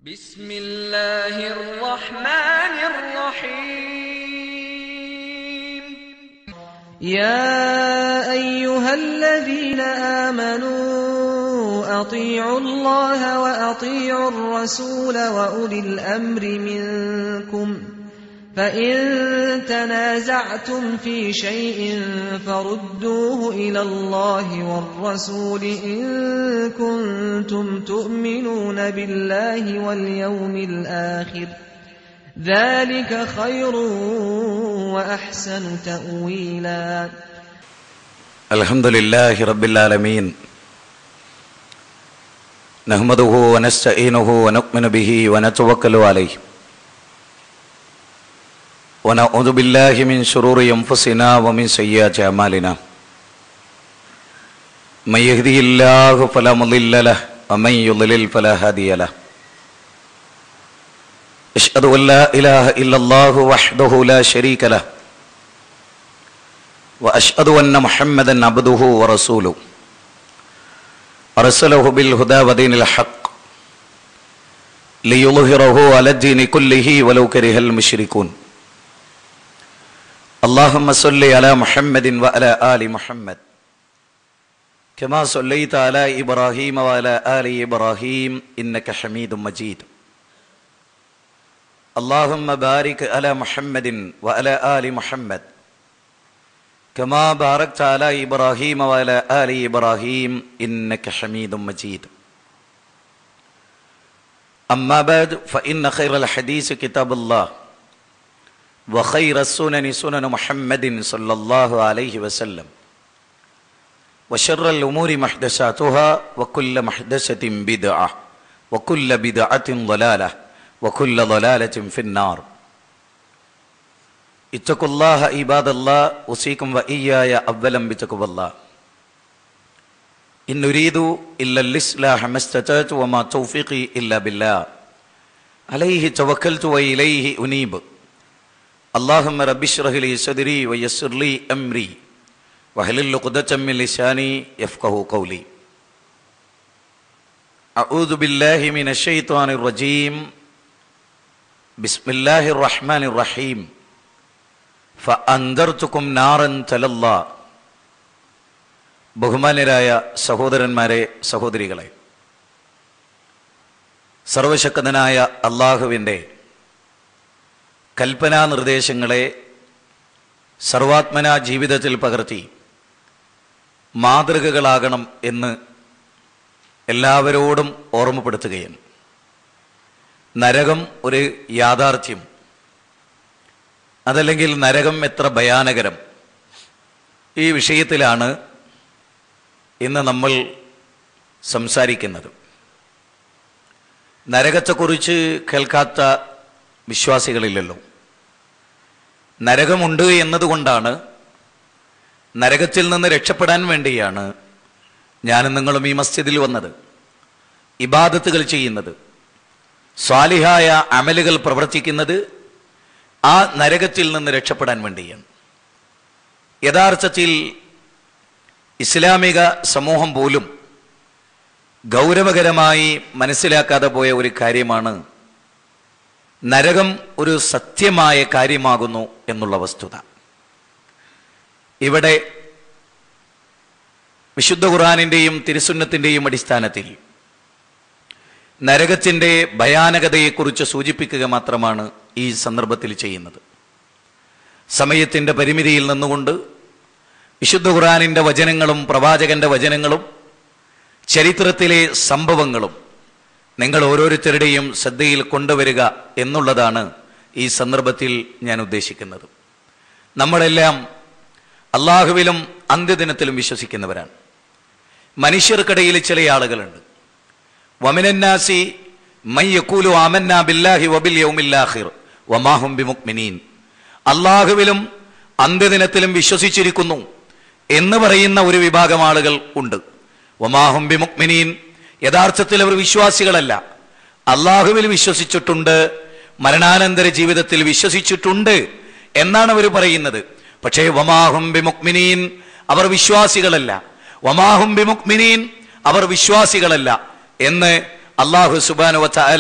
بسم الله الرحمن الرحيم يا أيها الذين آمنوا أطيعوا الله وأطيعوا الرسول وأولي الأمر منكم فإن تنازعتم في شيء فردوه إلى الله والرسول إن كنتم تؤمنون بالله واليوم الآخر ذلك خير وأحسن تأويلا الحمد لله رب العالمين نحمده ونستعينه ونؤمن به ونتوكل عليه ونعوذ بالله من شرور انفسنا ومن سيئات اعمالنا من يهده الله فلا مضل له ومن يضلل فلا هادي له اشهد ان لا اله الا الله وحده لا شريك له واشهد ان محمدا عبده ورسوله ارسله بالهدى ودين الحق ليظهره على الدين كله ولو كره المشركون اللهم صل على محمد وعلى ال محمد كما صليت على ابراهيم وعلى ال ابراهيم انك حميد مجيد اللهم بارك على محمد وعلى ال محمد كما باركت على ابراهيم وعلى ال ابراهيم انك حميد مجيد اما بعد فان خير الحديث كتاب الله وخير السنن سنن محمد صلى الله عليه وسلم وشر الامور محدثاتها وكل محدثه بدعه وكل بدعه ضلاله وكل ضلاله في النار اتقوا الله عباد الله اوصيكم واياي اولا بتقوى الله ان نريد الا الاصلاح ما استطعت وما توفيقي الا بالله عليه توكلت واليه انيب اللهم رب اشرح لي صدري ويسر لي امري واحلل عقدة من لساني يفقه قولي اعوذ بالله من الشيطان الرجيم بسم الله الرحمن الرحيم ഫഅന്തർത്തുക്കും നാറൻ തലല്ല ബഹുമാന്യരായ സഹോദരന്മാരെ സഹോദരികളെ സർവശക്തനായ അള്ളാഹുവിൻ്റെ കൽപ്പനാ നിർദ്ദേശങ്ങളെ സർവാത്മന ജീവിതത്തിൽ പകർത്തി മാതൃകകളാകണം എന്ന് എല്ലാവരോടും ഓർമ്മപ്പെടുത്തുകയും നരകം ഒരു യാഥാർത്ഥ്യം അതല്ലെങ്കിൽ നരകം എത്ര ഭയാനകരം ഈ വിഷയത്തിലാണ് ഇന്ന് നമ്മൾ സംസാരിക്കുന്നത് നരകത്തെക്കുറിച്ച് കേൾക്കാത്ത വിശ്വാസികളില്ലല്ലോ നരകമുണ്ട് എന്നതുകൊണ്ടാണ് നരകത്തിൽ നിന്ന് രക്ഷപ്പെടാൻ വേണ്ടിയാണ് ഞാനും നിങ്ങളും ഈ മസ്ജിദിൽ വന്നത് ഇബാദത്തുകൾ ചെയ്യുന്നത് സ്വാലിഹായ അമലുകൾ പ്രവർത്തിക്കുന്നത് ആ നരകത്തിൽ നിന്ന് രക്ഷപ്പെടാൻ വേണ്ടിയാണ് യഥാർത്ഥത്തിൽ ഇസ്ലാമിക സമൂഹം പോലും ഗൗരവകരമായി മനസ്സിലാക്കാതെ പോയ ഒരു കാര്യമാണ് നരകം ഒരു സത്യമായ കാര്യമാകുന്നു എന്നുള്ള വസ്തുത ഇവിടെ വിശുദ്ധ ഖുറാനിന്റെയും തിരുസുന്നത്തിന്റെയും അടിസ്ഥാനത്തിൽ നരകത്തിന്റെ ഭയാനകതയെക്കുറിച്ച് സൂചിപ്പിക്കുക മാത്രമാണ് ഈ സന്ദർഭത്തിൽ ചെയ്യുന്നത് സമയത്തിന്റെ പരിമിതിയിൽ നിന്നുകൊണ്ട് വിശുദ്ധ ഖുറാനിന്റെ വചനങ്ങളും പ്രവാചകന്റെ വചനങ്ങളും ചരിത്രത്തിലെ സംഭവങ്ങളും നിങ്ങൾ ഓരോരുത്തരുടെയും ശ്രദ്ധയിൽ കൊണ്ടുവരിക എന്നുള്ളതാണ് ഈ സന്ദർഭത്തിൽ ഞാൻ ഉദ്ദേശിക്കുന്നത് നമ്മളെല്ലാം അള്ളാഹുവിലും അന്ത്യദിനത്തിലും വിശ്വസിക്കുന്നവരാണ് മനുഷ്യർക്കിടയിൽ ചില ആളുകളുണ്ട് വമിനന്നാസി മയ്യക്കൂലു ആമന്ന ബില്ലാഹി വബിൽ യൗമില്ലാഹിർ വമാഹും ബിമുക്മിനീൻ അള്ളാഹുവിലും അന്ത്യദിനത്തിലും വിശ്വസിച്ചിരിക്കുന്നു എന്ന് പറയുന്ന ഒരു വിഭാഗം ആളുകൾ ഉണ്ട് വമാഹും ബിമുക്മിനീൻ യഥാർത്ഥത്തിൽ അവർ വിശ്വാസികളല്ല അള്ളാഹുവിൽ വിശ്വസിച്ചിട്ടുണ്ട് മരണാനന്തര ജീവിതത്തിൽ വിശ്വസിച്ചിട്ടുണ്ട് എന്നാണ് അവർ പറയുന്നത് പക്ഷേ വമാഹും ബിമുക്മിനീൻ അവർ വിശ്വാസികളല്ല വമാഹും ബിമുക്മിനീൻ അവർ വിശ്വാസികളല്ല എന്ന് അള്ളാഹു സുബാനുവ ചാല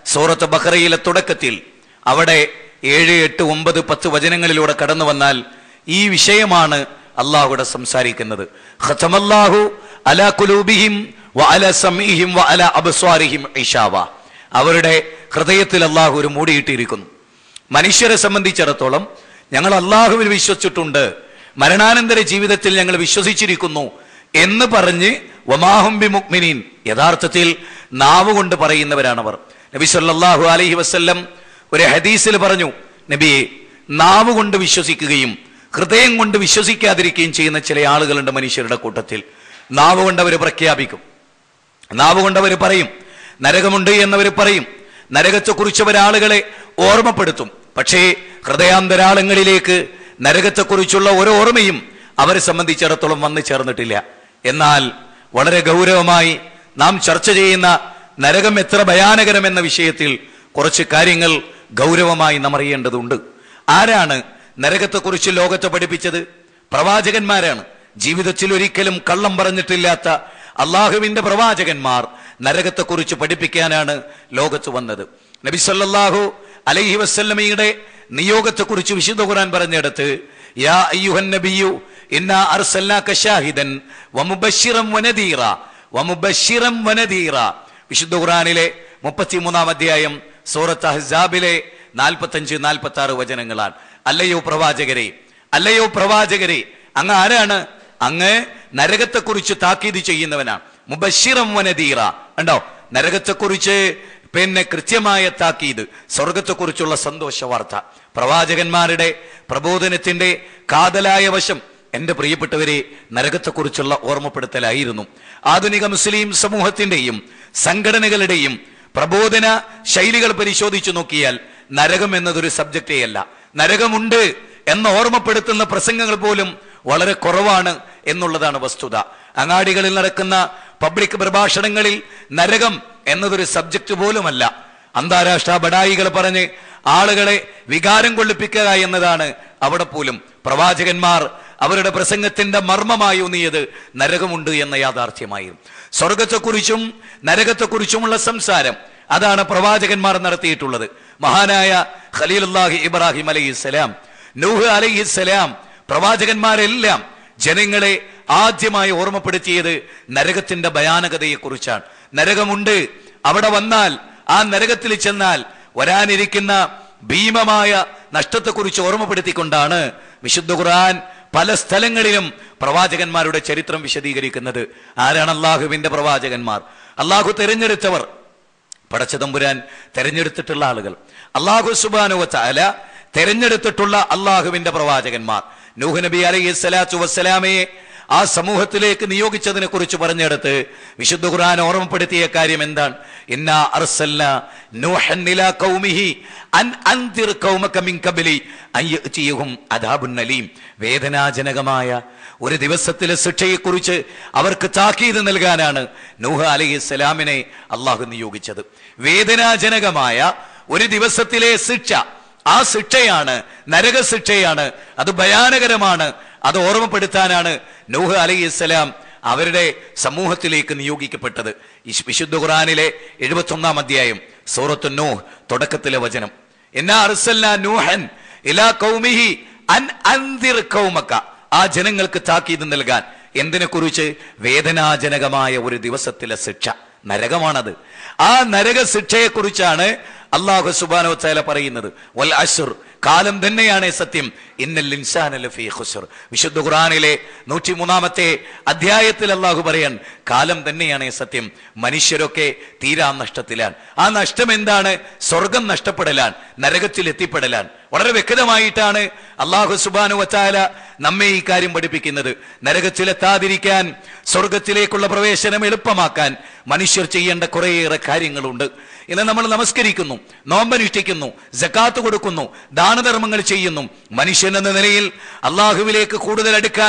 സൂറത്ത് ബഹ്റയിലെ തുടക്കത്തിൽ അവിടെ ഏഴ് എട്ട് ഒമ്പത് പത്ത് വചനങ്ങളിലൂടെ കടന്നു വന്നാൽ ഈ വിഷയമാണ് അള്ളാഹുടെ സംസാരിക്കുന്നത് ഖതമല്ലാഹു അലാ കുലൂബിഹിം വ അല സമീഹിം വ അല അബ്സ്വാരിഹിം ഇഷാവ അവരുടെ ഹൃദയത്തിൽ അള്ളാഹു ഒരു മൂടിയിട്ടിരിക്കുന്നു മനുഷ്യരെ സംബന്ധിച്ചിടത്തോളം ഞങ്ങൾ അള്ളാഹുവിൽ വിശ്വസിച്ചിട്ടുണ്ട് മരണാനന്തര ജീവിതത്തിൽ ഞങ്ങൾ വിശ്വസിച്ചിരിക്കുന്നു എന്ന് പറഞ്ഞ് വമാഹും ബി മുക്മിനീൻ യഥാർത്ഥത്തിൽ നാവ് കൊണ്ട് പറയുന്നവരാണവർ നബി സല്ലല്ലാഹു അലൈഹി വസല്ലം ഒരു ഹദീസിൽ പറഞ്ഞു നബിയെ നാവ് കൊണ്ട് വിശ്വസിക്കുകയും ഹൃദയം കൊണ്ട് വിശ്വസിക്കാതിരിക്കുകയും ചെയ്യുന്ന ചില ആളുകളുണ്ട് മനുഷ്യരുടെ കൂട്ടത്തിൽ നാവ് കൊണ്ട് അവർ പ്രഖ്യാപിക്കും നാവ് കൊണ്ട് അവർ പറയും നരകമുണ്ട് എന്നവർ പറയും നരകത്തെക്കുറിച്ച് ആളുകളെ ഓർമ്മപ്പെടുത്തും പക്ഷേ ഹൃദയാന്തരാളങ്ങളിലേക്ക് നരകത്തെക്കുറിച്ചുള്ള ഒരു ഓർമ്മയും അവരെ സംബന്ധിച്ചിടത്തോളം വന്നു ചേർന്നിട്ടില്ല എന്നാൽ വളരെ ഗൗരവമായി നാം ചർച്ച ചെയ്യുന്ന നരകം എത്ര ഭയാനകരം എന്ന വിഷയത്തിൽ കുറച്ച് കാര്യങ്ങൾ ഗൗരവമായി നാം അറിയേണ്ടതുണ്ട് ആരാണ് നരകത്തെക്കുറിച്ച് ലോകത്തെ പഠിപ്പിച്ചത് പ്രവാചകന്മാരാണ് ജീവിതത്തിൽ ഒരിക്കലും കള്ളം പറഞ്ഞിട്ടില്ലാത്ത അള്ളാഹുവിന്റെ പ്രവാചകന്മാർ നരകത്തെക്കുറിച്ച് പഠിപ്പിക്കാനാണ് ലോകത്ത് വന്നത് നബി സല്ലല്ലാഹു അലൈഹി വസല്ലമയുടെ നിയോഗത്തെക്കുറിച്ച് വിശുദ്ധ ഖുർആൻ പറഞ്ഞെടുത്ത് യാ അയ്യുഹൻ നബിയു ഇന്നാ അർസൽനാക ഷാഹിദൻ വമുബശ്ശിറൻ വനദീറ വമുബശ്ശിറൻ വനദീറ വിശുദ്ധ ഖുർആനിലെ മുപ്പത്തിമൂന്നാം അധ്യായം സൂറത്ത് അഹ്സാബിലെ നാൽപ്പത്തഞ്ച് നാൽപ്പത്തി ആറ് വചനങ്ങളാണ് അല്ലയോ പ്രവാചകരെ അല്ലയോ പ്രവാചകരെ അങ്ങ് ആരാണ് അങ്ങ് നരകത്തെക്കുറിച്ച് താക്കീത് ചെയ്യുന്നവനാണ് മുബശ്ശിറം വനദീറ ഉണ്ടോ നരകത്തെക്കുറിച്ച് പിന്നെ കൃത്യമായ താക്കീത് സ്വർഗത്തെക്കുറിച്ചുള്ള സന്തോഷ വാർത്ത പ്രവാചകന്മാരുടെ പ്രബോധനത്തിന്റെ കാതലായ വശം എന്റെ പ്രിയപ്പെട്ടവരെ നരകത്തെക്കുറിച്ചുള്ള ഓർമ്മപ്പെടുത്തലായിരുന്നു ആധുനിക മുസ്ലിം സമൂഹത്തിന്റെയും സംഘടനകളുടെയും പ്രബോധന ശൈലികൾ പരിശോധിച്ചു നോക്കിയാൽ നരകം എന്നതൊരു സബ്ജക്റ്റേ അല്ല നരകമുണ്ട് എന്ന് ഓർമ്മപ്പെടുത്തുന്ന പ്രസംഗങ്ങൾ പോലും വളരെ കുറവാണ് എന്നുള്ളതാണ് വസ്തുത അങ്ങാടികളിൽ നടക്കുന്ന പബ്ലിക് പ്രഭാഷണങ്ങളിൽ നരകം എന്നതൊരു സബ്ജക്റ്റ് പോലുമല്ല അന്താരാഷ്ട്ര ബഡായികൾ പറഞ്ഞ് ആളുകളെ വികാരം കൊള്ളിപ്പിക്കുക എന്നതാണ് അവിടെ പോലും പ്രവാചകന്മാർ അവരുടെ പ്രസംഗത്തിന്റെ മർമ്മമായി ഊന്നിയത് നരകമുണ്ട് എന്ന യാഥാർത്ഥ്യമായിരുന്നു സ്വർഗത്തെക്കുറിച്ചും നരകത്തെക്കുറിച്ചുമുള്ള സംസാരം അതാണ് പ്രവാചകന്മാർ നടത്തിയിട്ടുള്ളത് മഹാനായ ഖലീലുല്ലാഹി ഇബ്രാഹിം അലൈഹിസ്സലാം നൂഹ് അലൈഹിസ്സലാം പ്രവാചകന്മാരെല്ലാം ജനങ്ങളെ ആദ്യമായി ഓർമ്മപ്പെടുത്തിയത് നരകത്തിന്റെ ഭയാനകതയെക്കുറിച്ചാണ് നരകമുണ്ട് അവിടെ വന്നാൽ ആ നരകത്തിൽ ചെന്നാൽ വരാനിരിക്കുന്ന ഭീമമായ നഷ്ടത്തെക്കുറിച്ച് ഓർമ്മപ്പെടുത്തിക്കൊണ്ടാണ് വിശുദ്ധ ഖുർആൻ പല സ്ഥലങ്ങളിലും പ്രവാചകന്മാരുടെ ചരിത്രം വിശദീകരിക്കുന്നത് ആരാണ് അള്ളാഹുവിന്റെ പ്രവാചകന്മാർ അള്ളാഹു തിരഞ്ഞെടുത്തവർ പടച്ചതമ്പുരാൻ തെരഞ്ഞെടുത്തിട്ടുള്ള ആളുകൾ അള്ളാഹു സുബാനുവ ചാല തെരഞ്ഞെടുത്തിട്ടുള്ള അള്ളാഹുവിന്റെ പ്രവാചകന്മാർ നൂഹ് നബി അലൈഹി സ്വലാത്തു വസ്സലാമയെ ആ സമൂഹത്തിലേക്ക് നിയോഗിച്ചതിനെ കുറിച്ച് പറഞ്ഞെടുത്ത് വിശുദ്ധ ഖുർആൻ ഓർമ്മപ്പെടുത്തിയ കാര്യം എന്താണ് ഇന്നാ അർസൽന നൂഹൻ ഇലാ ഖൗമിഹി അൻ അൻതിർ ഖൗമക മിൻ ഖബ്ലി അൻ യഅതിയഹും അദാബുൻ അലീം വേദനാജനകമായ ഒരു ദിവസത്തിലെ ശിക്ഷയെക്കുറിച്ച് അവർക്ക് താക്കീത് നൽകാനാണ് നൂഹ് അലൈഹി സ്വലാമിനെ അള്ളാഹു നിയോഗിച്ചത് വേദനാജനകമായ ഒരു ദിവസത്തിലെ ശിക്ഷ ആ ശിക്ഷയാണ് നരകശിക്ഷയാണ് അത് ഭയാനകരമാണ് അത് ഓർമ്മപ്പെടുത്താനാണ് നൂഹ് അലൈഹി ഇസ്ലാം അവരുടെ സമൂഹത്തിലേക്ക് നിയോഗിക്കപ്പെട്ടത് ഈ വിശുദ്ധ ഖുറാനിലെ എഴുപത്തി ഒന്നാം അധ്യായം സൂറത്തു നൂഹ് തുടക്കത്തിലെ വചനം എന്നാ അർസൽന നൂഹൻ ഇലാ കൗമിഹി അൻ അൻതിർ കൗമക്ക ആ ജനങ്ങൾക്ക് താക്കീത് നൽകാൻ എന്തിനെ കുറിച്ച് വേദനാജനകമായ ഒരു ദിവസത്തിലെ ശിക്ഷ നരകമാണത് ആ നരക ശിക്ഷയെ കുറിച്ചാണ് അള്ളാഹു സുബാനോ തല പറയുന്നത് വൽ അസുർ കാലം തന്നെയാണ് സത്യം ഇന്നൽ ഇൻസാന ലഫീ ഖുസ്ർ വിശുദ്ധ ഖുർആനിലെ നൂറ്റിമൂന്നാമത്തെ അധ്യായത്തിൽ അള്ളാഹു പറയാൻ കാലം തന്നെയാണ് സത്യം മനുഷ്യരൊക്കെ തീരാ നഷ്ടത്തിലാണ് ആ നഷ്ടം എന്താണ് സ്വർഗം നഷ്ടപ്പെടലാൻ നരകത്തിൽ എത്തിപ്പെടലാൻ വളരെ വ്യക്തമായിട്ടാണ് അള്ളാഹു സുബാനു വച്ചാല നമ്മെ ഈ കാര്യം പഠിപ്പിക്കുന്നത് നരകത്തിലെത്താതിരിക്കാൻ സ്വർഗത്തിലേക്കുള്ള പ്രവേശനം എളുപ്പമാക്കാൻ മനുഷ്യർ ചെയ്യേണ്ട കുറേയേറെ കാര്യങ്ങളുണ്ട് ഇന്ന് നമ്മൾ നമസ്കരിക്കുന്നു നോമ്പനുഷ്ഠിക്കുന്നു ജക്കാത്ത് കൊടുക്കുന്നു ദാനധർമ്മങ്ങൾ ചെയ്യുന്നു മനുഷ്യൻ എന്ന നിലയിൽ അള്ളാഹുവിലേക്ക് കൂടുതൽ അടുക്കാൻ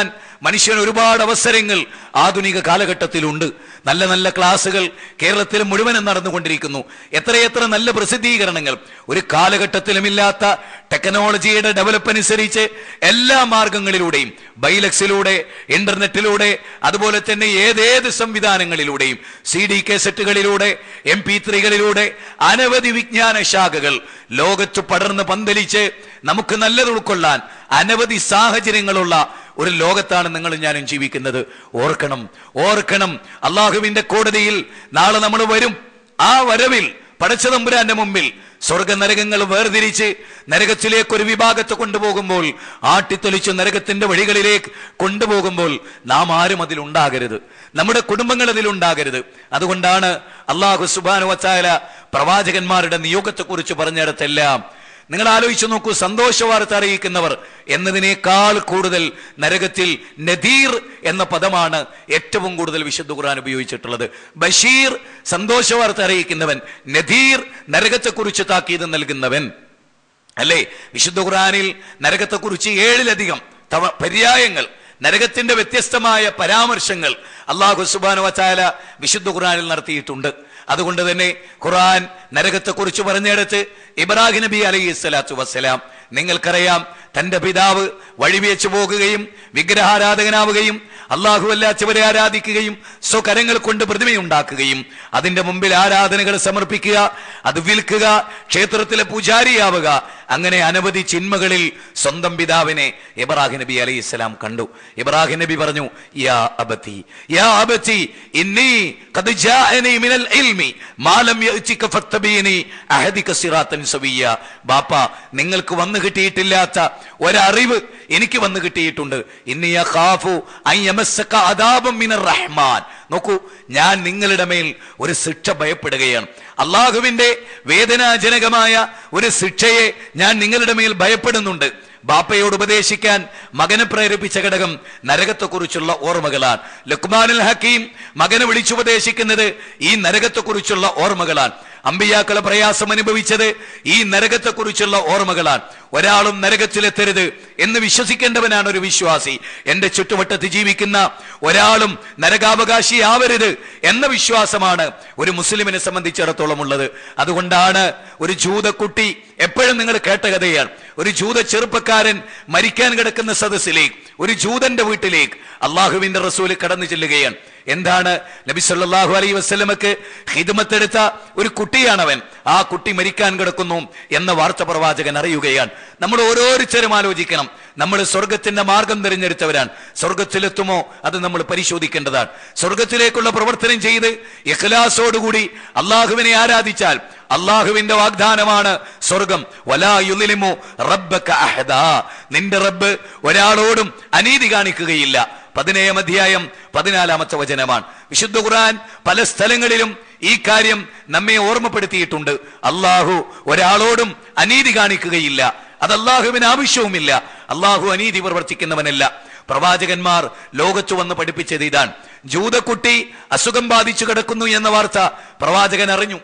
മനുഷ്യന് ഒരുപാട് അവസരങ്ങൾ ആധുനിക കാലഘട്ടത്തിലുണ്ട് നല്ല നല്ല ക്ലാസ്സുകൾ കേരളത്തിൽ മുഴുവനും നടന്നുകൊണ്ടിരിക്കുന്നു എത്രയെത്ര നല്ല പ്രസിദ്ധീകരണങ്ങൾ ഒരു കാലഘട്ടത്തിലുമില്ലാത്ത ടെക്നോളജിയുടെ ഡെവലപ്പ് അനുസരിച്ച് എല്ലാ മാർഗങ്ങളിലൂടെയും ബൈലക്സിലൂടെ ഇന്റർനെറ്റിലൂടെ അതുപോലെ തന്നെ ഏതേത് സംവിധാനങ്ങളിലൂടെയും സി ഡി കേസറ്റുകളിലൂടെ എം പി ത്രീകളിലൂടെ അനവധി വിജ്ഞാന ശാഖകൾ ലോകത്ത് പടർന്ന് പന്തലിച്ച് നമുക്ക് നല്ലത് ഉൾക്കൊള്ളാൻ അനവധി സാഹചര്യങ്ങളുള്ള ഒരു ലോകത്താണ് നിങ്ങൾ ഞാനും ജീവിക്കുന്നത് ഓർക്കണം ഓർക്കണം അള്ളാഹുവിന്റെ കോടതിയിൽ നാളെ നമ്മൾ വരും ആ വരവിൽ പടച്ചതമ്പുരാന്റെ മുമ്പിൽ സ്വർഗ നരകങ്ങൾ വേർതിരിച്ച് നരകത്തിലേക്ക് ഒരു വിഭാഗത്തെ കൊണ്ടുപോകുമ്പോൾ ആട്ടിത്തൊലിച്ച് നരകത്തിന്റെ വഴികളിലേക്ക് കൊണ്ടുപോകുമ്പോൾ നാം ആരും അതിലുണ്ടാകരുത് നമ്മുടെ കുടുംബങ്ങൾ അതിലുണ്ടാകരുത് അതുകൊണ്ടാണ് അള്ളാഹു സുബാനു വച്ചായ പ്രവാചകന്മാരുടെ നിയോഗത്തെക്കുറിച്ച് പറഞ്ഞിടത്തെല്ലാം നിങ്ങൾ ആലോചിച്ചു നോക്കൂ സന്തോഷ വാർത്ത അറിയിക്കുന്നവർ എന്നതിനേക്കാൾ കൂടുതൽ നരകത്തിൽ നദീർ എന്ന പദമാണ് ഏറ്റവും കൂടുതൽ വിശുദ്ധ ഖുർആൻ ഉപയോഗിച്ചിട്ടുള്ളത് ബഷീർ സന്തോഷ വാർത്ത അറിയിക്കുന്നവൻ നദീർ നരകത്തെക്കുറിച്ച് താക്കീത് നൽകുന്നവൻ അല്ലേ വിശുദ്ധ ഖുർആനിൽ നരകത്തെക്കുറിച്ച് ഏഴിലധികം തവ പര്യായങ്ങൾ നരകത്തിന്റെ വ്യത്യസ്തമായ പരാമർശങ്ങൾ അള്ളാഹു സുബാനു വച്ചാല വിശുദ്ധ ഖുർആനിൽ നടത്തിയിട്ടുണ്ട് അതുകൊണ്ട് തന്നെ ഖുർആൻ നരകത്തെക്കുറിച്ച് പറഞ്ഞെടുത്ത് ഇബ്രാഹിം നബി അലൈഹി സ്വലാത്തു വസ്സലാം നിങ്ങൾക്കറിയാം തന്റെ പിതാവ് വഴിവെച്ചു പോകുകയും വിഗ്രഹാരാധകനാവുകയും അള്ളാഹു അല്ലാച്ചവരെ ആരാധിക്കുകയും സ്വകരങ്ങൾ കൊണ്ട് പ്രതിമയുണ്ടാക്കുകയും അതിന്റെ മുമ്പിൽ ആരാധനകൾ സമർപ്പിക്കുക അത് വിൽക്കുക ക്ഷേത്രത്തിലെ പൂജാരിയാവുക അങ്ങനെ അനവധി ചിന്മകളിൽ സ്വന്തം പിതാവിനെ ഇബ്രാഹിം നബി അലൈഹി ഇസ്ലാം കണ്ടു ഇബ്രാഹിം നബി പറഞ്ഞു യാ അബത്തി യാ അബത്തി ഇന്നി ഖദ് ജാഅനി മിനൽ ഇൽമി മാ ലം യഅതിക ഫത്തബീനി അഹദിക സിറാത്തൻ സവിയ ബാപ്പ നിങ്ങൾക്ക് വന്നു കിട്ടിയിട്ടില്ലാത്ത ഒരറിവ് എനിക്ക് വന്നു കിട്ടിയിട്ടുണ്ട് ഇന്നി യഖാഫു അൻ യമസ്സക അദാബം മിനർ റഹ്മാൻ നോക്കൂ ഞാൻ നിങ്ങളുടെ മേൽ ഒരു ശിക്ഷ ഭയപ്പെടുകയാണ് അള്ളാഹുവിന്റെ വേദനാജനകമായ ഒരു ശിക്ഷയെ ഞാൻ നിങ്ങളുടെ മേൽ ഭയപ്പെടുന്നുണ്ട് ബാപ്പയോട് ഉപദേശിക്കാൻ മകനെ പ്രേരിപ്പിച്ച ഘടകം നരകത്തെക്കുറിച്ചുള്ള ഓർമ്മകളാണ് ലക്മാനുൽ ഹക്കീം മകനെ വിളിച്ചുപദേശിക്കുന്നത് ഈ നരകത്തെക്കുറിച്ചുള്ള ഓർമ്മകളാണ് അമ്പിയാക്കളെ പ്രയാസം അനുഭവിച്ചത് ഈ നരകത്തെക്കുറിച്ചുള്ള ഓർമ്മകളാണ് ഒരാളും നരകത്തിലെത്തരുത് എന്ന് വിശ്വസിക്കേണ്ടവനാണ് ഒരു വിശ്വാസി എന്റെ ചുറ്റുവട്ടത്ത് ജീവിക്കുന്ന ഒരാളും നരകാവകാശിയാവരുത് എന്ന വിശ്വാസമാണ് ഒരു മുസ്ലിമിനെ സംബന്ധിച്ചിടത്തോളം ഉള്ളത് അതുകൊണ്ടാണ് ഒരു ജൂതക്കുട്ടി എപ്പോഴും നിങ്ങൾ കേട്ട കഥയാണ് ഒരു ജൂത ചെറുപ്പക്കാരൻ മരിക്കാൻ കിടക്കുന്ന സദസ്സിലേക്ക് ഒരു ജൂതന്റെ വീട്ടിലേക്ക് അള്ളാഹുവിന്റെ റസൂല് കടന്നു ചെല്ലുകയാണ് എന്താണ് നബി സല്ലല്ലാഹു അലൈഹി വസല്ലമക്ക് ഹിദ്മത്തെടുത്ത ഒരു കുട്ടിയാണവൻ ആ കുട്ടി മരിക്കാൻ കിടക്കുന്നു എന്ന വാർത്ത പ്രവാചകൻ അറിയുകയാണ് നമ്മൾ ഓരോരുത്തരും ആലോചിക്കണം നമ്മൾ സ്വർഗത്തിന്റെ മാർഗം തിരഞ്ഞെടുത്തവരാണ് സ്വർഗത്തിലെത്തുമോ അത് നമ്മൾ പരിശോധിക്കേണ്ടതാണ് സ്വർഗത്തിലേക്കുള്ള പ്രവർത്തനം ചെയ്ത് ഇഖ്ലാസോടുകൂടി അള്ളാഹുവിനെ ആരാധിച്ചാൽ അള്ളാഹുവിന്റെ വാഗ്ദാനമാണ് സ്വർഗം വലായുലിമു റബ്ബക അഹദാ നിന്റെ റബ്ബ് ഒരാളോടും അനീതി കാണിക്കുകയില്ല പതിനേഴാം അധ്യായം പതിനാലാമത്തെ വചനമാണ് വിശുദ്ധ ഖുർആൻ പല സ്ഥലങ്ങളിലും ഈ കാര്യം നമ്മെ ഓർമ്മപ്പെടുത്തിയിട്ടുണ്ട് അള്ളാഹു ഒരാളോടും അനീതി കാണിക്കുകയില്ല അത് അള്ളാഹുവിന് ആവശ്യവുമില്ല അള്ളാഹു അനീതി പ്രവർത്തിക്കുന്നവനല്ല പ്രവാചകന്മാർ ലോകത്തു വന്ന് പഠിപ്പിച്ചത് ഇതാണ് ജൂതക്കുട്ടി അസുഖം ബാധിച്ചു കിടക്കുന്നു എന്ന വാർത്ത പ്രവാചകൻ അറിഞ്ഞു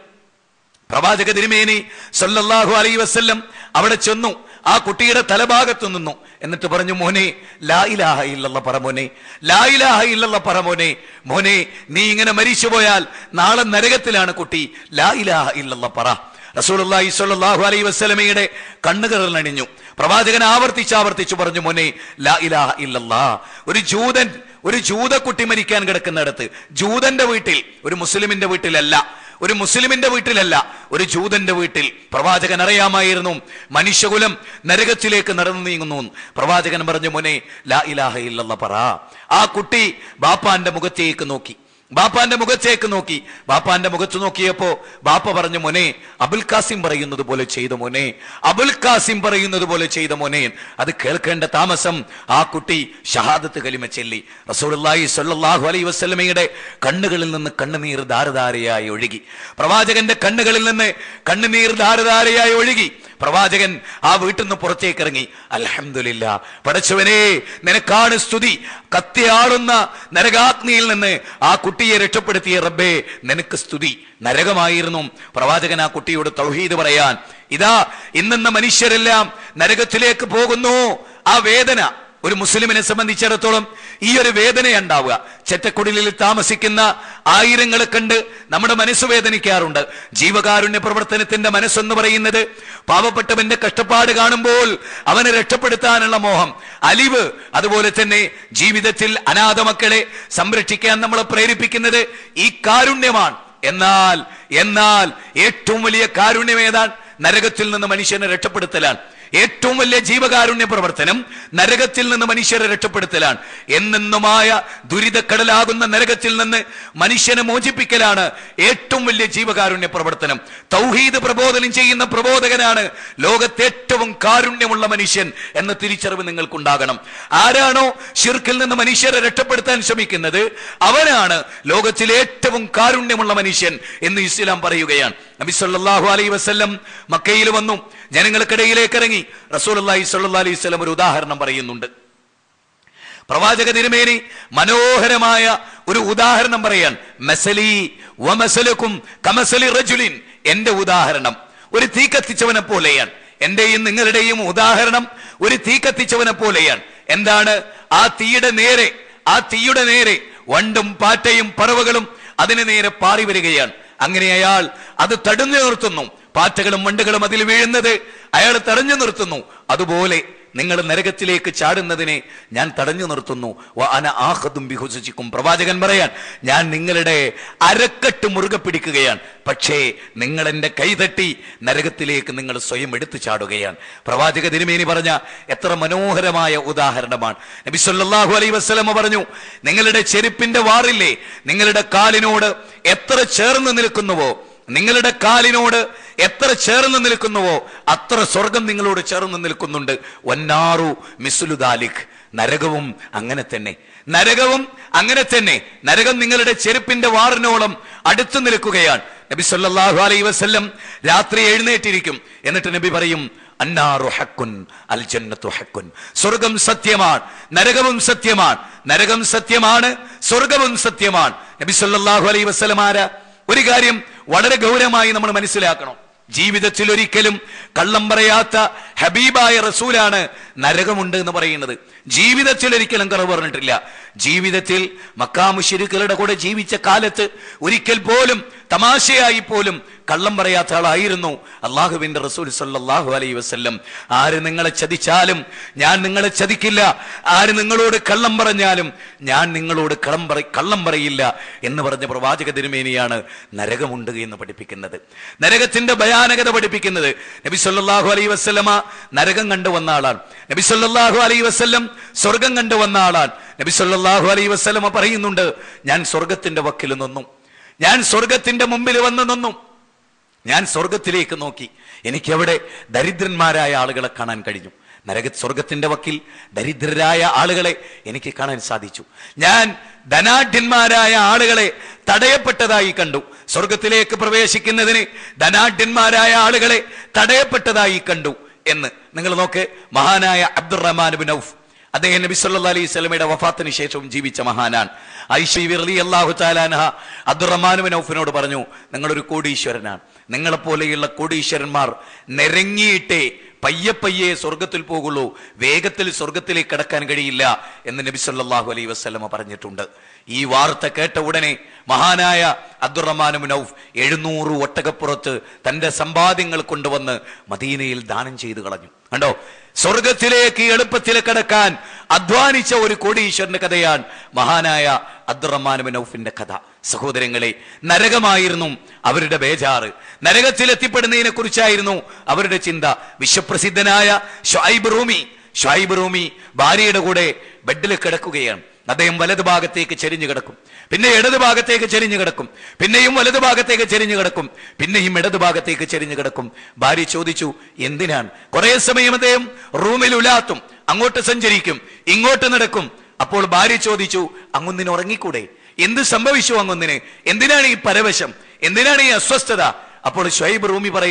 പ്രവാചക തിരുമേനി സല്ലല്ലാഹു അലൈ വസല്ലം അവിടെ ചെന്നു ആ കുട്ടിയുടെ തലഭാഗത്തു നിന്നു എന്നിട്ട് പറഞ്ഞു മോനെ ലാ ഇലാഹ ഇല്ലല്ല പറ മോനെ ലാ ഇലാഹ ഇല്ലല്ല പറ മോനെ മോനെ നീ ഇങ്ങനെ മരിച്ചുപോയാൽ നാളെ നരകത്തിലാണ് കുട്ടി ലാ ഇലാഹ ഇല്ലല്ല പറ റസൂലുള്ളാഹി സ്വല്ലല്ലാഹു അലൈഹി വസല്ലമയുടെ കണ്ണുകൾ അണിഞ്ഞു പ്രവാചകൻ ആവർത്തിച്ച് ആവർത്തിച്ചു പറഞ്ഞു മോനെ ലാ ഇലാഹ ഇല്ലല്ലാ ഒരു ജൂതൻ ഒരു ജൂതക്കുട്ടി മരിക്കാൻ കിടക്കുന്നിടത്ത് ജൂതന്റെ വീട്ടിൽ ഒരു മുസ്ലിമിന്റെ വീട്ടിലല്ല ഒരു മുസ്ലിമിന്റെ വീട്ടിലല്ല ഒരു ജൂതന്റെ വീട്ടിൽ പ്രവാചകൻ അറിയാമായിരുന്നു മനുഷ്യകുലം നരകത്തിലേക്ക് നടന്നു നീങ്ങുന്നു പ്രവാചകൻ പറഞ്ഞു മോനെ ലാ ഇലാഹ ഇല്ലല്ല പറ ആ കുട്ടി ബാപ്പാന്റെ മുഖത്തേക്ക് നോക്കി ബാപ്പാന്റെ മുഖത്തേക്ക് നോക്കി ബാപ്പാന്റെ മുഖത്ത് നോക്കിയപ്പോ ബാപ്പ പറഞ്ഞു മോനെ അബുൽ കാസിം പറയുന്നത് പോലെ ചെയ്ത മോനെ അബുൽ കാസിം പറയുന്നത് പോലെ ചെയ്ത മോനെ അത് കേൾക്കേണ്ട താമസം ആ കുട്ടി ഷഹാദത്ത് കലിമ ചെല്ലി റസൂലുള്ളാഹി സ്വല്ലല്ലാഹു അലൈഹി വസല്ലമയുടെ കണ്ണുകളിൽ നിന്ന് കണ്ണുനീർ ധാരധാരയായി ഒഴുകി പ്രവാചകന്റെ കണ്ണുകളിൽ നിന്ന് കണ്ണുനീർ ധാരധാരയായി ഒഴുകി പ്രവാചകൻ ആ വീട്ടിൽ നിന്ന് പുറത്തേക്ക് ഇറങ്ങി അൽഹംദുലില്ല പടച്ചവനെ നിനക്കാണ് സ്തുതി കത്തിയാളുന്ന നരകാഗ്നിയിൽ നിന്ന് ആ കുട്ടിയെ രക്ഷപ്പെടുത്തിയ റബ്ബേ നിനക്ക് സ്തുതി നരകമായിരുന്നു പ്രവാചകൻ ആ കുട്ടിയോട് തൗഹീദ് പറയാൻ ഇതാ ഇന്നെന്ന മനുഷ്യരെല്ലാം നരകത്തിലേക്ക് പോകുന്നു ആ വേദന ഒരു മുസ്ലിമിനെ സംബന്ധിച്ചിടത്തോളം ഈ ഒരു വേദന ഉണ്ടാവുക ചെറ്റക്കുടിലിൽ താമസിക്കുന്ന ആയിരങ്ങളെ കണ്ട് നമ്മുടെ മനസ്സ് വേദനിക്കാറുണ്ട് ജീവകാരുണ്യ പ്രവർത്തനത്തിന്റെ മനസ്സെന്ന് പറയുന്നത് പാവപ്പെട്ടവന്റെ കഷ്ടപ്പാട് കാണുമ്പോൾ അവനെ രക്ഷപ്പെടുത്താനുള്ള മോഹം അലിവ് അതുപോലെ തന്നെ ജീവിതത്തിൽ അനാഥ മക്കളെ സംരക്ഷിക്കാൻ നമ്മളെ പ്രേരിപ്പിക്കുന്നത് ഈ കാരുണ്യമാണ് എന്നാൽ എന്നാൽ ഏറ്റവും വലിയ കാരുണ്യം ഏതാണ് നരകത്തിൽ നിന്ന് മനുഷ്യനെ രക്ഷപ്പെടുത്തലാണ് ഏറ്റവും വലിയ ജീവകാരുണ്യ പ്രവർത്തനം നരകത്തിൽ നിന്ന് മനുഷ്യരെ രക്ഷപ്പെടുത്തലാണ് എന്നെന്നുമായ ദുരിതക്കടലാകുന്ന നരകത്തിൽ നിന്ന് മനുഷ്യനെ മോചിപ്പിക്കലാണ് ഏറ്റവും വലിയ ജീവകാരുണ്യ പ്രവർത്തനം തൗഹീദ് പ്രബോധനം ചെയ്യുന്ന പ്രബോധകനാണ് ലോകത്തെ ഏറ്റവും കാരുണ്യമുള്ള മനുഷ്യൻ എന്ന തിരിച്ചറിവ് നിങ്ങൾക്കുണ്ടാകണം ആരാണോ ഷിർക്കിൽ നിന്ന് മനുഷ്യരെ രക്ഷപ്പെടുത്താൻ ശ്രമിക്കുന്നത് അവനാണ് ലോകത്തിലെ ഏറ്റവും കാരുണ്യമുള്ള മനുഷ്യൻ എന്ന് ഇസ്ലാം പറയുകയാണ് നബി സല്ലല്ലാഹു അലൈഹി വസല്ലം മക്കയിൽ വന്നു ജനങ്ങൾക്കിടയിലേക്ക് ഇറങ്ങി റസൂലുള്ളാഹി സ്വല്ലല്ലാഹു അലൈഹി വസല്ലം ഒരു ഉദാഹരണം പറയുന്നുണ്ട് പ്രവാചക തിരുമേനി മനോഹരമായ ഒരു ഉദാഹരണം പറയാൻ മസലി വമസലക്കും കമസലി റജുലിൻ എന്റെ ഉദാഹരണം ഒരു തീ കത്തിച്ചവനെ പോലെയാണ് എന്റെയും നിങ്ങളുടെയും ഉദാഹരണം ഒരു തീ കത്തിച്ചവനെ പോലെയാണ് എന്താണ് ആ തീയുടെ നേരെ ആ തീയുടെ നേരെ വണ്ടും പാറ്റയും പറവകളും അതിന് നേരെ പാറി വരികയാണ് അങ്ങനെ അയാൾ അത് തടഞ്ഞു നിർത്തുന്നു പാറ്റകളും വണ്ടുകളും അതിൽ വീഴുന്നത് അയാൾ തടഞ്ഞു നിർത്തുന്നു അതുപോലെ നിങ്ങൾ നരകത്തിലേക്ക് ചാടുന്നതിനെ ഞാൻ തടഞ്ഞു നിർത്തുന്നു വ അന ആഹദും ബിഹുസിക്കും പ്രവാചകൻ പറയാൻ ഞാൻ നിങ്ങളുടെ അരക്കെട്ട് മുറുകെ പിടിക്കുകയാണ് പക്ഷേ നിങ്ങൾ എന്റെ കൈതട്ടി നരകത്തിലേക്ക് നിങ്ങൾ സ്വയം എടുത്തു ചാടുകയാണ് പ്രവാചക തിരുമേനി പറഞ്ഞ എത്ര മനോഹരമായ ഉദാഹരണമാണ് നബി സല്ലല്ലാഹു അലൈഹി വസല്ലമ പറഞ്ഞു നിങ്ങളുടെ ചെരുപ്പിന്റെ വാറില്ലേ നിങ്ങളുടെ കാലിനോട് എത്ര ചേർന്ന് നിൽക്കുന്നുവോ നിങ്ങളുടെ കാലിനോട് എത്ര ചേർന്ന് നിൽക്കുന്നുവോ അത്ര സ്വർഗം നിങ്ങളോട് ചേർന്ന് നിൽക്കുന്നുണ്ട് വന്നാറു മിസുലുദാലിഖ് നരകവും അങ്ങനെ തന്നെ നരകവും അങ്ങനെ തന്നെ നരകം നിങ്ങളുടെ ചെരുപ്പിന്റെ വാറിനോളം അടുത്തു നിൽക്കുകയാണ് നബി സല്ലല്ലാഹു അലൈഹി വസല്ലം രാത്രി എഴുന്നേറ്റിരിക്കും എന്നിട്ട് നബി പറയും അന്നാറു ഹക്കുൻ അൽ ജന്നത്തു ഹക്കുൻ സ്വർഗം സത്യമാണ് നരകവും സത്യമാണ് നരകം സത്യമാണ് സ്വർഗവും സത്യമാണ് നബി സല്ലല്ലാഹു അലൈഹി വസല്ലം ആരാ ഒരു കാര്യം വളരെ ഗൗരവമായി നമ്മൾ മനസ്സിലാക്കണം ജീവിതത്തിൽ ഒരിക്കലും കള്ളം പറയാത്ത ഹബീബായ റസൂലാണ് നരകമുണ്ട് എന്ന് പറയുന്നത് ജീവിതത്തിൽ ഒരിക്കലും കറവ് പറഞ്ഞിട്ടില്ല ജീവിതത്തിൽ മക്കാമുഷിരുക്കളുടെ കൂടെ ജീവിച്ച കാലത്ത് ഒരിക്കൽ പോലും തമാശയായി പോലും കള്ളം പറയാത്ത ആളായിരുന്നു അള്ളാഹുവിന്റെ റസൂൽ സല്ലല്ലാഹു അലൈഹി വസല്ലം ആര് നിങ്ങളെ ചതിച്ചാലും ഞാൻ നിങ്ങളെ ചതിക്കില്ല ആര് നിങ്ങളോട് കള്ളം പറഞ്ഞാലും ഞാൻ നിങ്ങളോട് കള്ളം പറ കള്ളം പറയില്ല എന്ന് പറഞ്ഞ പ്രവാചക തിരുമേനിയാണ് നരകമുണ്ട് എന്ന് പഠിപ്പിക്കുന്നത് നരകത്തിന്റെ ഭയാനകത പഠിപ്പിക്കുന്നത് നബി സല്ലല്ലാഹു അലൈഹി വസല്ലമ നരകം കണ്ടുവന്ന ആളാണ് നബി സല്ലല്ലാഹു അലൈഹി വസല്ലം സ്വർഗം കണ്ടുവന്ന ആളാണ് നബി സല്ലല്ലാഹു അലൈഹി വസല്ലമ പറയുന്നുണ്ട് ഞാൻ സ്വർഗത്തിന്റെ വക്കിൽ നിന്നു ഞാൻ സ്വർഗത്തിന്റെ മുമ്പിൽ വന്നു നിന്നു ഞാൻ സ്വർഗത്തിലേക്ക് നോക്കി എനിക്ക് അവിടെ ദരിദ്രന്മാരായ ആളുകളെ കാണാൻ കഴിഞ്ഞു നരക സ്വർഗത്തിന്റെ വക്കിൽ ദരിദ്രരായ ആളുകളെ എനിക്ക് കാണാൻ സാധിച്ചു ഞാൻ ധനാഢ്യന്മാരായ ആളുകളെ തടയപ്പെട്ടതായി കണ്ടു സ്വർഗത്തിലേക്ക് പ്രവേശിക്കുന്നതിന് ധനാഢ്യന്മാരായ ആളുകളെ തടയപ്പെട്ടതായി കണ്ടു എന്ന് നിങ്ങൾ നോക്ക് മഹാനായ അബ്ദുറഹ്മാൻ ബിൻ ഔഫ് അദ്ദേഹം നബി സല്ലല്ലാഹു അലൈഹി സ്വലമയുടെ വഫാത്തിന് ശേഷവും ജീവിച്ച മഹാനാണ് ഐഷി വിർലി അള്ളാഹു താലാനഹ അബ്ദുറഹ്മാൻ ബിൻ ഔഫിനോട് പറഞ്ഞു നിങ്ങളൊരു കോടീശ്വരനാണ് നിങ്ങളെപ്പോലെയുള്ള കോടീശ്വരന്മാർ നിരങ്ങിയിട്ടേ പയ്യെ പയ്യെ സ്വർഗത്തിൽ പോകുള്ളൂ വേഗത്തിൽ സ്വർഗത്തിലേക്ക് കടക്കാൻ കഴിയില്ല എന്ന് നബി സല്ലല്ലാഹു അലൈഹി വസല്ലമ പറഞ്ഞിട്ടുണ്ട് ഈ വാർത്ത കേട്ട ഉടനെ മഹാനായ അബ്ദുറഹ്മാൻ ബിൻ ഔഫ് എഴുന്നൂറ് ഒട്ടകപ്പുറത്ത് തന്റെ സമ്പാദ്യങ്ങൾ കൊണ്ടുവന്ന് മദീനയിൽ ദാനം ചെയ്തു കളഞ്ഞു കണ്ടോ സ്വർഗത്തിലേക്ക് എളുപ്പത്തിൽ കടക്കാൻ അധ്വാനിച്ച ഒരു കോടീശ്വരന്റെ കഥയാണ് മഹാനായ അബ്ദുറഹ്മാൻ ബിൻ ഔഫിന്റെ കഥ സഹോദരങ്ങളെ നരകമായിരുന്നു അവരുടെ ബേജാറ് നരകത്തിൽ എത്തിപ്പെടുന്നതിനെ കുറിച്ചായിരുന്നു അവരുടെ ചിന്ത വിശ്വപ്രസിദ്ധനായ ഷൈബ് റൂമി ഷൈബ് റൂമി ഭാര്യയുടെ കൂടെ ബെഡിൽ കിടക്കുകയാണ് അദ്ദേഹം വലതു ഭാഗത്തേക്ക് ചെരിഞ്ഞു കിടക്കും പിന്നെ ഇടതു ഭാഗത്തേക്ക് ചെരിഞ്ഞു കിടക്കും പിന്നെയും വലതു ഭാഗത്തേക്ക് ചെരിഞ്ഞു കിടക്കും പിന്നെയും ഇടതു ഭാഗത്തേക്ക് ചെരിഞ്ഞു കിടക്കും ഭാര്യ ചോദിച്ചു എന്തിനാണ് കുറെ സമയം അദ്ദേഹം റൂമിൽ ഉലാത്തും അങ്ങോട്ട് സഞ്ചരിക്കും ഇങ്ങോട്ട് നടക്കും അപ്പോൾ ഭാര്യ ചോദിച്ചു അങ്ങൊന്നിന് ഉറങ്ങിക്കൂടെ എന്ത് സംഭവിച്ചു അങ്ങൊന്നിന് എന്തിനാണ് ഈ പരവശം എന്തിനാണ് ഈ അസ്വസ്ഥത അപ്പോൾ ഷുഹൈബ് റൂമി പറയാൻ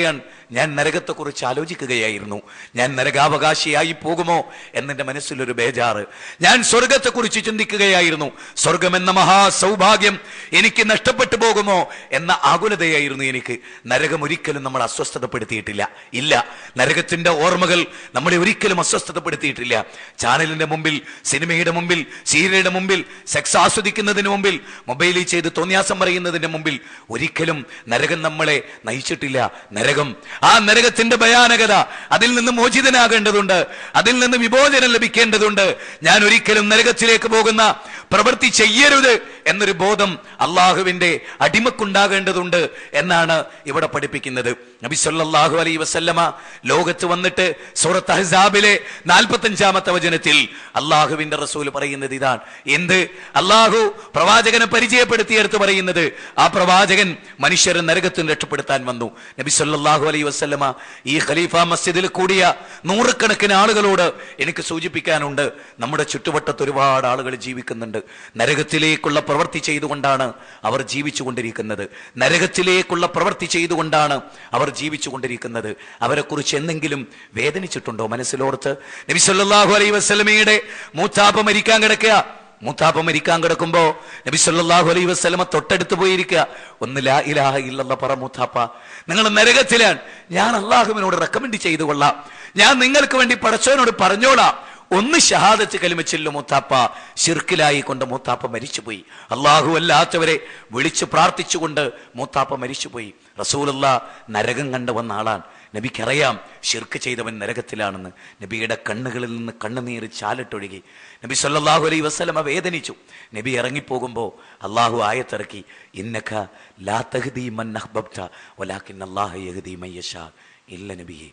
ഞാൻ നരകത്തെക്കുറിച്ച് ആലോചിക്കുകയായിരുന്നു ഞാൻ നരകാവകാശിയായി പോകുമോ എന്നെന്റെ മനസ്സിലൊരു ബേജാറ് ഞാൻ സ്വർഗത്തെക്കുറിച്ച് ചിന്തിക്കുകയായിരുന്നു സ്വർഗം എന്ന മഹാ സൗഭാഗ്യം എനിക്ക് നഷ്ടപ്പെട്ടു പോകുമോ എന്ന ആകുലതയായിരുന്നു എനിക്ക് നരകം ഒരിക്കലും നമ്മൾ അസ്വസ്ഥതപ്പെടുത്തിയിട്ടില്ല ഇല്ല നരകത്തിന്റെ ഓർമ്മകൾ നമ്മളെ ഒരിക്കലും അസ്വസ്ഥതപ്പെടുത്തിയിട്ടില്ല ചാനലിന്റെ മുമ്പിൽ സിനിമയുടെ മുമ്പിൽ സീരിയലുടെ മുമ്പിൽ സെക്സ് ആസ്വദിക്കുന്നതിന് മുമ്പിൽ മൊബൈലിൽ ചെയ്ത് തോന്നിയാസം പറയുന്നതിന്റെ മുമ്പിൽ ഒരിക്കലും നരകം നമ്മളെ നയിച്ചിട്ടില്ല നരകം ആ നരകത്തിന്റെ ഭയാനകത അതിൽ നിന്ന് മോചിതനാകേണ്ടതുണ്ട് അതിൽ നിന്ന് വിമോചനം ലഭിക്കേണ്ടതുണ്ട് ഞാൻ ഒരിക്കലും നരകത്തിലേക്ക് പോകുന്ന പ്രവൃത്തി ചെയ്യരുത് എന്നൊരു ബോധം അള്ളാഹുവിന്റെ അടിമക്കുണ്ടാകേണ്ടതുണ്ട് എന്നാണ് ഇവിടെ പഠിപ്പിക്കുന്നത് നബി സല്ലല്ലാഹു അലൈഹി വസല്ലമ ലോകത്ത് വന്നിട്ട് സൂറത്ത് അഹ്സാബിലെ നാൽപ്പത്തഞ്ചാമത്തെ വചനത്തിൽ അള്ളാഹുവിന്റെ റസൂൽ പറയുന്നത് ഇതാണ് എന്ത് അള്ളാഹു പ്രവാചകനെ പരിചയപ്പെടുത്തിയെടുത്ത് പറയുന്നത് ആ പ്രവാചകൻ മനുഷ്യരെ നരകത്തിൽ രക്ഷപ്പെടുത്താൻ വന്നു നബി സല്ലല്ലാഹു അലൈഹി വസല്ലമ ഈ ഖലീഫ മസ്ജിദിൽ കൂടിയ നൂറുകണക്കിന് ആളുകളോട് എനിക്ക് സൂചിപ്പിക്കാനുണ്ട് നമ്മുടെ ചുറ്റുവട്ടത്ത് ഒരുപാട് ആളുകൾ ജീവിക്കുന്നുണ്ട് നരകത്തിലേക്കുള്ള പ്രവൃത്തി ചെയ്തുകൊണ്ടാണ് അവർ ജീവിച്ചു കൊണ്ടിരിക്കുന്നത് നരകത്തിലേക്കുള്ള പ്രവൃത്തി ചെയ്തുകൊണ്ടാണ് അവർ ജീവിച്ചു കൊണ്ടിരിക്കുന്നത് അവരെ കുറിച്ച് എന്തെങ്കിലും വേദനിച്ചിട്ടുണ്ടോ മനസ്സിലോർത്ത് നബി സല്ലല്ലാഹു അലൈഹി വസല്ലമയുടെ മൂത്താപ്പ മരിക്കാൻ കിടക്കുക മൂത്താപ്പ മരിക്കാൻ കിടക്കുമ്പോ നബി സല്ലല്ലാഹു അലൈഹി വസല്ലമ തൊട്ടടുത്ത് പോയിരിക്കുക ഒന്ന് ലാ ഇലാഹ ഇല്ലല്ല പറ മൂത്താപ്പ നിങ്ങൾ നരകത്തിലാണ് ഞാൻ അള്ളാഹുവിനോട് റെക്കമെൻഡ് ചെയ്തു കൊള്ളാം ഞാൻ നിങ്ങൾക്ക് വേണ്ടി പടച്ചവനോട് പറഞ്ഞോളാം ഒന്ന് ഷഹാദത്ത് കലിമച്ചെല്ലു മൂത്താപ്പ ഷിർക്കിലായി കൊണ്ട് മൂത്താപ്പ മരിച്ചുപോയി അള്ളാഹു അല്ലാത്തവരെ വിളിച്ചു പ്രാർത്ഥിച്ചുകൊണ്ട് മൂത്താപ്പ മരിച്ചുപോയി റസൂലുള്ള നരകം കണ്ടു വന്ന ആളാണ് നബിക്കറിയാം ഷിർക്ക് ചെയ്തവൻ നരകത്തിലാണെന്ന് നബിയുടെ കണ്ണുകളിൽ നിന്ന് കണ്ണുനീര് ചാലിട്ടൊഴുകി നബി സല്ലല്ലാഹു അലൈഹി വസല്ലമ വേദനിച്ചു നബി ഇറങ്ങിപ്പോകുമ്പോൾ അള്ളാഹു ആയത്തിറക്കി ഇന്നക ലാ തഹ്ദി മൻ അഹ്ബബ്ത വലാകിൻ അല്ലാഹ യഹ്ദി മൻ യശാ ഇല്ല നബിയെ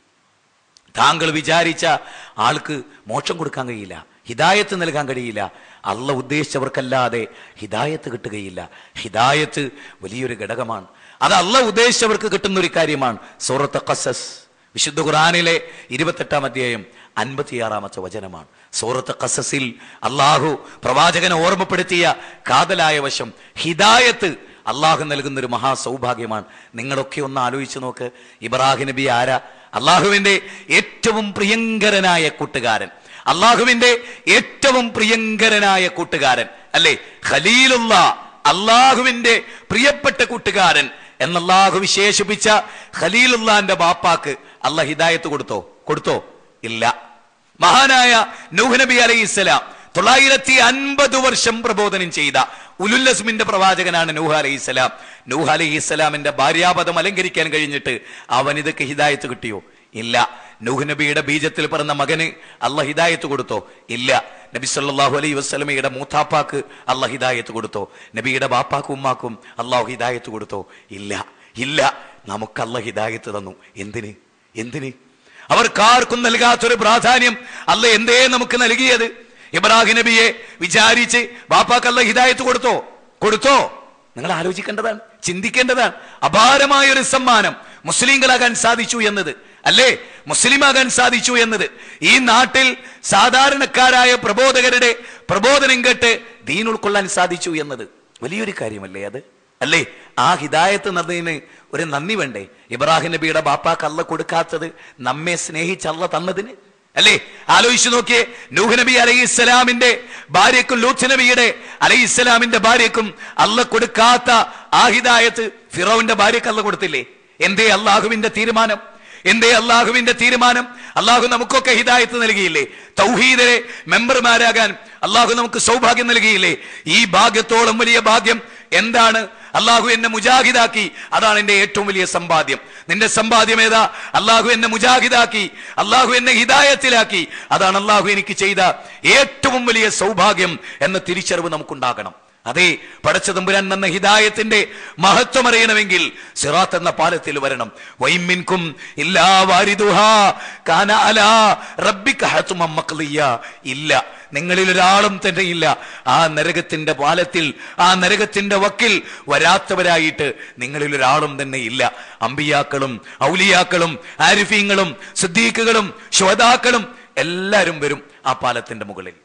താങ്കൾ വിചാരിച്ച ആൾക്ക് മോക്ഷം കൊടുക്കാൻ കഴിയില്ല ഹിദായത്ത് നൽകാൻ കഴിയില്ല അള്ള ഉദ്ദേശിച്ചവർക്കല്ലാതെ ഹിദായത്ത് കിട്ടുകയില്ല ഹിദായത്ത് വലിയൊരു ഘടകമാണ് അത് അള്ള ഉദ്ദേശിച്ചവർക്ക് കിട്ടുന്ന ഒരു കാര്യമാണ് സൂറത്ത് ഖസസ് വിശുദ്ധ ഖുറാനിലെ ഇരുപത്തെട്ടാം അധ്യായം അൻപത്തിയാറാമത്തെ വചനമാണ് സൂറത്ത് ഖസസിൽ അള്ളാഹു പ്രവാചകനെ ഓർമ്മപ്പെടുത്തിയ കാതലായ വശം ഹിദായത്ത് അള്ളാഹു നൽകുന്ന ഒരു മഹാ സൗഭാഗ്യമാണ് നിങ്ങളൊക്കെ ഒന്ന് ആലോചിച്ച് നോക്ക് ഇബ്രാഹിം നബി ആരാ അള്ളാഹുവിന്റെ ഏറ്റവും പ്രിയങ്കരനായ കൂട്ടുകാരൻ അള്ളാഹുവിന്റെ ഏറ്റവും പ്രിയങ്കരനായ കൂട്ടുകാരൻ അല്ലേ ഖലീലുള്ള അള്ളാഹുവിന്റെ പ്രിയപ്പെട്ട കൂട്ടുകാരൻ എന്നല്ലാഹു വിശേഷിപ്പിച്ച ഖലീലുള്ളാന്റെ ബാപ്പാക്ക് അള്ളാഹ് ഹിദായത്ത് കൊടുത്തോ കൊടുത്തോ ഇല്ല മഹാനായ നൂഹ് നബി അലൈഹി ഇസ്ലാം തൊള്ളായിരത്തി അൻപത് വർഷം പ്രബോധനം ചെയ്ത ഉലുല്ലസ്മിന്റെ പ്രവാചകനാണ് നൂഹ് അലൈഹി സ്വലാം നൂഹ് അലൈഹി സ്വലാമിന്റെ ഭാര്യാപദം അലങ്കരിക്കാൻ കഴിഞ്ഞിട്ട് അവൻ ഇതൊക്കെ ഹിദായത്ത് കിട്ടിയോ ഇല്ല നൂഹ് നബിയുടെ ബീജത്തിൽ പിറന്ന മകന് അല്ല ഹിദായത്ത് കൊടുത്തോ ഇല്ല നബി സല്ലല്ലാഹു അലൈഹി വസല്ലമയുടെ മൂത്താപ്പാക്ക് അല്ല ഹിദായത്ത് കൊടുത്തോ നബിയുടെ ബാപ്പാക്കും ഉമ്മാക്കും അള്ളാഹു ഹിദായത്ത് കൊടുത്തോ ഇല്ല ഇല്ല നമുക്ക് അല്ല ഹിദായത്ത് തന്നു എന്തിന് എന്തിന് അവർക്കാർക്കും നൽകാത്തൊരു പ്രാധാന്യം അല്ല എന്തേ നമുക്ക് നൽകിയത് ഇബ്രാഹിം നബിയെ വിചാരിച്ച് ബാപ്പാക്കല്ല ഹിദായത്ത് കൊടുത്തോ കൊടുത്തോ നിങ്ങൾ ആലോചിക്കേണ്ടതാണ് ചിന്തിക്കേണ്ടതാണ് അപാരമായ ഒരു സമ്മാനം മുസ്ലിങ്ങളാകാൻ സാധിച്ചു എന്നത് അല്ലേ മുസ്ലിമാകാൻ സാധിച്ചു എന്നത് ഈ നാട്ടിൽ സാധാരണക്കാരായ പ്രബോധകരുടെ പ്രബോധനം കേട്ട് ദീൻ ഉൾക്കൊള്ളാൻ സാധിച്ചു എന്നത് വലിയൊരു കാര്യമല്ലേ അത് അല്ലേ ആ ഹിദായത്ത് എന്നതിന് ഒരു നന്ദി വേണ്ടേ ഇബ്രാഹിം നബിയുടെ ബാപ്പാക്ക് അല്ല കൊടുക്കാത്തത് നമ്മെ സ്നേഹിച്ച് അല്ല തന്നതിന് അല്ലേ ആലോചിച്ചു നോക്കിയേ നൂഹ് നബി അലൈഹി ഇസ്ലാമിന്റെ ഭാര്യക്കും ലൂത്ത് നബിയുടെ അലൈഹി ഇസ്ലാമിന്റെ ഭാര്യക്കും അല്ല കൊടുക്കാത്ത ആ ഹിദായത്ത് ഫിറോവിന്റെ ഭാര്യക്ക് അല്ല കൊടുത്തില്ലേ എന്തേ അള്ളാഹുവിന്റെ തീരുമാനം എന്തേ അള്ളാഹുവിന്റെ തീരുമാനം അള്ളാഹു നമുക്കൊക്കെ ഹിദായത്ത് നൽകിയില്ലേ തൗഹീദരെ മെമ്പർമാരാകാൻ അള്ളാഹു നമുക്ക് സൗഭാഗ്യം നൽകിയില്ലേ ഈ ഭാഗ്യത്തോളം വലിയ ഭാഗ്യം എന്താണ് അള്ളാഹു എന്നെ മുജാഹിദാക്കി അതാണ് എന്റെ ഏറ്റവും വലിയ സമ്പാദ്യം നിന്റെ സമ്പാദ്യം ഏതാ അള്ളാഹു എന്നെ മുജാഹിദാക്കി അള്ളാഹു എന്നെ ഹിദായത്തിലാക്കി അതാണ് അള്ളാഹു എനിക്ക് ചെയ്ത ഏറ്റവും വലിയ സൗഭാഗ്യം എന്ന തിരിച്ചറിവ് നമുക്കുണ്ടാകണം അതെ പടച്ച തമ്പുരാൻ എന്ന ഹിദായത്തിന്റെ മഹത്വം അറിയണമെങ്കിൽ സിറാത്ത് എന്ന പാലത്തിൽ വരണം വൈമിൻകും ഇല്ലാ വാരിദുഹാ കാന അലാ റബ്ബിക ഹത്മം മഖ്ലിയ ഇല്ല നിങ്ങളിൽ ഒരാളും തന്നെ ഇല്ല ആ നരകത്തിന്റെ പാലത്തിൽ ആ നരകത്തിന്റെ വക്കിൽ വരാത്തവരായിട്ട് നിങ്ങളിൽ ഒരാളും തന്നെ ഇല്ല അമ്പിയാക്കളും ഔലിയാക്കളും ആരിഫീങ്ങളും സിദ്ദീഖുകളും ശ്വതാക്കളും എല്ലാവരും വരും ആ പാലത്തിന്റെ മുകളിൽ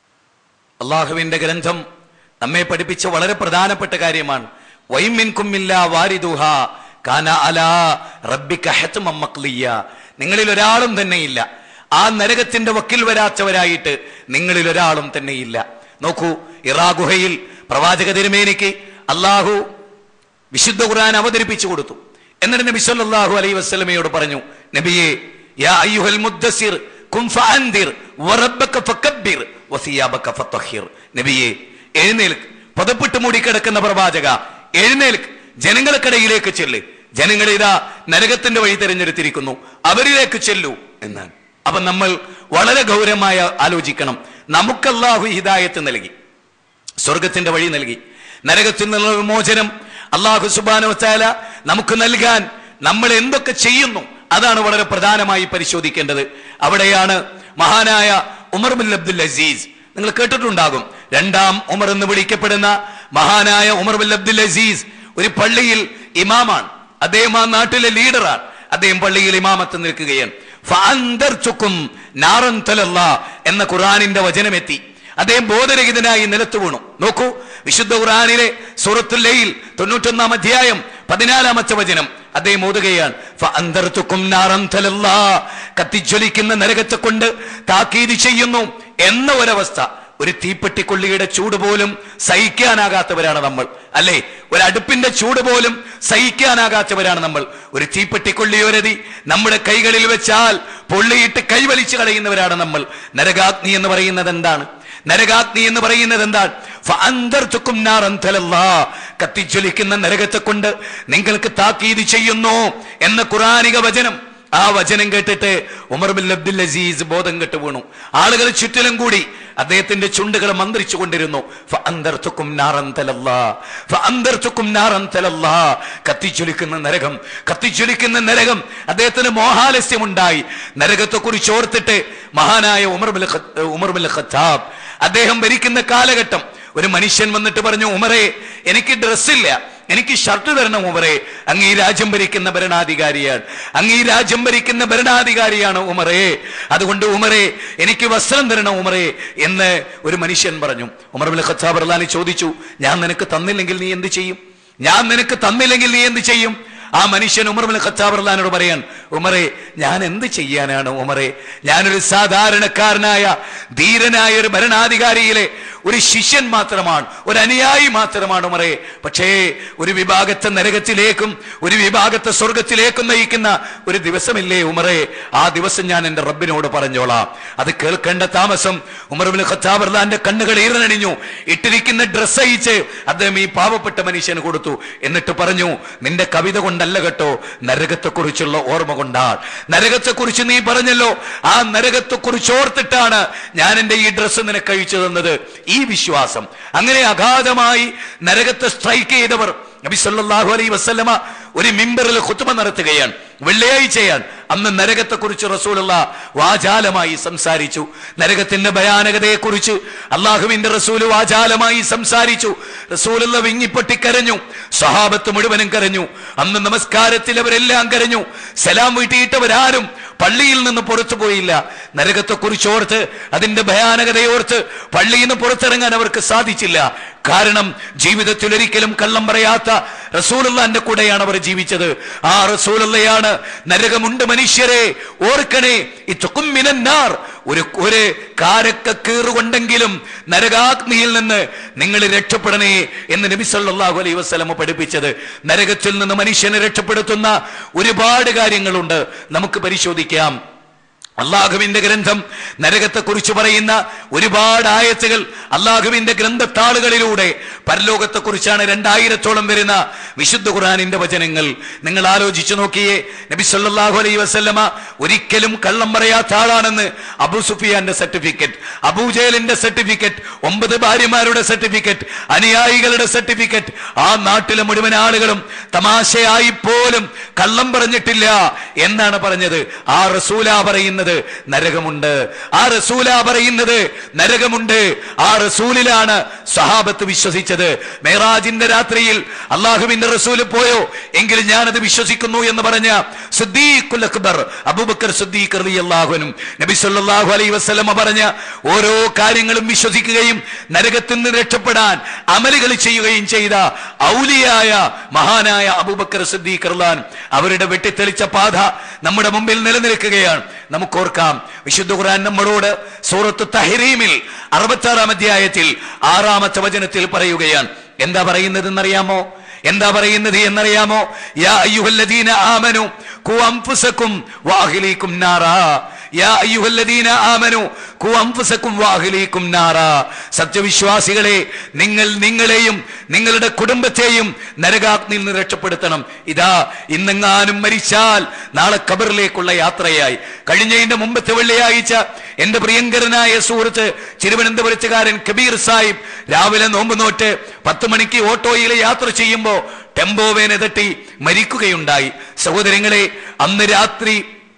അള്ളാഹുവിന്റെ ഗ്രന്ഥം നമ്മെ പഠിപ്പിച്ച വളരെ പ്രധാനപ്പെട്ട കാര്യമാണ് വൈമിൻകുമില്ല വാരിദുഹ കാന അലാ റബ്ബിക ഹത്മം മഖ്ലിയ നിങ്ങളിൽ ഒരാളും തന്നെയില്ല ആ നരകത്തിന്റെ വക്കിൽ വരാത്തവരായിട്ട് നിങ്ങളിൽ ഒരാളും തന്നെയില്ല നോക്കൂ ഇറാ ഗുഹയിൽ പ്രവാചക തിരുമേനിക്ക് അള്ളാഹു വിശുദ്ധ ഖുർആൻ അവതരിപ്പിച്ചു കൊടുത്തു എന്നിട്ട് നബി സല്ലല്ലാഹു അലൈഹി വസല്ലമയോട് പറഞ്ഞു നബിയെ യാ അയ്യുഹൽ മുദ്ദസിർ കും ഫഅൻദിർ വറബ്ബക ഫകബ്ബിർ വസിയാബക ഫതഹിർ നബിയെ എഴുന്നേൽക്ക് പുതപ്പിട്ട് മൂടി കിടക്കുന്ന പ്രവാചക എഴുന്നേൽക്ക് ജനങ്ങൾക്കിടയിലേക്ക് ചെല്ല് ജനങ്ങൾ ഇതാ നരകത്തിന്റെ വഴി തിരഞ്ഞെടുത്തിരിക്കുന്നു അവരിലേക്ക് ചെല്ലൂ എന്നാണ് അപ്പൊ നമ്മൾ വളരെ ഗൗരവമായി ആലോചിക്കണം നമുക്കല്ലാഹു ഹിദായത്ത് നൽകി സ്വർഗത്തിന്റെ വഴി നൽകി നരകത്തിൽ നിന്നുള്ള വിമോചനം അള്ളാഹു സുബാനോ ചാല നമുക്ക് നൽകാൻ നമ്മൾ എന്തൊക്കെ ചെയ്യുന്നു അതാണ് വളരെ പ്രധാനമായി പരിശോധിക്കേണ്ടത് അവിടെയാണ് മഹാനായ ഉമർ ബിൻ അബ്ദുൽ അസീസ് നിങ്ങൾ കേട്ടിട്ടുണ്ടാകും രണ്ടാം ഉമർ എന്ന് വിളിക്കപ്പെടുന്ന മഹാനായ ഉമർ ബിൻ അബ്ദുൽ അസീസ് ഒരു പള്ളിയിൽ ഇമാമാണ് അദ്ദേഹം ആ നാട്ടിലെ ലീഡറാണ് അദ്ദേഹം പള്ളിയിൽ ഇമാമത്ത് നിൽക്കുകയാണ് ഫഅൻദർതുക്കും നാറൻ തലല്ലാ എന്ന ഖുർആനിന്റെ വചനമെത്തി അദ്ദേഹം ബോധരഹിതനായി നിലത്ത് വീണു നോക്കൂ വിശുദ്ധ ഖുർആനിലെ സൂറത്തുൽ ലൈൽ തൊണ്ണൂറ്റൊന്നാം അധ്യായം പതിനാലാമത്തെ വചനം അദ്ദേഹം ഓതുകയാണ് ഫഅൻദർതുക്കും നാറൻ തലല്ലാ കത്തിജ്വലിക്കുന്ന നരകത്തെ കൊണ്ട് താക്കീത് ചെയ്യുന്നു എന്ന ഒരവസ്ഥ ഒരു തീപ്പെട്ടിക്കൊള്ളിയുടെ ചൂട് പോലും സഹിക്കാനാകാത്തവരാണ് നമ്മൾ അല്ലേ ഒരു അടുപ്പിന്റെ ചൂട് പോലും സഹിക്കാനാകാത്തവരാണ് നമ്മൾ ഒരു തീപ്പെട്ടിക്കൊള്ളിയൊരതി നമ്മുടെ കൈകളിൽ വെച്ചാൽ പൊള്ളിയിട്ട് കൈവലിച്ചു കളയുന്നവരാണ് നമ്മൾ നരകാഗ്നി എന്ന് പറയുന്നത് എന്താണ് നരകാഗ്നി എന്ന് പറയുന്നത് എന്താണ് ഫഅൻദർതുക്കും നാറൻ തലല്ലാ. കത്തിജ്വലിക്കുന്ന നരകത്തെ കൊണ്ട് നിങ്ങൾക്ക് താക്കീത് ചെയ്യുന്നു എന്ന ഖുറാനിക വചനം ആ വചനം കേട്ടിട്ട് ഉമർ ബിൻ അബ്ദുൽ അസീസ് ബോധം കെട്ട് വീണു ആളുകൾ ചുറ്റിലും കൂടി അദ്ദേഹത്തിന്റെ ചുണ്ടുകൾ മന്ത്രിച്ചു കൊണ്ടിരുന്നു ഫഅൻദർതുക്കും നാറൻ തലല്ലാ. ഫഅൻദർതുക്കും നാറൻ തലല്ലാ. കത്തിജ്വലിക്കുന്ന നരകം കത്തിജ്വലിക്കുന്ന നരകം അദ്ദേഹത്തിന് മോഹാലസ്യമുണ്ടായി നരകത്തെ കുറിച്ച് ഓർത്തിട്ട് മഹാനായ ഉമർ ബിൻ ഖത്ത- ഉമർ ബിൻ ഖത്താബ് അദ്ദേഹം ഭരിക്കുന്ന കാലഘട്ടം ഒരു മനുഷ്യൻ വന്നിട്ട് പറഞ്ഞു ഉമറെ എനിക്ക് ഡ്രസ്സില്ല എനിക്ക് ഷർട്ട് തരണം ഉമറെ അങ്ങ് ഈ രാജ്യം ഭരിക്കുന്ന ഭരണാധികാരിയാണ് അങ്ങ് ഈ രാജ്യം ഭരിക്കുന്ന ഭരണാധികാരിയാണ് ഉമറെ അതുകൊണ്ട് ഉമറെ എനിക്ക് വസ്ത്രം തരണം ഉമറെ എന്ന് ഒരു മനുഷ്യൻ പറഞ്ഞു ഉമർ ബിൻ ഖത്താബ് റഹ്ലാനി ചോദിച്ചു ഞാൻ നിനക്ക് തന്നില്ലെങ്കിൽ നീ എന്ത് ചെയ്യും ഞാൻ നിനക്ക് തന്നില്ലെങ്കിൽ നീ എന്ത് ചെയ്യും ആ മനുഷ്യൻ ഉമർ ബിൻ ഖത്താബ് റഹ്ലാനോട് പറയാൻ ഉമറെ ഞാൻ എന്ത് ചെയ്യാനാണ് ഉമറെ ഞാനൊരു സാധാരണക്കാരനായ ധീരനായ ഒരു ഭരണാധികാരിയിലെ ഒരു ശിഷ്യൻ മാത്രമാണ് ഒരു അനുയായി മാത്രമാണ് ഉമറെ പക്ഷേ ഒരു വിഭാഗത്തെ നരകത്തിലേക്കും ഒരു വിഭാഗത്തെ സ്വർഗത്തിലേക്കും നയിക്കുന്ന ഒരു ദിവസമില്ലേ ഉമറെ ആ ദിവസം ഞാൻ എന്റെ റബ്ബിനോട് പറഞ്ഞോളാം അത് കേൾക്കേണ്ട താമസം ഉമർ ബിൻ ഖത്താബ് റഹ്ലാന്റെ കണ്ണുകൾ ഈറനണിഞ്ഞു ഇട്ടിരിക്കുന്ന ഡ്രസ് അയച്ച് അദ്ദേഹം ഈ പാവപ്പെട്ട മനുഷ്യന് കൊടുത്തു എന്നിട്ട് പറഞ്ഞു നിന്റെ കവിത കൊണ്ടല്ല കേട്ടോ നരകത്തെക്കുറിച്ചുള്ള ഓർമ്മ കൊണ്ടാണ് നരകത്തെക്കുറിച്ച് നീ പറഞ്ഞല്ലോ ആ നരകത്തെക്കുറിച്ച് ഓർത്തിട്ടാണ് ഞാൻ എന്റെ ഈ ഡ്രസ്സ് നിനക്ക് അഴിച്ചു തന്നത് ഈ വിശ്വാസം അങ്ങനെ അഗാധമായി നരകത്തെ സ്ട്രൈക്ക് ചെയ്തവർ നബി സല്ലല്ലാഹു അലൈഹി വസല്ലമ ഒരു മിമ്പറിൽ ഖുത്ബ നടത്തുകയാണ് വെള്ളിയാഴ്ചയാണ് അന്ന് നരകത്തെക്കുറിച്ച് റസൂലുള്ള വാചാലമായി സംസാരിച്ചു നരകത്തിന്റെ ഭയാനകതയെക്കുറിച്ച് അള്ളാഹുവിന്റെ റസൂല് വാചാലമായി സംസാരിച്ചു റസൂലുള്ള വിങ്ങിപ്പൊട്ടി കരഞ്ഞു സഹാബത്ത് മുഴുവനും കരഞ്ഞു അന്ന് നമസ്കാരത്തിൽ അവരെല്ലാം കരഞ്ഞു സലാം വീട്ടിയിട്ടവരാരും പള്ളിയിൽ നിന്ന് പുറത്തു പോയില്ല നരകത്തെക്കുറിച്ച് ഓർത്ത് അതിന്റെ ഭയാനകതയോർത്ത് പള്ളിയിൽ നിന്ന് പുറത്തിറങ്ങാൻ അവർക്ക് സാധിച്ചില്ല കാരണം ജീവിതത്തിൽ ഒരിക്കലും കള്ളം പറയാത്ത റസൂലുള്ളാന്റെ കൂടെയാണ് അവർ ജീവിച്ചത് ആ റസൂലുള്ളയാണ് നരകമുണ്ട് മനുഷ്യരെ ഓർക്കണേ ഈ മിനന്നാർ ഒരു ഒരു കാരക്ക കീറുകൊണ്ടെങ്കിലും നരകാഗ്നിയിൽ നിന്ന് നിങ്ങൾ രക്ഷപ്പെടണേ എന്ന് നബി സല്ലല്ലാഹു അലൈഹി വസല്ലമ പഠിപ്പിച്ചത് നരകത്തിൽ നിന്ന് മനുഷ്യനെ രക്ഷപ്പെടുത്തുന്ന ഒരുപാട് കാര്യങ്ങളുണ്ട് നമുക്ക് പരിശോധിക്കാം അള്ളാഹുവിന്റെ ഗ്രന്ഥം നരകത്തെ കുറിച്ച് പറയുന്ന ഒരുപാട് ആയത്തുകൾ അള്ളാഹുവിന്റെ ഗ്രന്ഥത്താളുകളിലൂടെ പരലോകത്തെ കുറിച്ചാണ് രണ്ടായിരത്തോളം വരുന്ന വിശുദ്ധ ഖുർആനിന്റെ വചനങ്ങൾ നിങ്ങൾ ആലോചിച്ചു നോക്കിയേ നബി സല്ലല്ലാഹു അലൈഹി വസല്ലമ ഒരിക്കലും കള്ളം പറയാത്ത ആളാണെന്ന് അബൂ സുഫിയാന്റെ സർട്ടിഫിക്കറ്റ് അബൂജേലിന്റെ സർട്ടിഫിക്കറ്റ് ഒമ്പത് ഭാര്യമാരുടെ സർട്ടിഫിക്കറ്റ് അനുയായികളുടെ സർട്ടിഫിക്കറ്റ് ആ നാട്ടിലെ മുഴുവൻ ആളുകളും തമാശയായി പോലും കള്ളം പറഞ്ഞിട്ടില്ല എന്നാണ് പറഞ്ഞത് ആ റസൂല പറയുന്നത് പറയുന്നത് നരകമുണ്ട് ആ റസൂല പറയുന്നത് നരകമുണ്ട് ആ റസൂലിലാണ് സഹാബത്ത് വിശ്വസിച്ചത് മേറാജിന്റെ രാത്രിയിൽ അള്ളാഹുവിന്റെ റസൂല് പോയോ എങ്കിൽ ഞാനത് വിശ്വസിക്കുന്നു എന്ന് പറഞ്ഞ സിദ്ദീഖുൽ അക്ബർ അബൂബക്കർ സിദ്ദീഖ് റളിയല്ലാഹുവിനും നബി സല്ലല്ലാഹു അലൈഹി വസല്ലമ പറഞ്ഞ ഓരോ കാര്യങ്ങളും വിശ്വസിക്കുകയും നരകത്തിൽ നിന്ന് രക്ഷപ്പെടാൻ അമലുകൾ ചെയ്യുകയും ചെയ്ത ഔലിയായ മഹാനായ അബൂബക്കർ സിദ്ദീഖ് റളിയല്ലാഹു അവരുടെ വെട്ടിത്തെളിച്ച പാത നമ്മുടെ മുമ്പിൽ നിലനിൽക്കുകയാണ് നമുക്കോർക്കാം വിശുദ്ധ ഖുർആൻ നമ്മളോട് സൂറത്ത് തഹരീമിൽ അറുപത്താറാം അധ്യായത്തിൽ ആറാമത്തെ വചനത്തിൽ പറയുകയാണ് എന്താ പറയുന്നത് എന്നറിയാമോ എന്താ പറയുന്നത് എന്നറിയാമോ യാ അയ്യുഹല്ലദീന ആമനു ഖു അൻഫുസകും വഅഹ്ലീകും നാറാ യാ അയ്യുഹല്ലദീന ആമനു ഖു അൻഫുസകും വഅഹ്ലീകും നാറാ സത്യവിശ്വാസികളെ നിങ്ങൾ നിങ്ങളെയും നിങ്ങളുടെ കുടുംബത്തെയും നരകാഗ്നിയിൽ നിന്ന് രക്ഷപ്പെടുത്തണം ഇതാ ഇന്നെങ്ങാനും മരിച്ചാൽ നാളെ ഖബറിലേക്കുള്ള യാത്രയായി കഴിഞ്ഞതിന്റെ മുമ്പത്തെ വെള്ളിയാഴ്ച എന്റെ പ്രിയങ്കരനായ സുഹൃത്ത് തിരുവനന്തപുരത്തുകാരൻ കബീർ സാഹിബ് രാവിലെ നോമ്പ് നോറ്റ് പത്ത് മണിക്ക് ഓട്ടോയിൽ യാത്ര ചെയ്യുമ്പോ ടെമ്പോ വേന തട്ടി മരിക്കുകയുണ്ടായി സഹോദരങ്ങളെ അന്ന് രാത്രി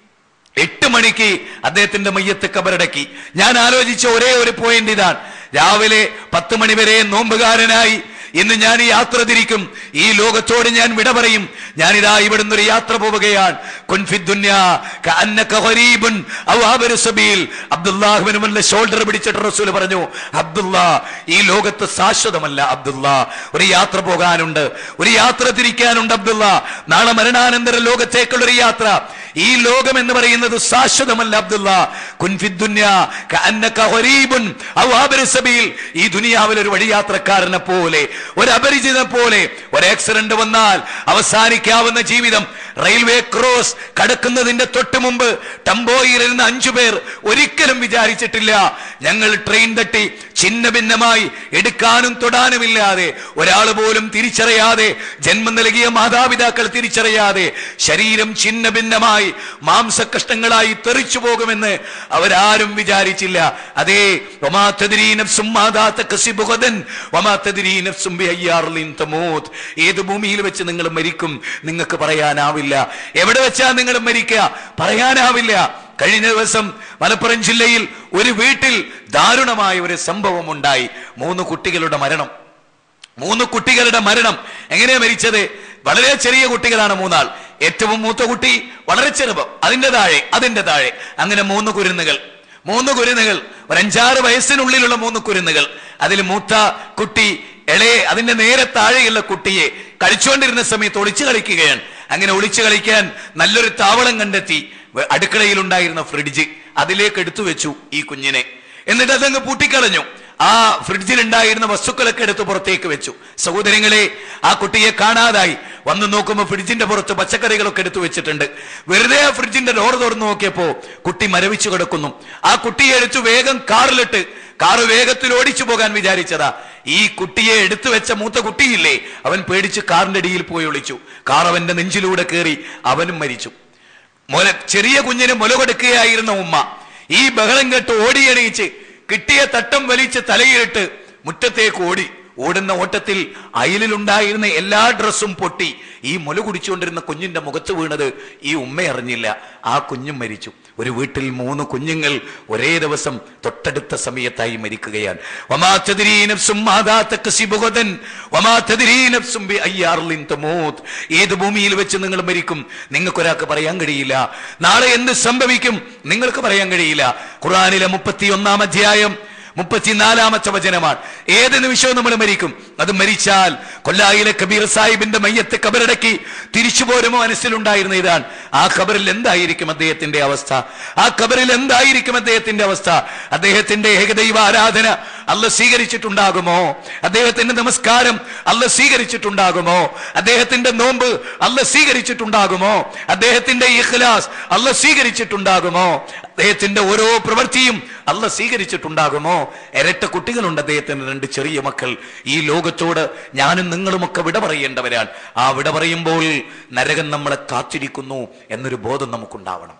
എട്ട് മണിക്ക് അദ്ദേഹത്തിന്റെ മയ്യത്ത് കബറടക്കി ഞാൻ ആലോചിച്ച ഒരേ ഒരു പോയിന്റ് ഇതാണ് രാവിലെ പത്ത് മണി വരെ നോമ്പുകാരനായി ഇന്ന് ഞാൻ ഈ യാത്ര തിരിക്കും ഈ ലോകത്തോട് ഞാൻ വിട പറയും ഞാനിതാ ഇവിടുന്ന് ഒരു യാത്ര പോവുകയാണ് കുൻഫി ദുന്യാ കഅന്നക ഖരീബുൻ ഔ ആബിറു സബീൽ അബ്ദുല്ലാഹിബ്നു മുല്ല ഷോൾഡർ പിടിച്ചിട്ട് റസൂൽ പറഞ്ഞു അബ്ദുല്ലാ ഈ ലോകത്ത് ശാശ്വതമല്ല അബ്ദുല്ലാ ഒരു യാത്ര പോകാനുണ്ട് ഒരു യാത്ര തിരിക്കാനുണ്ട് അബ്ദുല്ലാ നാളെ മരണാനന്തര ലോകത്തേക്കുള്ള ഒരു യാത്ര ഈ ലോകം എന്ന് പറയുന്നത് ശാശ്വതമല്ല അബ്ദുല്ല കുൻഫി ദുന്യാ കഅന്നക ഖരീബുൻ ഔ ആബിറു സബീൽ ഈ ദുനിയാവിൽ ഒരു വഴിയാത്രക്കാരനെ പോലെ ഒരു അപരിചിതനെ പോലെ ഒരു ആക്സിഡന്റ് വന്നാൽ അവസാനിക്കാവുന്ന ജീവിതം റെയിൽവേ ക്രോസ് കടക്കുന്നതിന്റെ തൊട്ട് മുമ്പ് ടംബോയിൽ ഇരുന്ന അഞ്ചു പേർ ഒരിക്കലും വിചാരിച്ചിട്ടില്ല ഞങ്ങൾ ട്രെയിൻ തട്ടി ഛിന്ന ഭിന്നമായി എടുക്കാനും തൊടാനുമില്ലാതെ ഒരാൾ പോലും തിരിച്ചറിയാതെ ജന്മം നൽകിയ മാതാപിതാക്കൾ തിരിച്ചറിയാതെ ശരീരം ഛിന്ന ഭിന്നമായി മാംസകഷ്ടങ്ങളായി തെറിച്ചു പോകുമെന്ന് അവരാരും വിചാരിച്ചില്ല അതേ വമാ തദ്രീ നഫ്സും മാതാ തക്സിബു ഗദൻ, വമാ തദ്രീ നഫ്സും ബിഅയ്യാറിൻ തമൂത്ത്. ഏത് ഭൂമിയിൽ വെച്ച് നിങ്ങൾ മരിക്കും നിങ്ങൾക്ക് പറയാനാവില്ല എവിടെ വെച്ചാ നിങ്ങൾ മരിക്കുക പറയാനാവില്ല കഴിഞ്ഞ ദിവസം മലപ്പുറം ജില്ലയിൽ ഒരു വീട്ടിൽ ദാരുണമായ ഒരു സംഭവം ഉണ്ടായി മൂന്ന് കുട്ടികളുടെ മരണം മൂന്ന് കുട്ടികളുടെ മരണം എങ്ങനെയാ മരിച്ചത് വളരെ ചെറിയ കുട്ടികളാണ് മൂന്നാൾ ഏറ്റവും മൂത്ത കുട്ടി വളരെ ചെറുപ്പം അതിന്റെ താഴെ അതിന്റെ താഴെ അങ്ങനെ മൂന്ന് കുരുന്നുകൾ മൂന്ന് കുരുന്നുകൾ ഒരു അഞ്ചാറ് വയസ്സിനുള്ളിലുള്ള മൂന്ന് കുരുന്നുകൾ അതിൽ മൂത്ത കുട്ടി ഇളയെ അതിന്റെ നേരെ താഴെയുള്ള കുട്ടിയെ കളിച്ചുകൊണ്ടിരുന്ന സമയത്ത് ഒളിച്ചു കളിക്കുകയാണ് അങ്ങനെ ഒളിച്ചു കളിക്കാൻ നല്ലൊരു താവളം കണ്ടെത്തി വ- അടുക്കളയിലുണ്ടായിരുന്ന ഫ്രിഡ്ജ് അതിലേക്ക് എടുത്തു വെച്ചു ഈ കുഞ്ഞിനെ എന്നിട്ട് അതങ്ങ് പൂട്ടിക്കളഞ്ഞു ആ ഫ്രിഡ്ജിൽ ഉണ്ടായിരുന്ന വസ്തുക്കളൊക്കെ എടുത്ത് പുറത്തേക്ക് വെച്ചു സഹോദരങ്ങളെ ആ കുട്ടിയെ കാണാതായി വന്നു നോക്കുമ്പോൾ ഫ്രിഡ്ജിന്റെ പുറത്ത് പച്ചക്കറികളൊക്കെ എടുത്തു വെച്ചിട്ടുണ്ട് വെറുതെ ആ ഫ്രിഡ്ജിന്റെ ഡോർ തുറന്നു നോക്കിയപ്പോ കുട്ടി മരവിച്ചു കിടക്കുന്നു ആ കുട്ടിയെ എടുത്തു വേഗം കാറിലിട്ട് കാറ് വേഗത്തിൽ ഓടിച്ചു പോകാൻ വിചാരിച്ചതാ ഈ കുട്ടിയെ എടുത്തു വെച്ച മൂത്ത കുട്ടിയില്ലേ അവൻ പേടിച്ച് കാറിന്റെ അടിയിൽ പോയി ഒളിച്ചു കാർ അവന്റെ നെഞ്ചിലൂടെ കയറി അവനും മരിച്ചു മുല ചെറിയ കുഞ്ഞിന് മുല കൊടുക്കുകയായിരുന്ന ഉമ്മ ഈ ബഹളം കേട്ട് ഓടിയണീച്ച് കിട്ടിയ തട്ടം വലിച്ച് തലയിലിട്ട് മുറ്റത്തേക്ക് ഓടി ഓടുന്ന ഓട്ടത്തിൽ അയലിലുണ്ടായിരുന്ന എല്ലാ ഡ്രസ്സും പൊട്ടി ഈ മുല കുടിച്ചുകൊണ്ടിരുന്ന കുഞ്ഞിന്റെ മുഖത്ത് വീണത് ഈ ഉമ്മ അറിഞ്ഞില്ല ആ കുഞ്ഞും മരിച്ചു ഒരു വീട്ടിൽ മൂന്ന് കുഞ്ഞുങ്ങൾ ഒരേ ദിവസം തൊട്ടടുത്ത സമയത്തായി മരിക്കുകയാണ് വമാ തദ്രീ നഫ്സും മാതാ തക്സിബു ഗദൻ, വമാ തദ്രീ നഫ്സും ബിഅയ്യാറിൻ തമൂത്ത്. ഏത് ഭൂമിയിൽ വെച്ച് നിങ്ങൾ മരിക്കും നിങ്ങൾക്ക് ഒരാൾക്ക് പറയാൻ കഴിയില്ല നാളെ എന്ത് സംഭവിക്കും നിങ്ങൾക്ക് പറയാൻ കഴിയില്ല ഖുറാനിലെ മുപ്പത്തി ഒന്നാം അധ്യായം മുപ്പത്തിനാലാമത്തെ വചനമാണ് ഏത് നിമിഷവും നമ്മൾ മരിക്കും അത് മരിച്ചാൽ കൊല്ലായിലെ കബീർ സാഹിബിന്റെ മയ്യത്ത് കബറടക്കി തിരിച്ചു പോരുമോ മനസ്സിലുണ്ടായിരുന്ന ഇതാണ് ആ ഖബറിൽ എന്തായിരിക്കും അദ്ദേഹത്തിന്റെ അവസ്ഥ ആ ഖബറിൽ എന്തായിരിക്കും അദ്ദേഹത്തിന്റെ അവസ്ഥ അദ്ദേഹത്തിന്റെ ഏകദൈവ ആരാധന അല്ല സ്വീകരിച്ചിട്ടുണ്ടാകുമോ അദ്ദേഹത്തിന്റെ നമസ്കാരം അല്ല സ്വീകരിച്ചിട്ടുണ്ടാകുമോ അദ്ദേഹത്തിന്റെ നോമ്പ് അല്ല സ്വീകരിച്ചിട്ടുണ്ടാകുമോ അദ്ദേഹത്തിന്റെ ഇഖ്ലാസ് അല്ല സ്വീകരിച്ചിട്ടുണ്ടാകുമോ അദ്ദേഹത്തിന്റെ ഓരോ പ്രവൃത്തിയും അല്ല സ്വീകരിച്ചിട്ടുണ്ടാകുമോ ഇരട്ട കുട്ടികളുണ്ട് അദ്ദേഹത്തിന് രണ്ട് ചെറിയ മക്കൾ ഈ ലോകത്തോട് ഞാനും നിങ്ങളുമൊക്കെ വിട പറയേണ്ടവരാണ് ആ വിട പറയുമ്പോൾ നരകം നമ്മളെ കാത്തിരിക്കുന്നു എന്നൊരു ബോധം നമുക്കുണ്ടാവണം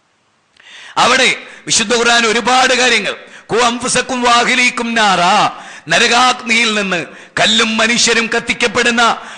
അവിടെ വിശുദ്ധ ഖുർആൻ ഒരുപാട് കാര്യങ്ങൾ കു അംഫുസക്കും വാഹിലീക്കും നാറാ നരകാഗ്നിയിൽ നിന്ന് കല്ലും മനുഷ്യരും കത്തിക്കപ്പെടുന്ന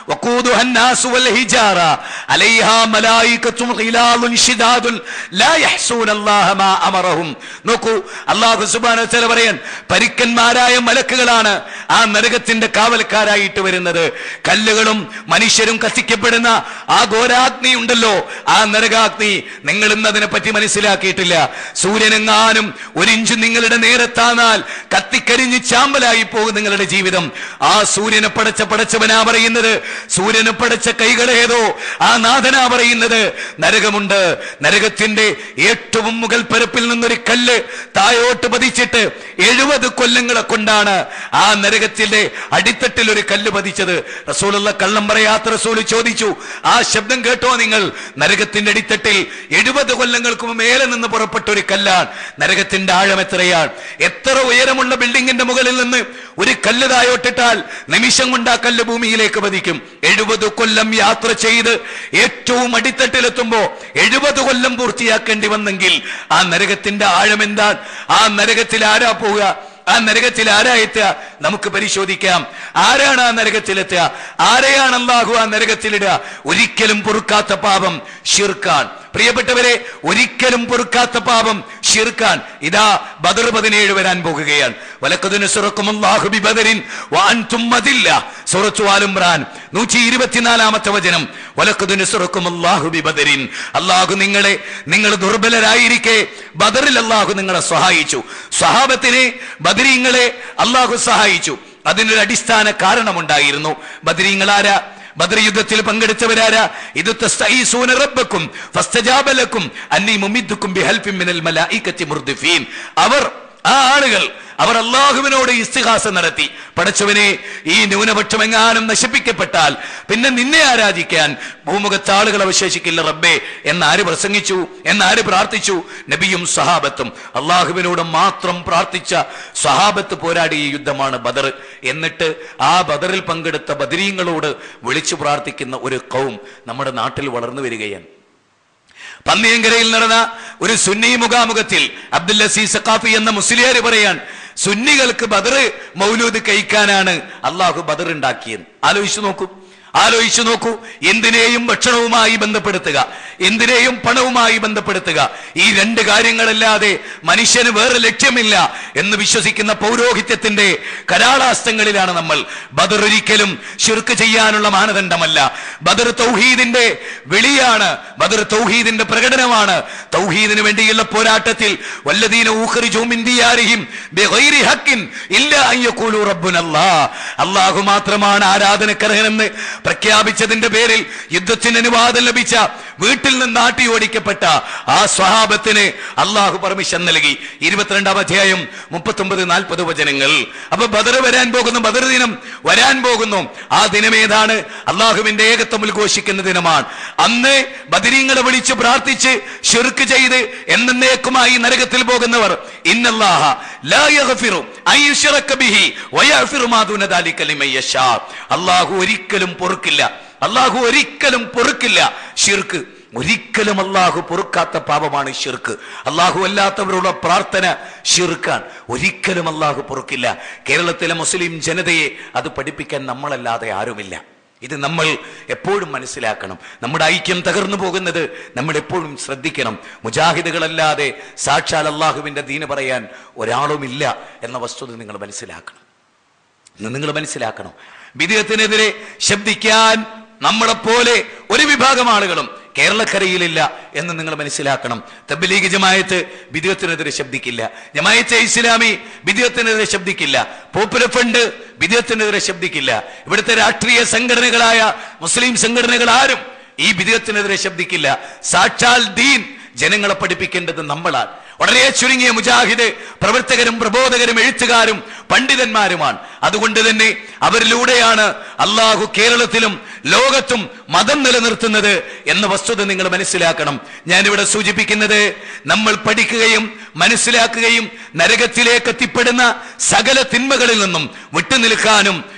وقودها الناس والحجارة عليها ملائكة غلاظ شداد لا يحسون الله ما أمرهم നോക്കൂ അള്ളാഹു സുബാന ചില പറയാൻ പരിക്കന്മാരായ മലക്കുകളാണ് ആ നരകത്തിന്റെ കാവൽക്കാരായിട്ട് വരുന്നത് കല്ലുകളും മനുഷ്യരും കത്തിക്കപ്പെടുന്ന ആ ഘോരാഗ്നി ഉണ്ടല്ലോ ആ നരകാഗ്നി നിങ്ങൾ ഇന്ന് അതിനെ പറ്റി മനസ്സിലാക്കിയിട്ടില്ല സൂര്യനെങ്ങാനും ഒരു ഇഞ്ച് നിങ്ങളുടെ നേരത്താന്നാൽ കത്തിക്കരിഞ്ഞ് ചാമ്പലായി പോകും നിങ്ങളുടെ ജീവിതം ആ സൂര്യനെ പടച്ച പടച്ചവനാ പറയുന്നത് സൂര്യനെ പടച്ച കൈകളേതോ ആ നാഥനാ പറയുന്നത് നരകമുണ്ട് നരകത്തിന്റെ ഏറ്റവും മുകൾ പരപ്പിൽ നിന്നൊരു കല്ല് തായോട്ട് പതിച്ചിട്ട് എഴുപത് കൊല്ലങ്ങളെ കൊണ്ടാണ് ആ നരകത്തിന്റെ അടിത്തട്ടിൽ ഒരു കല്ല് പതിച്ചത് റസൂലുള്ള കള്ളം പറയാത്ത റസൂൽ ചോദിച്ചു ആ ശബ്ദം കേട്ടോ നിങ്ങൾ നരകത്തിന്റെ അടിത്തട്ടിൽ എഴുപത് കൊല്ലങ്ങൾക്ക് മേലെ നിന്ന് പുറപ്പെട്ട ഒരു കല്ലാണ് നരകത്തിന്റെ ആഴം എത്രയാണ് എത്ര ഉയരമുള്ള ബിൽഡിങ്ങിന്റെ മുകളിൽ നിന്ന് ഒരു കല്ല് തായോട്ടിട്ടാൽ നിമിഷം കൊണ്ട് ആ കല്ല് ഭൂമിയിലേക്ക് പതിക്കും എഴുപത് കൊല്ലം യാത്ര ചെയ്ത് ഏറ്റവും അടിത്തട്ടിലെത്തുമ്പോ എഴുപത് കൊല്ലം പൂർത്തിയാക്കേണ്ടി വന്നെങ്കിൽ ആ നരകത്തിന്റെ ആഴം എന്താണ് ആ നരകത്തിൽ ആരാ പോവുക ആ നരകത്തിൽ ആരാ എത്തുക നമുക്ക് പരിശോധിക്കാം ആരാണ് ആ നരകത്തിലെത്തുക ആരെയാണ് അള്ളാഹു ആ നരകത്തിലിടുക ഒരിക്കലും പൊറുക്കാത്ത പാപം ഷിർക്കാൻ പ്രിയപ്പെട്ടവരെ ഒരിക്കലും പൊറുക്കാത്ത പാപം ഷിർക്കാൻ ഇതാ ബദർ പതിനേഴ് വരാൻ പോകുകയാണ് വലക്കതിന് സുറക്കുമല്ലാഹു ബി ബദരിൻ വഅൻതും മദില്ല സൂറത്തു ആലുംറാൻ നൂറ്റി ഇരുപത്തിനാലാമത്തെ വചനം വലക്കതിന് സുറക്കുമല്ലാഹു ബി ബദരിൻ അള്ളാഹു നിങ്ങളെ നിങ്ങൾ ദുർബലരായിരിക്കെ ബദറിൽ അള്ളാഹു നിങ്ങളെ സഹായിച്ചു സ്വഹാബത്തിനെ ബദരീങ്ങളെ അള്ളാഹു സഹായിച്ചു അതിനൊരു അടിസ്ഥാന കാരണമുണ്ടായിരുന്നു ബദരീങ്ങളാരാ ബദർ യുദ്ധത്തിൽ പങ്കെടുത്തവരാരാ ഇത് തസ്തഈസൂന റബ്ബക്കും ഫസ്തജാബലക്കും അന്നി മുമിദ്ദുക്കും ബിഹൽഫിൻ മിനൽ മലായികത്തി മുർദിഫീൻ അവർ ആ ആളുകൾ അവർ അള്ളാഹുവിനോട് ഇസ്തിഹാസ നടത്തി പടച്ചവനെ ഈ ന്യൂനപക്ഷം എങ്ങാനും നശിപ്പിക്കപ്പെട്ടാൽ പിന്നെ നിന്നെ ആരാധിക്കാൻ ഭൂമുഖത്ത് ആളുകൾ അവശേഷിക്കില്ല റബ്ബേ എന്നാര് പ്രസംഗിച്ചു എന്നാര് പ്രാർത്ഥിച്ചു നബിയും സഹാബത്തും അള്ളാഹുവിനോട് മാത്രം പ്രാർത്ഥിച്ച സഹാബത്ത് പോരാടിയ യുദ്ധമാണ് ബദർ എന്നിട്ട് ആ ബദറിൽ പങ്കെടുത്ത ബദരീങ്ങളോട് വിളിച്ചു പ്രാർത്ഥിക്കുന്ന ഒരു കൗം നമ്മുടെ നാട്ടിൽ വളർന്നു വരികയാണ് പന്നിയങ്കരയിൽ നടന്ന ഒരു സുന്നി മുഖാമുഖത്തിൽ അബ്ദുൽ അസീസ് സഖാഫി എന്ന മുസ്ലിയാർ പറയാൻ സുന്നികൾക്ക് ബദർ മൗലൂദ് കഴിക്കാനാണ് അള്ളാഹു ബദർ ഉണ്ടാക്കിയത് ആലോചിച്ചു നോക്കൂ ആലോചിച്ചു നോക്കൂ എന്തിനേയും ഭക്ഷണവുമായി ബന്ധപ്പെടുത്തുക എന്തിനേയും പണവുമായി ബന്ധപ്പെടുത്തുക ഈ രണ്ട് കാര്യങ്ങളല്ലാതെ മനുഷ്യന് വേറെ ലക്ഷ്യമില്ല എന്ന് വിശ്വസിക്കുന്ന പൗരോഹിത്യത്തിന്റെ കരാളാസ്തങ്ങളിലാണ് നമ്മൾ ബദർ ഒരിക്കലും ഷിർക്ക് ചെയ്യാനുള്ള മാനദണ്ഡമല്ല ബദർ തൗഹീദിന്റെ വിളിയാണ് ബദർ തൗഹീദിന്റെ പ്രകടനമാണ് തൗഹീദിന് വേണ്ടിയുള്ള പോരാട്ടത്തിൽ വല്ലദീന ഊഖറിജൂ മിൻ ദിയാരിഹിം ബിഗൈരി ഹഖിൻ ഇല്ല അൻ യഖൂലു റബ്ബുനല്ലാഹ് അല്ലാഹു മാത്രമാണ് ആരാധനക്കർഹനെന്ന് പ്രഖ്യാപിച്ചതിന്റെ പേരിൽ യുദ്ധത്തിന് അനുവാദം ലഭിച്ച വീട്ടിൽ നിന്ന് നാട്ടി ഓടിക്കപ്പെട്ട ആ സ്വഹാബത്തിന് അള്ളാഹു പെർമിഷൻ നൽകി ഇരുപത്തിരണ്ടാം അധ്യായം മുപ്പത്തൊമ്പത് നാൽപ്പത് വചനങ്ങൾ അപ്പൊ ബദർ വരാൻ പോകുന്നു ബദർ ദിനം വരാൻ പോകുന്നു ആ ദിനമേതാണ് അള്ളാഹുവിന്റെ ഏകത്വം ഉദ്ഘോഷിക്കുന്ന ദിനമാണ് അന്ന് ബദരീങ്ങളെ വിളിച്ച് പ്രാർത്ഥിച്ച് ഷിർക്ക് ചെയ്ത് എന്നേക്കുമായി നരകത്തിൽ പോകുന്നവർ ഇന്നല്ലാഹ ലാ യഗ്ഫിറു അൻ യുശ്റക ബിഹി വയഗ്ഫിറു മാ ദൂന ദാലിക ലിമൻ യശാ അല്ലാഹു ഒരിക്കലും പൊറുക്കില്ല അല്ലാഹു ഒരിക്കലും പൊറുക്കില്ല ഷിർക്ക് ഒരിക്കലും അള്ളാഹു പൊറുക്കാത്ത പാപമാണ് ഷിർക്ക് അള്ളാഹു അല്ലാത്തവരുടെ പ്രാർത്ഥന ഷിർക്കാൻ ഒരിക്കലും അള്ളാഹു പൊറുക്കില്ല കേരളത്തിലെ മുസ്ലിം ജനതയെ അത് പഠിപ്പിക്കാൻ നമ്മളല്ലാതെ ആരുമില്ല ഇത് നമ്മൾ എപ്പോഴും മനസ്സിലാക്കണം നമ്മുടെ ഐക്യം തകർന്നു പോകുന്നത് നമ്മൾ എപ്പോഴും ശ്രദ്ധിക്കണം മുജാഹിദുകളല്ലാതെ സാക്ഷാൽ അള്ളാഹുവിന്റെ ദീന് പറയാൻ ഒരാളുമില്ല എന്ന വസ്തുത നിങ്ങൾ മനസ്സിലാക്കണം ഇന്ന് നിങ്ങൾ മനസ്സിലാക്കണം വിദേഹത്തിനെതിരെ ശബ്ദിക്കാൻ നമ്മളെപ്പോലെ ഒരു വിഭാഗം ആളുകളും കേരളക്കരയിലില്ല എന്ന് നിങ്ങൾ മനസ്സിലാക്കണം തബ്ലീഗ് ജമായത്ത് വിദേഹത്തിനെതിരെ ശബ്ദിക്കില്ല ജമായത്തെ ഇസ്ലാമി വിദേഹത്തിനെതിരെ ശബ്ദിക്കില്ല പോപ്പുലർ ഫണ്ട് വിദേഹത്തിനെതിരെ ശബ്ദിക്കില്ല ഇവിടുത്തെ രാഷ്ട്രീയ സംഘടനകളായ മുസ്ലിം സംഘടനകൾ ആരും ഈ വിദേഹത്തിനെതിരെ ശബ്ദിക്കില്ല സാക്ഷാൽ ദീൻ ജനങ്ങളെ പഠിപ്പിക്കേണ്ടത് നമ്മളാണ് വളരെ ചുരുങ്ങിയ മുജാഹിദ് പ്രവർത്തകരും പ്രബോധകരും എഴുത്തുകാരും പണ്ഡിതന്മാരുമാണ് അതുകൊണ്ട് തന്നെ അവരിലൂടെയാണ് അള്ളാഹു കേരളത്തിലും ലോകത്തും മതം നിലനിർത്തുന്നത് എന്ന വസ്തുത നിങ്ങൾ മനസ്സിലാക്കണം ഞാനിവിടെ സൂചിപ്പിക്കുന്നത് നമ്മൾ പഠിക്കുകയും മനസ്സിലാക്കുകയും നരകത്തിലേക്ക് എത്തിപ്പെടുന്ന സകല തിന്മകളിൽ നിന്നും വിട്ടുനിൽക്കാനും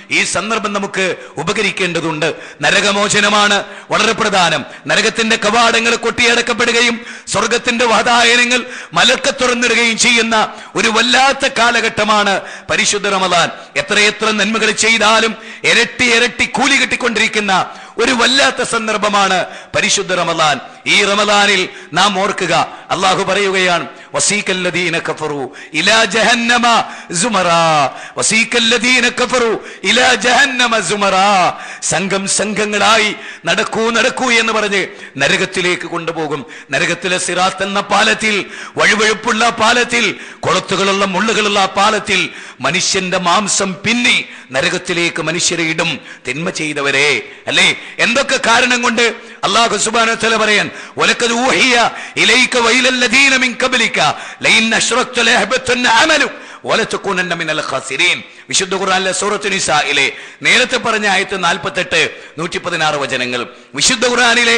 ഈ സന്ദർഭം നമുക്ക് ഉപകരിക്കേണ്ടതുണ്ട് നരകമോചനമാണ് വളരെ പ്രധാനം നരകത്തിന്റെ കവാടങ്ങൾ കൊട്ടിയടക്കപ്പെടുകയും സ്വർഗത്തിന്റെ വാതായനങ്ങൾ മലർക്ക തുറന്നിടുകയും ചെയ്യുന്ന ഒരു വല്ലാത്ത കാലഘട്ടമാണ് പരിശുദ്ധ റമദാൻ എത്രയെത്ര നന്മകൾ ചെയ്താലും ഇരട്ടി ഇരട്ടി കൂലി കിട്ടിക്കൊണ്ടിരിക്കുന്ന ഒരു വല്ലാത്ത സന്ദർഭമാണ് പരിശുദ്ധ റമദാൻ ഈ റമദാനിൽ നാം ഓർക്കുക അള്ളാഹു പറയുകയാണ് വസീകല്ലദീന കഫറു ഇലാ ജഹന്നമ സുമറാ വസീകല്ലദീന കഫറു ഇലാ ജഹന്നമ സുമറാ സംഘം സംഘങ്ങളായി നടക്കൂ നടക്കൂ എന്ന് പറഞ്ഞ് നരകത്തിലേക്ക് കൊണ്ടുപോകും നരകത്തിലെ സിറാത്ത് എന്ന പാലത്തിൽ വഴുവഴുപ്പുള്ള പാലത്തിൽ കൊളത്തുകളുള്ള മുള്ളുകളുള്ള ആ പാലത്തിൽ മനുഷ്യന്റെ മാംസം പിന്നി നരകത്തിലേക്ക് മനുഷ്യരെ ഇടും തിന്മ ചെയ്തവരെ അല്ലേ എന്തൊക്കെ കാരണം കൊണ്ട് അള്ളാഹു സുബാന പറയാൻ ഒലക്കത് ഊഹിയ ഇലൈക വൈലല്ലദീന മിൻ കബലിക ലൈൻ അശ്റക്ത ലയഹബത്തുന്ന അമലു വലതകുനന്ന മിനൽ ഖാസിരീൻ വിശുദ്ധ ഖുർആനിലെ സൂറത്തു നിസായിലെ നേരത്തെ പറഞ്ഞ ആയത്ത് 48 116 വചനങ്ങൾ വിശുദ്ധ ഖുർആനിലെ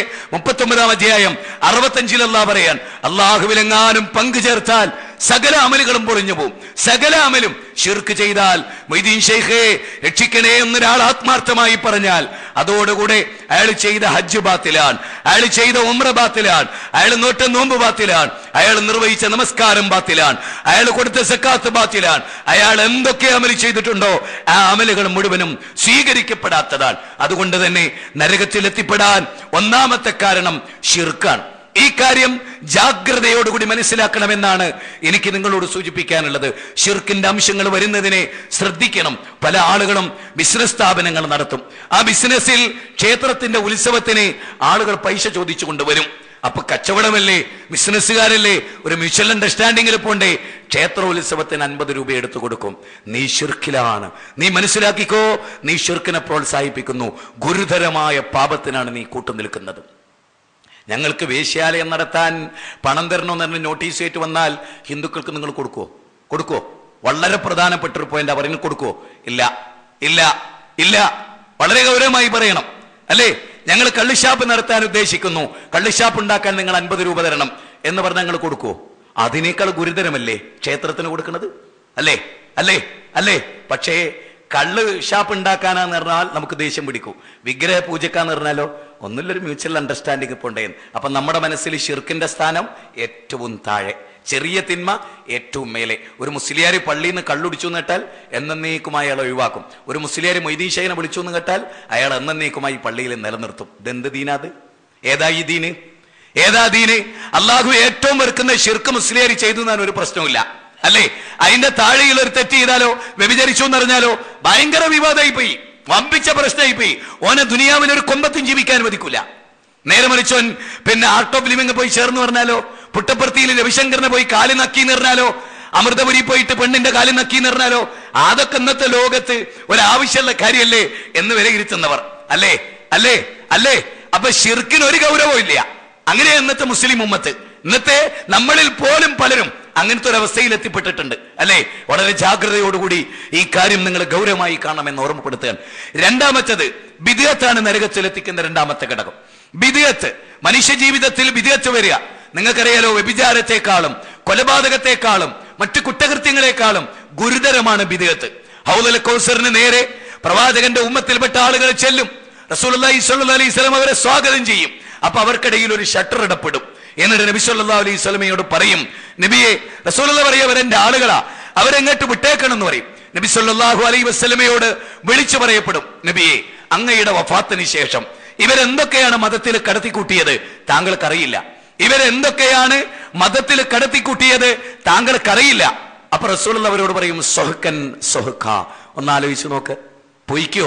39 അധ്യായം 65 അല്ലാഹ് പറയാൻ അള്ളാഹുവിലെങ്ങാനും പങ്കു ചേർത്താൽ സകല അമലുകളും പൊളിഞ്ഞു പോകും സകല അമലും ഷിർക്ക് ചെയ്താൽ മൊയ്തീൻ ഷെയ്ഖെ രക്ഷിക്കണേ എന്നൊരാൾ ആത്മാർത്ഥമായി പറഞ്ഞാൽ അതോടുകൂടെ അയാൾ ചെയ്ത ഹജ്ജ് ബാത്തിലാണ് അയാൾ ചെയ്ത ഉമ്ര ബാത്തിലാണ് അയാൾ നോട്ട നോമ്പ് ബാത്തിലാണ് അയാൾ നിർവഹിച്ച നമസ്കാരം ബാത്തിലാണ് അയാൾ കൊടുത്ത സക്കാത്ത് ബാത്തിലാണ് അയാൾ എന്തൊക്കെ അമൽ ചെയ്തിട്ടുണ്ടോ ആ അമലുകൾ മുഴുവനും സ്വീകരിക്കപ്പെടാത്തതാണ് അതുകൊണ്ട് തന്നെ നരകത്തിൽ എത്തിപ്പെടാൻ ഒന്നാമത്തെ കാരണം ഷിർക്കാണ് ഈ കാര്യം ജാഗ്രതയോടുകൂടി മനസ്സിലാക്കണമെന്നാണ് എനിക്ക് നിങ്ങളോട് സൂചിപ്പിക്കാനുള്ളത് ഷിർക്കിന്റെ അംശങ്ങൾ വരുന്നതിനെ ശ്രദ്ധിക്കണം പല ആളുകളും ബിസിനസ് സ്ഥാപനങ്ങൾ നടത്തും ആ ബിസിനസ്സിൽ ക്ഷേത്രത്തിന്റെ ഉത്സവത്തിന് ആളുകൾ പൈസ ചോദിച്ചു കൊണ്ടുവരും അപ്പൊ കച്ചവടമല്ലേ ബിസിനസ്സുകാരല്ലേ ഒരു മ്യൂച്വൽ അണ്ടർസ്റ്റാൻഡിങ്ങിൽ പോണ്ടേ ക്ഷേത്ര ഉത്സവത്തിന് അൻപത് രൂപ എടുത്തു കൊടുക്കും നീ ഷിർക്കിലാണ് നീ മനസ്സിലാക്കിക്കോ നീ ഷിർക്കിനെ പ്രോത്സാഹിപ്പിക്കുന്നു ഗുരുതരമായ പാപത്തിനാണ് നീ കൂട്ടുനിൽക്കുന്നത് ഞങ്ങൾക്ക് വേശ്യാലയം നടത്താൻ പണം തരണമെന്ന് പറഞ്ഞ് നോട്ടീസ് ആയിട്ട് വന്നാൽ ഹിന്ദുക്കൾക്ക് നിങ്ങൾ കൊടുക്കുവോ കൊടുക്കുവോ വളരെ പ്രധാനപ്പെട്ട ഒരു പോയിന്റ് പറയുന്നത് കൊടുക്കുവോ ഇല്ല ഇല്ല ഇല്ല വളരെ ഗൗരവമായി പറയണം അല്ലേ ഞങ്ങൾ കള്ളിഷാപ്പ് നടത്താൻ ഉദ്ദേശിക്കുന്നു കള്ളിഷാപ്പ് ഉണ്ടാക്കാൻ നിങ്ങൾ അൻപത് രൂപ തരണം എന്ന് പറഞ്ഞാൽ ഞങ്ങൾ കൊടുക്കുവോ അതിനേക്കാൾ ഗുരുതരമല്ലേ ക്ഷേത്രത്തിന് കൊടുക്കുന്നത് അല്ലേ അല്ലേ അല്ലേ പക്ഷേ കള്ള് ഷാപ്പ് ഉണ്ടാക്കാനാന്ന് പറഞ്ഞാൽ നമുക്ക് ദേഷ്യം പിടിക്കും വിഗ്രഹ പൂജക്കാന്ന് പറഞ്ഞാലോ ഒന്നുമില്ലൊരു മ്യൂച്വൽ അണ്ടർസ്റ്റാൻഡിംഗ് പോണ്ടേന്ന് അപ്പൊ നമ്മുടെ മനസ്സിൽ ഷിർക്കിന്റെ സ്ഥാനം ഏറ്റവും താഴെ ചെറിയ തിന്മ ഏറ്റവും മേലെ ഒരു മുസ്ലിയാർ പള്ളിയിൽ നിന്ന് കള്ളുടിച്ചു എന്ന് കേട്ടാൽ എന്നേക്കുമായി അയാൾ ഒഴിവാക്കും ഒരു മുസ്ലിയാർ മൊയ്തീൻ ഷൈനെ വിളിച്ചു എന്ന് കേട്ടാൽ അയാൾ എന്നേക്കുമായി പള്ളിയിൽ നിലനിർത്തും ഇതെന്ത് ദീനാത് ഏതാ ഈ ദീന് ഏതാ ദീന് അള്ളാഹു ഏറ്റവും വെറുക്കുന്ന ഷിർക്ക് മുസ്ലിയാർ ചെയ്തു എന്നാണ് ഒരു പ്രശ്നമില്ല അല്ലേ അതിന്റെ താഴെയിൽ ഒരു തെറ്റ് ചെയ്താലോ വ്യഭിചരിച്ചു എന്ന് പറഞ്ഞാലോ ഭയങ്കര വിവാദമായി പോയി വമ്പിച്ച പ്രശ്നമായി പോയി ഓനെ ദുനിയാവിൽ ഒരു കൊമ്പത്തും ജീവിക്കാൻ അനുവദിക്കൂല നേരെ മറിച്ചോൻ പിന്നെ ആർട്ട് ഓഫ് ലിവിംഗ് പോയി ചേർന്ന് പറഞ്ഞാലോ പുട്ടപ്പുറത്തിയിൽ രവിശങ്കറിനെ പോയി കാല് നക്കി എന്ന് പറഞ്ഞാലോ അമൃതപുരി പോയിട്ട് പെണ്ണിന്റെ കാല് നക്കി എന്ന് പറഞ്ഞാലോ അതൊക്കെ ഇന്നത്തെ ലോകത്ത് ഒരാവശ്യമുള്ള കാര്യമല്ലേ എന്ന് വിലയിരുത്തുന്നവർ അല്ലേ അല്ലേ അല്ലേ അപ്പൊ ഷിർക്കിന് ഒരു ഗൗരവവും ഇല്ല അങ്ങനെ ഇന്നത്തെ മുസ്ലിം ഉമ്മത്ത് ഇന്നത്തെ നമ്മളിൽ പോലും പലരും അങ്ങനത്തെ ഒരു അവസ്ഥയിൽ എത്തിപ്പെട്ടിട്ടുണ്ട് അല്ലെ വളരെ ജാഗ്രതയോടുകൂടി ഈ കാര്യം നിങ്ങൾ ഗൗരവമായി കാണണമെന്ന് ഓർമ്മപ്പെടുത്തുകയാണ് രണ്ടാമത്തത് ബിദിയത്താണ് നരകത്തിൽ എത്തിക്കുന്ന രണ്ടാമത്തെ ഘടകം ബിദിയത്ത് മനുഷ്യ ജീവിതത്തിൽ ബിദിയത്ത് വരിക നിങ്ങൾക്കറിയാലോ വ്യഭിചാരത്തെക്കാളും കൊലപാതകത്തെക്കാളും മറ്റു കുറ്റകൃത്യങ്ങളെക്കാളും ഗുരുതരമാണ് ബിദിയത്ത് ഹൗലൽ കൗസറിന് നേരെ പ്രവാചകന്റെ ഉമ്മത്തിൽപ്പെട്ട ആളുകൾ ചെല്ലും റസൂലി സ്വല്ലി അലൈഹി സ്വലം അവരെ സ്വാഗതം ചെയ്യും അപ്പൊ അവർക്കിടയിൽ ഒരു ഷട്ടർ ഇടപെടും എന്നിട്ട് നബി സല്ലാ അലൈഹി സ്വലമയോട് പറയും നബിയെ റസൂലുള്ള പറയും അവരെന്റെ ആളുകളാ അവരെങ്ങോട്ട് വിട്ടേക്കണം എന്ന് പറയും നബി സല്ലാഹു അലൈഹി വസ്ലമയോട് വിളിച്ചു പറയപ്പെടും നബിയെ അങ്ങയുടെ വഫാത്തിന് ശേഷം ഇവരെന്തൊക്കെയാണ് മതത്തിൽ കടത്തിക്കൂട്ടിയത് താങ്കൾക്കറിയില്ല ഇവരെന്തൊക്കെയാണ് മതത്തിൽ കടത്തിക്കൂട്ടിയത് താങ്കൾക്കറിയില്ല അപ്പൊ റസൂൽ അവരോട് പറയും സൊഹക്കൻ സൊഹക്ക ഒന്ന് ആലോചിച്ച് നോക്ക് പൊയ്ക്കോ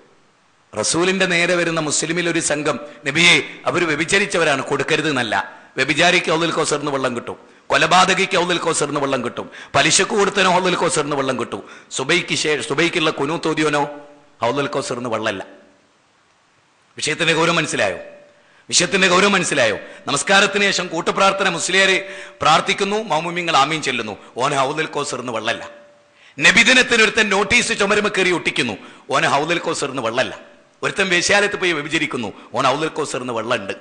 റസൂലിന്റെ നേരെ വരുന്ന മുസ്ലിമിൽ ഒരു സംഘം നബിയെ അവർ വ്യഭിചരിച്ചവരാണ് കൊടുക്കരുത് എന്നല്ല വ്യഭിചാരിക്ക് ഔദുൽ കോസറിന് വെള്ളം കിട്ടും കൊലപാതകിക്ക് ഔദുൽ കോസറിന് വെള്ളം കിട്ടും പലിശക്ക് കൊടുത്തനോ ഔദുൽ കോസറിന് വെള്ളം കിട്ടും സുബൈക്ക് ശേഷം സുബൈക്കുള്ള കുനു തോതിയോനോ ഔദുൽ കോസറിന് വെള്ളമല്ല വിഷയത്തിന്റെ ഗൗരവം മനസ്സിലായോ വിഷയത്തിന്റെ ഗൗരവം മനസ്സിലായോ നമസ്കാരത്തിന് ശേഷം കൂട്ടുപ്രാർത്ഥന മുസ്ലിയാരെ പ്രാർത്ഥിക്കുന്നു മൗമുമ്യങ്ങൾ ആമീൻ ചെല്ലുന്നു ഓൻ ഹൗദുൽ കോസറിന് വെള്ളമല്ല നബിദിനത്തിന് ഒരുത്തൻ നോട്ടീസ് ചുമരുമ കയറി ഒട്ടിക്കുന്നു ഓന് ഹൗദുൽ കോസറിന് വെള്ളമല്ല ഒരുത്തൻ വേശ്യാലയത്ത് പോയി വ്യഭിചരിക്കുന്നു ഓൻ ഹൗദുൽ കോസറിന് വെള്ളമുണ്ട്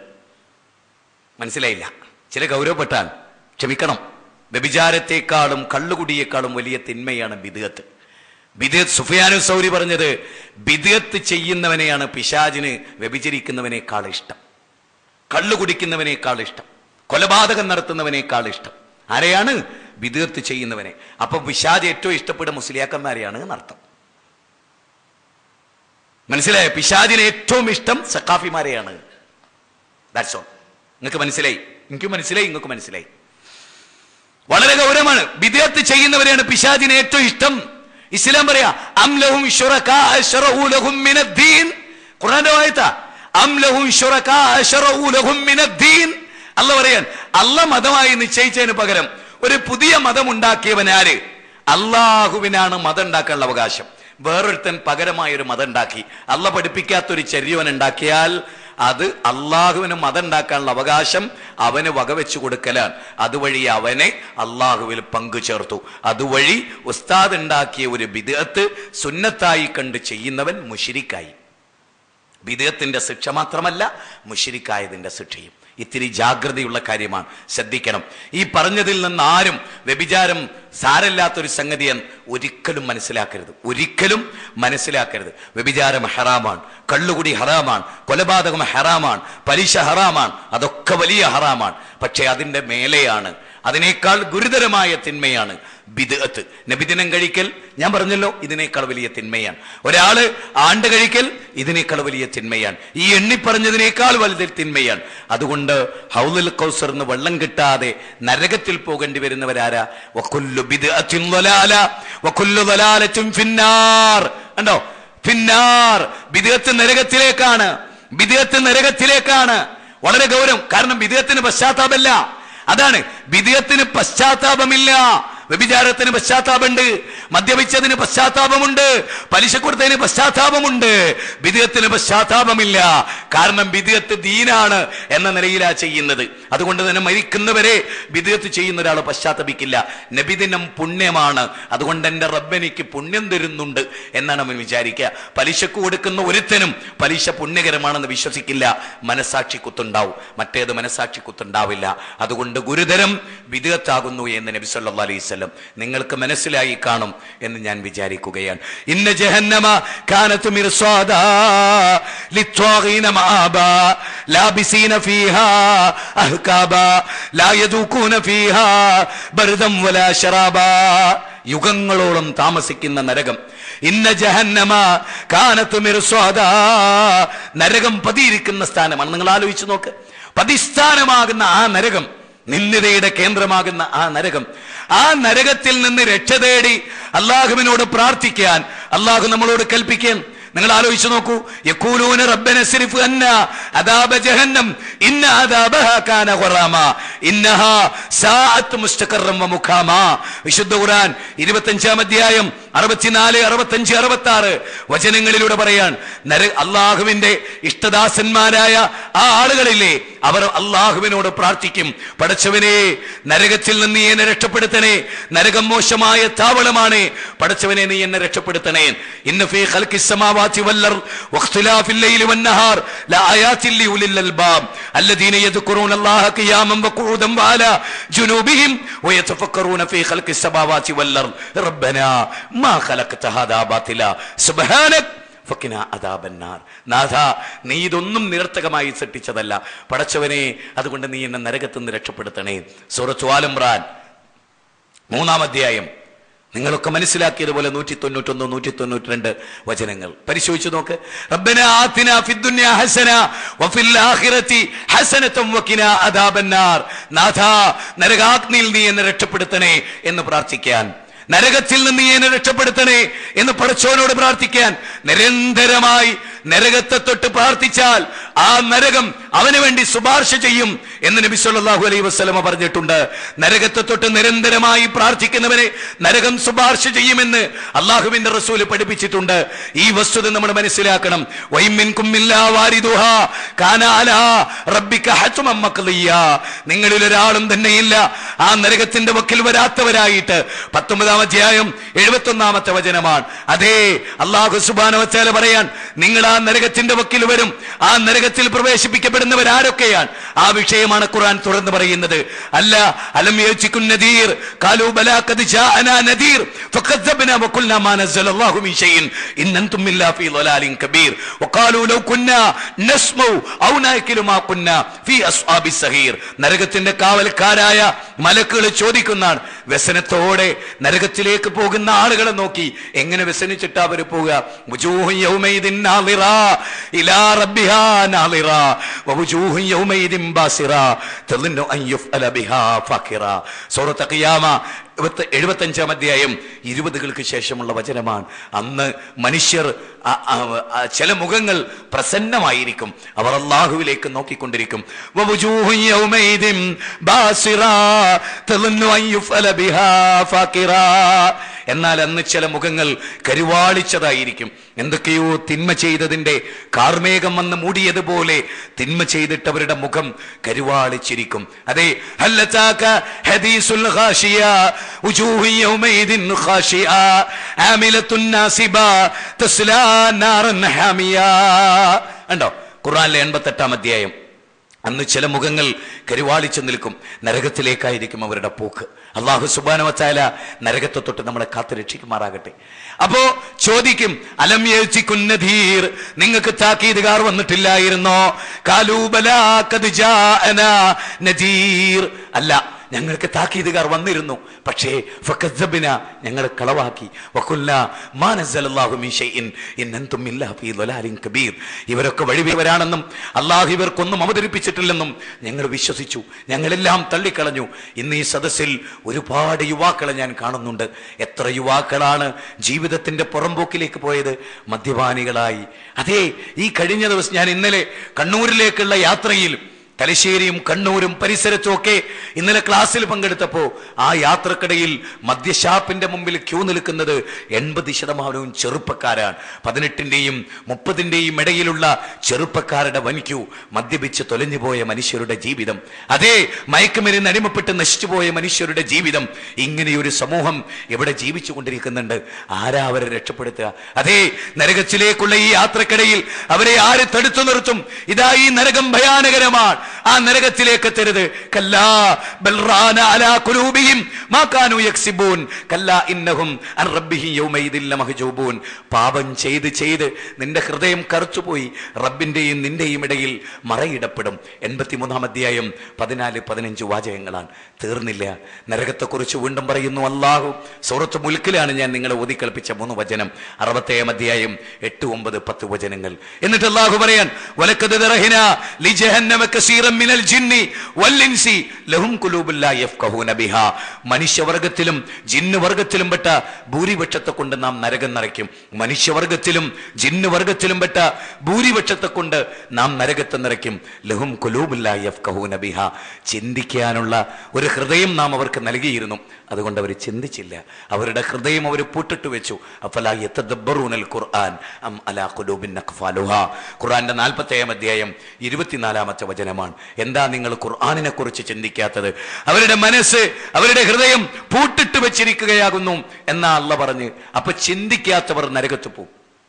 മനസ്സിലായില്ല ചില ഗൗരവപ്പെട്ടാൽ ക്ഷമിക്കണം വ്യഭിചാരത്തെക്കാളും കള്ളുകുടിയേക്കാളും വലിയ തിന്മയാണ് ബിദുകത്ത് ബിദത്ത് സുഫിയാനു സൗരി പറഞ്ഞത് ബിദത്ത് ചെയ്യുന്നവനെയാണ് പിശാജിന് വ്യഭിചരിക്കുന്നവനേക്കാൾ ഇഷ്ടം കള്ളു കുടിക്കുന്നവനേക്കാൾ ഇഷ്ടം കൊലപാതകം നടത്തുന്നവനേക്കാൾ ഇഷ്ടം ആരെയാണ് ബിദത്ത് ചെയ്യുന്നവനെ അപ്പൊ പിശാജ് ഏറ്റവും ഇഷ്ടപ്പെടുന്ന മുസ്ലിയാക്കന്മാരെയാണ് എന്നർത്ഥം മനസ്സിലായോ പിശാജിന് ഏറ്റവും ഇഷ്ടം സക്കാഫിമാരെയാണ് ദാറ്റ്സ് ഓൾ നിങ്ങൾക്ക് മനസ്സിലായി എനിക്ക് മനസ്സിലായി നിങ്ങൾക്ക് മനസ്സിലായി വളരെ ഗൗരവമാണ് വിദേഹത്ത് ചെയ്യുന്നവരെയാണ് പിശാജിന് ഏറ്റവും ഇഷ്ടം ഇസ്ലാം പറയാ അംലഹും ശുറകാ അശ്റഉ ലഹും മിനദ്ദീൻ ഖുർആന്റെ ആയത്താ അംലഹും ശുറകാ അശ്റഉ ലഹും മിനദ്ദീൻ അല്ല പറയാൻ അല്ല മതമായി നിശ്ചയിച്ചതിന് പകരം ഒരു പുതിയ മതം ഉണ്ടാക്കിയവൻ ആര് അള്ളാഹുവിനാണ് മതം ഉണ്ടാക്കാനുള്ള അവകാശം വേറൊരുത്തൻ പകരമായ ഒരു മതം ഉണ്ടാക്കി അല്ല പഠിപ്പിക്കാത്തൊരു ചര്യവൻ ഉണ്ടാക്കിയാൽ അത് അള്ളാഹുവിന് മതം ഉണ്ടാക്കാനുള്ള അവകാശം അവന് വകവെച്ചു കൊടുക്കലാണ് അതുവഴി അവനെ അള്ളാഹുവിൽ പങ്കു ചേർത്തു അതുവഴി ഉസ്താദ് ഉണ്ടാക്കിയ ഒരു ബിദത്ത് സുന്നത്തായി കണ്ട് ചെയ്യുന്നവൻ മുഷിരിക്കായി ബിദത്തിന്റെ ശിക്ഷ മാത്രമല്ല മുഷിരിക്കായതിന്റെ ശിക്ഷയും ഇത്തിരി ജാഗ്രതയുള്ള കാര്യമാണ് ശ്രദ്ധിക്കണം ഈ പറഞ്ഞതിൽ നിന്ന് ആരും വ്യഭിചാരം സാരമില്ലാത്തൊരു സംഗതി എന്ന് ഒരിക്കലും മനസ്സിലാക്കരുത് ഒരിക്കലും മനസ്സിലാക്കരുത് വ്യഭിചാരം ഹറാമാണ് കള്ളുകുടി ഹറാമാണ് കൊലപാതകം ഹറാമാണ് പലിശ ഹറാമാണ് അതൊക്കെ വലിയ ഹറാമാണ് പക്ഷെ അതിന്റെ മേലെയാണ് അതിനേക്കാൾ ഗുരുതരമായ തിന്മയാണ് ബിദ്അത്ത് നബിദിനം കഴിക്കൽ ഞാൻ പറഞ്ഞല്ലോ ഇതിനേക്കാൾ വലിയ തിന്മയാണ് ഒരാള് ആണ്ട് കഴിക്കൽ ഇതിനേക്കാൾ വലിയ തിന്മയാണ് ഈ എണ്ണി പറഞ്ഞതിനേക്കാൾ വലുത് തിന്മയാണ് അതുകൊണ്ട് ഹൗലുൽ കൗസർ എന്ന് വെള്ളം കിട്ടാതെ നരകത്തിൽ പോകേണ്ടി വരുന്നവരാരാ വക്കുല്ലു ബിദ്അത്തിൻ ളലാല വക്കുല്ലു ളലാലത്തും ഫിന്നാർ കണ്ടോ ഫിന്നാർ ബിദ്അത്ത് നരകത്തിലേക്കാണ് ബിദ്അത്ത് നരകത്തിലേക്കാണ് വളരെ ഗൗരവം കാരണം ബിദ്അത്തിന് പശ്ചാത്താപമല്ല അതാണ് വിധേയത്തിന് പശ്ചാത്താപമില്ല വ്യഭിചാരത്തിന് പശ്ചാത്താപമുണ്ട് മദ്യപിച്ചതിന് പശ്ചാത്താപമുണ്ട് പലിശ കൊടുത്തതിന് പശ്ചാത്താപമുണ്ട് വിധേയത്തിന് പശ്ചാത്താപമില്ല കാരണം വിധേയത്ത് ദീനാണ് എന്ന നിലയിലാ ചെയ്യുന്നത് അതുകൊണ്ട് തന്നെ മരിക്കുന്നവരെ വിധേയത്ത് ചെയ്യുന്ന ഒരാൾ പശ്ചാത്തപിക്കില്ല നബിദിനം പുണ്യമാണ് അതുകൊണ്ട് എന്റെ റബ്ബെനിക്ക് പുണ്യം തരുന്നുണ്ട് എന്നാണ് അവൻ വിചാരിക്കുക പലിശക്ക് കൊടുക്കുന്ന ഒരുത്തനും പലിശ പുണ്യകരമാണെന്ന് വിശ്വസിക്കില്ല മനസാക്ഷി കുത്തുണ്ടാവും മറ്റേത് മനസാക്ഷി കുത്തുണ്ടാവില്ല അതുകൊണ്ട് ഗുരുതരം വിധേയത്താകുന്നു എന്ന് നബി സല്ലല്ലാഹു അലൈഹി വസല്ലം നിങ്ങൾക്ക് മനസ്സിലായി കാണും എന്ന് ഞാൻ വിചാരിക്കുകയാണ് ഇന്ന ജഹന്നമ കാനത്ത് മിർസാദാ ലിത്വാഗീന മാബാ ലാബിസീന ഫീഹാ അഹ്കാബാ ലാ യദൂകൂന ഫീഹാ ബർദം വലാ ശറാബാ യുഗങ്ങളോളം താമസിക്കുന്ന നരകം ഇന്ന ജഹന്നമ കാനത്ത് മിർസ്വാദാ നരകം പതിയിരിക്കുന്ന സ്ഥാനമാണ് നിങ്ങൾ ആലോചിച്ചു നോക്ക് പതിസ്ഥാനമാകുന്ന ആ നരകം നിന്ദിതയുടെ കേന്ദ്രമാകുന്ന ആ നരകം ആ നരകത്തിൽ നിന്ന് രക്ഷ തേടി അള്ളാഹുവിനോട് പ്രാർത്ഥിക്കാൻ അള്ളാഹു നമ്മളോട് കൽപ്പിക്കാൻ നിങ്ങൾ ആലോചിച്ചു നോക്കൂ യക്കൂലൂന റബ്ബന സിരിഫ് അന്ന അദാബ ജഹന്നം ഇന്ന അദാബഹ കാന ഖുറാമ ഇന്നഹ സാഅത്ത് മുസ്തഖറം വ മുഖാമ വിശുദ്ധ ഖുർആൻ 25 അധ്യായം 64 65 66 വചനങ്ങളിലൂടെ പറയാൻ നര അള്ളാഹുവിന്റെ ഇഷ്ടദാസന്മാരായ ആ ആളുകളില്ലേ അവർ അള്ളാഹുവിനോട് പ്രാർത്ഥിക്കും പടച്ചവനെ നരകത്തിൽ നിന്ന് നീ എന്നെ രക്ഷപ്പെടുത്തണേ നരകം മോശമായ താവളമാണ് പടച്ചവനെ നീ എന്നെ രക്ഷപ്പെടുത്തണേ ഇന്ന ഫീ ഖൽഖിസ് സമാവാതി വൽ വഖ്തിലാഫിൽ ലൈലി വന്നഹാർ ലആയാതിൻ ലിഉലിൽ അൽബാബ് الذين يذكرون الله قياما وقعودا وعلى جنوبهم ويتفكرون في خلق السماوات والارض ربنا ما خلقت هذا باطلا سبحانك ഫക്കിന അതാബന്നാർ നാഥ നീ ഇതൊന്നും നിരർത്ഥകമായി സൃഷ്ടിച്ചതല്ല പടച്ചവനെ അതുകൊണ്ട് നീ എന്നെ നരകത്തിൽ നിന്ന് രക്ഷപ്പെടുത്തണേ സൂറത്ത് ആലംറാൻ മൂന്നാം അധ്യായം നിങ്ങളൊക്കെ മനസ്സിലാക്കിയതുപോലെ നൂറ്റി തൊണ്ണൂറ്റൊന്ന് നൂറ്റി തൊണ്ണൂറ്റി രണ്ട് വചനങ്ങൾ പരിശോധിച്ചു നോക്ക് റബ്ബന ആതിന ഫിദ്ദുന്യ ഹസന വഫിൽ ആഖിറതി ഹസനതം വഖിന അദാബന്നാർ നാഥ നരകാഗ്നിയിൽ നീ എന്നെ രക്ഷപ്പെടുത്തണേ എന്ന് പ്രാർത്ഥിക്കാൻ നരകത്തിൽ നിന്ന് നീ എന്നെ രക്ഷപ്പെടുത്തണേ എന്ന് പടച്ചോനോട് പ്രാർത്ഥിക്കാൻ നിരന്തരമായി നരകത്തെ തൊട്ട് പ്രാർത്ഥിച്ചാൽ ആ നരകം അവന് വേണ്ടി ശുപാർശ ചെയ്യും എന്ന് നബി സല്ലല്ലാഹു അലൈഹി വസല്ലമ പറഞ്ഞിട്ടുണ്ട് നരകത്തെ തൊട്ട് നിരന്തരമായി പ്രാർത്ഥിക്കുന്നവനെ നരകം ശുപാർശ ചെയ്യുമെന്ന് അള്ളാഹുവിന്റെ റസൂല് പഠിപ്പിച്ചിട്ടുണ്ട് ഈ വസ്തുത നമ്മൾ മനസ്സിലാക്കണം വൈമിൻകും ഇല്ലാ വാരിദുഹാ കാന അലാ റബ്ബിക ഹത്മം മഖ്ദിയ നിങ്ങളിൽ ഒരാളും തന്നെയില്ല ആ നരകത്തിന്റെ വക്കിൽ വരാത്തവരായിട്ട് പത്തൊമ്പതാം അധ്യായം എഴുപത്തി ഒന്നാമത്തെ വചനമാണ് അതേ അള്ളാഹു സുബാനവച്ചാല പറയാൻ നിങ്ങൾ ആ നരകത്തിന്റെ വക്കിൽ വരും ആ നരക നരകത്തിൽ പ്രവേശിപ്പിക്കപ്പെടുന്നവർ ആരൊക്കെയാണ് ആ വിഷയമാണ് ഖുർആൻ തുറന്നു പറയുന്നത് അല്ല അലം യച്ചിക്കും നദീർ കാലു ബലാ ഖദ് ജാഅനാ നദീർ ഫകദ്ദബ്നാ വഖുൽനാ മാ നസ്സലല്ലാഹു മിൻ ഷൈഇൻ ഇൻ അൻതും ഇല്ലാ ഫീ ളലാലിൻ കബീർ വഖാലു ലൗ കുന്നാ നസ്മഉ ഔ നാകിലു മാ കുന്നാ ഫീ അസ്ഹാബിസ് സഹീർ നരകത്തിന്റെ കാവൽക്കാരായ മലക്കുകൾ ചോദിക്കുന്നതാണ് വ്യസനത്തോടെ നരകത്തിലേക്ക് പോകുന്ന ആളുകളെ നോക്കി എങ്ങനെ വ്യസനിച്ചിട്ടാ അവർ പോവുക വുജൂഹു യൗമൈദിൻ നാളിറ ഇലാ റബ്ബിഹാ നാളിറ വവുജൂഹു യൗമൈദിൻ ബാസിറ തظن അൻ യുഫ്അല ബിഹാ ഫാഖിറ സൂറത്ത് ഖിയാമ എഴുപത്തഞ്ചാം അധ്യായം ഇരുപതുകൾക്ക് ശേഷമുള്ള വചനമാണ് അന്ന് മനുഷ്യർ ആ- ആ- ആ ചില മുഖങ്ങൾ പ്രസന്നമായിരിക്കും അവർ അള്ളാഹുവിലേക്ക് നോക്കിക്കൊണ്ടിരിക്കും വവുജൂഹു യൗമൈദിൻ ബാസിറ തظن അൻ യുഫ്അല ബിഹാ ഫാഖിറ എന്നാൽ അന്ന് ചില മുഖങ്ങൾ കരുവാളിച്ചതായിരിക്കും എന്തൊക്കെയോ തിന്മ ചെയ്തതിന്റെ കാർമേഘം വന്ന് മൂടിയതുപോലെ തിന്മ ചെയ്തിട്ടവരുടെ മുഖം കരുവാളിച്ചിരിക്കും അതെ ഹല്ലതാക ഹദീസുൽ ഖാശിയ ഉജൂഹു യൗമൈദിൻ ഖാശിയ ആമിലത്തുൻ നാസിബ തസ്ലാ നാറൻ ഹാമിയ ഉണ്ടോ ഖുർആനിലെ എൺപത്തെട്ടാം അധ്യായം അന്ന് ചില മുഖങ്ങൾ കരുവാളിച്ചു നിൽക്കും നരകത്തിലേക്കായിരിക്കും അവരുടെ പോക്ക് അള്ളാഹു സുബാനവച്ചാല നരകത്തെ തൊട്ട് നമ്മളെ കാത്തു രക്ഷിക്കുമാറാകട്ടെ അപ്പോ ചോദിക്കും അലം ധീർ നിങ്ങൾക്ക് താക്കീതുകാർ വന്നിട്ടില്ലായിരുന്നോ കാലൂബലാ ഖദ് ജാഅനാ നദീർ അല്ല ഞങ്ങൾക്ക് താക്കീതുകാർ വന്നിരുന്നു പക്ഷേ ഫക്കദ്ദബിന ഞങ്ങൾ കളവാക്കി വഖുല്ല മാ നസ്സലല്ലാഹു മിൻ ഷൈഇൻ ഇൻ അൻതും ഇല്ലാ ഫീ ളലാലിൻ കബീർ ഇവരൊക്കെ വഴിവരാണെന്നും അള്ളാഹു ഇവർക്കൊന്നും അവതരിപ്പിച്ചിട്ടില്ലെന്നും ഞങ്ങൾ വിശ്വസിച്ചു ഞങ്ങളെല്ലാം തള്ളിക്കളഞ്ഞു ഇന്ന് ഈ സദസ്സിൽ ഒരുപാട് യുവാക്കളെ ഞാൻ കാണുന്നുണ്ട് എത്ര യുവാക്കളാണ് ജീവിതത്തിന്റെ പുറംപോക്കിലേക്ക് പോയത് മദ്യപാനികളായി അതെ ഈ കഴിഞ്ഞ ദിവസം ഞാൻ ഇന്നലെ കണ്ണൂരിലേക്കുള്ള യാത്രയിൽ തലശ്ശേരിയും കണ്ണൂരും പരിസരത്തും ഒക്കെ ഇന്നലെ ക്ലാസ്സിൽ പങ്കെടുത്തപ്പോ ആ യാത്രക്കിടയിൽ മദ്യഷാപ്പിന്റെ മുമ്പിൽ ക്യൂ നിൽക്കുന്നത് എൺപത് ശതമാനവും ചെറുപ്പക്കാരാണ് പതിനെട്ടിന്റെയും മുപ്പതിന്റെയും ഇടയിലുള്ള ചെറുപ്പക്കാരുടെ വൻ ക്യൂ മദ്യപിച്ച് തൊലഞ്ഞുപോയ മനുഷ്യരുടെ ജീവിതം അതേ മയക്കുമരുന്ന് അടിമപ്പെട്ട് നശിച്ചുപോയ മനുഷ്യരുടെ ജീവിതം ഇങ്ങനെയൊരു സമൂഹം ഇവിടെ ജീവിച്ചു കൊണ്ടിരിക്കുന്നുണ്ട് ആരാ അവരെ രക്ഷപ്പെടുത്തുക അതേ നരകത്തിലേക്കുള്ള ഈ യാത്രക്കിടയിൽ അവരെ ആര് തടുത്തു നിർത്തും ഇതാ ഈ നരകം ഭയാനകരമാണ് ആ നരകത്തിലേക്ക് എത്തരുത് കല്ലാ ബൽറാന അലാ കുലൂബിഹിം മാ കാനൂ യക്സിബൂൻ കല്ലാ ഇന്നഹും അൻ റബ്ബിഹി യൗമൈദിൻ ലമഹ്ജൂബൂൻ പാപം ചെയ്ത് ചെയ്ത് നിന്റെ ഹൃദയം കറുത്തുപോയി റബ്ബിന്റെയും നിന്റെയും ഇടയിൽ മറയിടപ്പെടും എൺപത്തിമൂന്നാം അധ്യായം പതിനാല് പതിനഞ്ച് വാചകങ്ങളാണ് തീർന്നില്ല നരകത്തെക്കുറിച്ച് വീണ്ടും പറയുന്നു അള്ളാഹു സൂറത്ത് മുൽക്കിലാണ് ഞാൻ നിങ്ങളെ ഓതിക്കൽപ്പിച്ച മൂന്ന് വചനം അറുപത്തേഴാം അധ്യായം എട്ട് ഒമ്പത് പത്ത് വചനങ്ങൾ എന്നിട്ട് അള്ളാഹു പറയാൻ വലക്കത് ദറഹിന ലിജഹന്നമ കസീറൻ മിനൽ ജിന്നി വല്ലിൻസി ലഹും ഖുലൂബുൻ ലാ യഫ്ഖഹൂന ബിഹാ മനുഷ്യവർഗത്തിലും ജിന്ന് വർഗത്തിലും പെട്ട ഭൂരിപക്ഷത്തെ കൊണ്ട് നാം നരകം നിറയ്ക്കും മനുഷ്യവർഗത്തിലും ജിന്ന് വർഗത്തിലും പെട്ട ഭൂരിപക്ഷത്തെ കൊണ്ട് നാം നരകത്തെ നിറയ്ക്കും ലഹും ഖുലൂബുൻ ലാ യഫ്ഖഹൂന ബിഹാ ചിന്തിക്കാനുള്ള ഒരു ഹൃദയം നാം അവർക്ക് നൽകിയിരുന്നു അതുകൊണ്ട് അവർ ചിന്തിച്ചില്ല അവരുടെ ഹൃദയം അവർ പൂട്ടിട്ട് വെച്ചു അഫലാ യതദബ്ബറൂനൽ ഖുർആൻ അം അലാ ഖുലൂബിൻ അഖ്ഫാലുഹാ ഖുർആന്റെ നാൽപ്പത്തേഴാം അധ്യായം ഇരുപത്തിനാലാമത്തെ വചനമാണ് എന്താ നിങ്ങൾ ഖുർആനിനെ കുറിച്ച് ചിന്തിക്കാത്തത് അവരുടെ മനസ്സ് അവരുടെ ഹൃദയം പൂട്ടിട്ട് വെച്ചിരിക്കുകയാകുന്നു എന്നാ അല്ല പറഞ്ഞ് അപ്പൊ ചിന്തിക്കാത്തവർ നരകത്ത് പോകും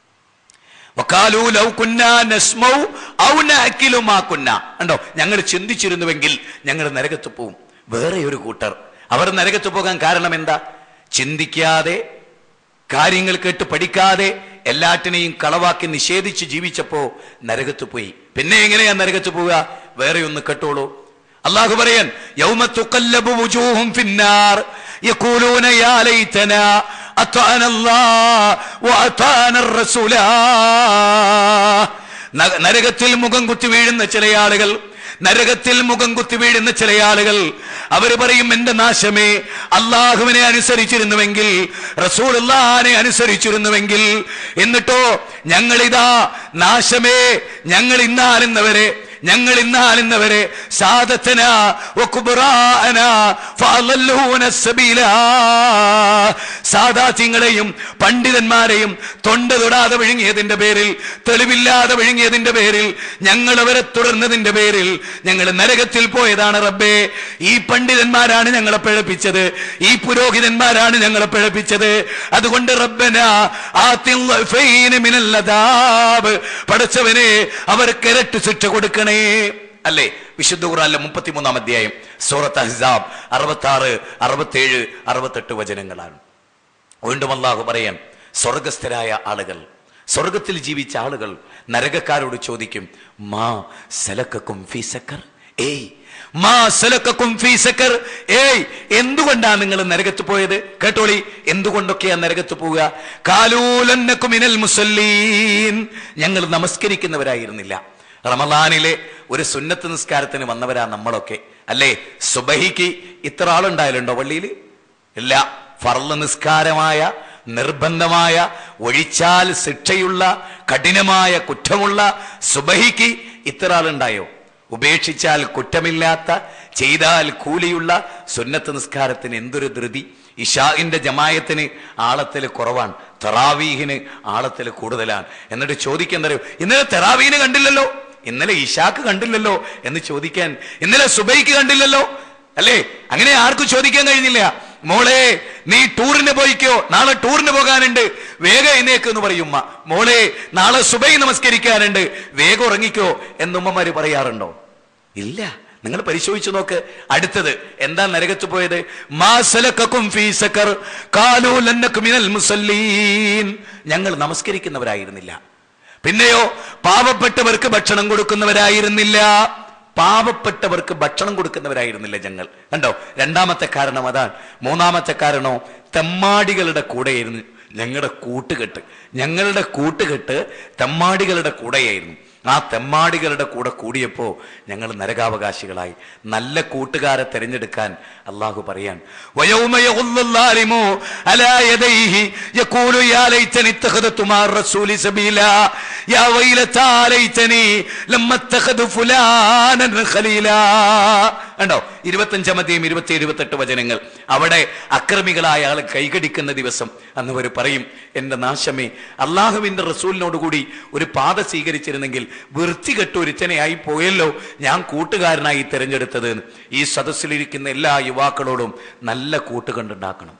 വക്കാലൂ ലൗ കുന്നാ നസ്മൗ ഔ നഅകിലു മാ കുന്നാ കണ്ടോ ഞങ്ങൾ ചിന്തിച്ചിരുന്നുവെങ്കിൽ ഞങ്ങൾ നരകത്ത് പോവും വേറെ ഒരു കൂട്ടർ അവർ നരകത്ത് പോകാൻ കാരണം എന്താ ചിന്തിക്കാതെ കാര്യങ്ങൾ കേട്ട് പഠിക്കാതെ എല്ലാറ്റിനെയും കളവാക്കി നിഷേധിച്ച് ജീവിച്ചപ്പോ നരകത്ത് പോയി പിന്നെ എങ്ങനെയാ നരകത്ത് പോവുക വേറെ ഒന്ന് കേട്ടോളൂ അള്ളാഹു പറയാൻ യൗമ തുഖല്ലബു വുജൂഹും ഫിന്നാർ യഖൂലൂന യാ ലൈതനാ അത്അന അല്ലാഹ് വഅത്അന الرسولا ന- നരകത്തിൽ മുഖം കുത്തി വീഴുന്ന ചില ആളുകൾ നരകത്തിൽ മുഖം കുത്തി വീഴുന്ന ചില ആളുകൾ അവര് പറയും എന്റെ നാശമേ അള്ളാഹുവിനെ അനുസരിച്ചിരുന്നുവെങ്കിൽ റസൂലുള്ളാഹിനെ അനുസരിച്ചിരുന്നുവെങ്കിൽ എന്നിട്ടോ ഞങ്ങളിതാ നാശമേ ഞങ്ങൾ ഇന്നാലെന്നവരെ ഞങ്ങൾ ഇന്നാലിന്നവരെ സാദത്തന വകുബ്റാഅന ഫഅളല്ലൂന സബീല സാദാത്യങ്ങളെയും പണ്ഡിതന്മാരെയും തൊണ്ട തൊടാതെ വിഴുങ്ങിയതിന്റെ പേരിൽ തെളിവില്ലാതെ വിഴുങ്ങിയതിന്റെ പേരിൽ ഞങ്ങൾ അവരെ തുടർന്നതിന്റെ പേരിൽ ഞങ്ങൾ നരകത്തിൽ പോയതാണ് റബ്ബേ ഈ പണ്ഡിതന്മാരാണ് ഞങ്ങളെ പിഴപ്പിച്ചത് ഈ പുരോഹിതന്മാരാണ് ഞങ്ങളെ പിഴപ്പിച്ചത് അതുകൊണ്ട് റബ്ബന ആത്തിൽ ളഫൈന മിനൽ അദാബ്. പടച്ചവനെ അവർക്ക് ഇരട്ടി ശിക്ഷ കൊടുക്കണേ അല്ലേ വിശുദ്ധ ഖുറാനിലെ മുപ്പത്തിമൂന്നാം അധ്യായം സൂറത്ത് അഹ്സാബ് അറുപത്തി ആറ് അറുപത്തേഴ് അറുപത്തെട്ട് വചനങ്ങളാണ് വീണ്ടും അള്ളാഹു പറയാൻ സ്വർഗസ്ഥരായ ആളുകൾ സ്വർഗത്തിൽ ജീവിച്ച ആളുകൾ നരകക്കാരോട് ചോദിക്കും മാ സലക്കും ഫീ സക്കർ ഏയ് മാ സലക്കും ഫീ സക്കർ ഏയ് എന്തുകൊണ്ടാണ് നിങ്ങൾ നരകത്ത് പോയത് കേട്ടോളി എന്തുകൊണ്ടൊക്കെയാ നരകത്ത് പോവുക കാലൂലന്നക്കും മിനൽ മുസല്ലീൻ ഞങ്ങൾ നമസ്കരിക്കുന്നവരായിരുന്നില്ല റമദാനിലെ ഒരു സുന്നത്ത് നിസ്കാരത്തിന് വന്നവരാ നമ്മളൊക്കെ അല്ലേ സുബഹിക്ക് ഇത്ര ആളുണ്ടായാലുണ്ടോ പള്ളിയിൽ ഇല്ല ഫർള് നിസ്കാരമായ നിർബന്ധമായ ഒഴിച്ചാൽ ശിക്ഷയുള്ള കഠിനമായ കുറ്റമുള്ള സുബഹിക്ക് ഇത്ര ആളുണ്ടായോ ഉപേക്ഷിച്ചാൽ കുറ്റമില്ലാത്ത ചെയ്താൽ കൂലിയുള്ള സുന്നത്ത് നിസ്കാരത്തിന് എന്തൊരു ധൃതി ഇഷാഇന്റെ ജമായത്തിന് ആളത്തിൽ കുറവാണ് തെറാവീഹിന് ആളത്തിൽ കൂടുതലാണ് എന്നിട്ട് ചോദിക്കുന്നറിയോ ഇന്നലെ തെറാവീഹിന് കണ്ടില്ലല്ലോ ഇന്നലെ ഇഷാക്ക് കണ്ടില്ലല്ലോ എന്ന് ചോദിക്കാൻ ഇന്നലെ സുബൈക്ക് കണ്ടില്ലല്ലോ അല്ലേ അങ്ങനെ ആർക്കും ചോദിക്കാൻ കഴിഞ്ഞില്ല മോളെ നീ ടൂറിന് പോയിക്കോ നാളെ ടൂറിന് പോകാനുണ്ട് വേഗം എന്നേക്ക് എന്ന് പറയും ഉമ്മ മോളെ നാളെ സുബൈ നമസ്കരിക്കാനുണ്ട് വേഗം ഉറങ്ങിക്കോ എന്നുമ്മമാര് പറയാറുണ്ടോ ഇല്ല നിങ്ങൾ പരിശോധിച്ചു നോക്ക് അടുത്തത് എന്താ നരകത്ത് പോയത് മാസലക്കും ഫീ സക്കർ കാലൂ ലന്നക്കും മിനൽ മുസല്ലീൻ ഞങ്ങൾ നമസ്കരിക്കുന്നവരായിരുന്നില്ല പിന്നെയോ പാവപ്പെട്ടവർക്ക് ഭക്ഷണം കൊടുക്കുന്നവരായിരുന്നില്ല പാവപ്പെട്ടവർക്ക് ഭക്ഷണം കൊടുക്കുന്നവരായിരുന്നില്ല ഞങ്ങൾ കണ്ടോ രണ്ടാമത്തെ കാരണം അതാണ് മൂന്നാമത്തെ കാരണോ തെമ്മാടികളുടെ കൂടെയായിരുന്നു ഞങ്ങളുടെ കൂട്ടുകെട്ട് ഞങ്ങളുടെ കൂട്ടുകെട്ട് തെമ്മാടികളുടെ കൂടെയായിരുന്നു ആ തെമ്മാടികളുടെ കൂടെ കൂടിയപ്പോ ഞങ്ങൾ നരകാവകാശികളായി നല്ല കൂട്ടുകാരെ തിരഞ്ഞെടുക്കാൻ അള്ളാഹു പറയാൻ وَيَوْمَ يَغُضُّ الظَّالِمُ عَلَى يَدَيْهِ يَقُولُ يَا لَيْتَنِي اتَّخَذْتُ مَعَ الرَّسُولِ سَبِيلًا يَا وَيْلَتَى لَيْتَنِي لَمْ أَتَّخِذْ فُلَانًا خَلِيلًا കണ്ടോ ഇരുപത്തഞ്ചാം അധ്യായം ഇരുപത്തി ഇരുപത്തെട്ട് വചനങ്ങൾ അവിടെ അക്രമികളായ ആൾ കൈകടിക്കുന്ന ദിവസം അന്ന് അവർ പറയും എന്റെ നാശമേ അള്ളാഹുവിന്റെ റസൂലിനോട് കൂടി ഒരു പാത സ്വീകരിച്ചിരുന്നെങ്കിൽ വൃത്തികെട്ട ഒരുത്തനെയായി പോയല്ലോ ഞാൻ കൂട്ടുകാരനായി തിരഞ്ഞെടുത്തത് എന്ന്. ഈ സദസ്സിലിരിക്കുന്ന എല്ലാ യുവാക്കളോടും നല്ല കൂട്ടുകണ്ടുണ്ടാക്കണം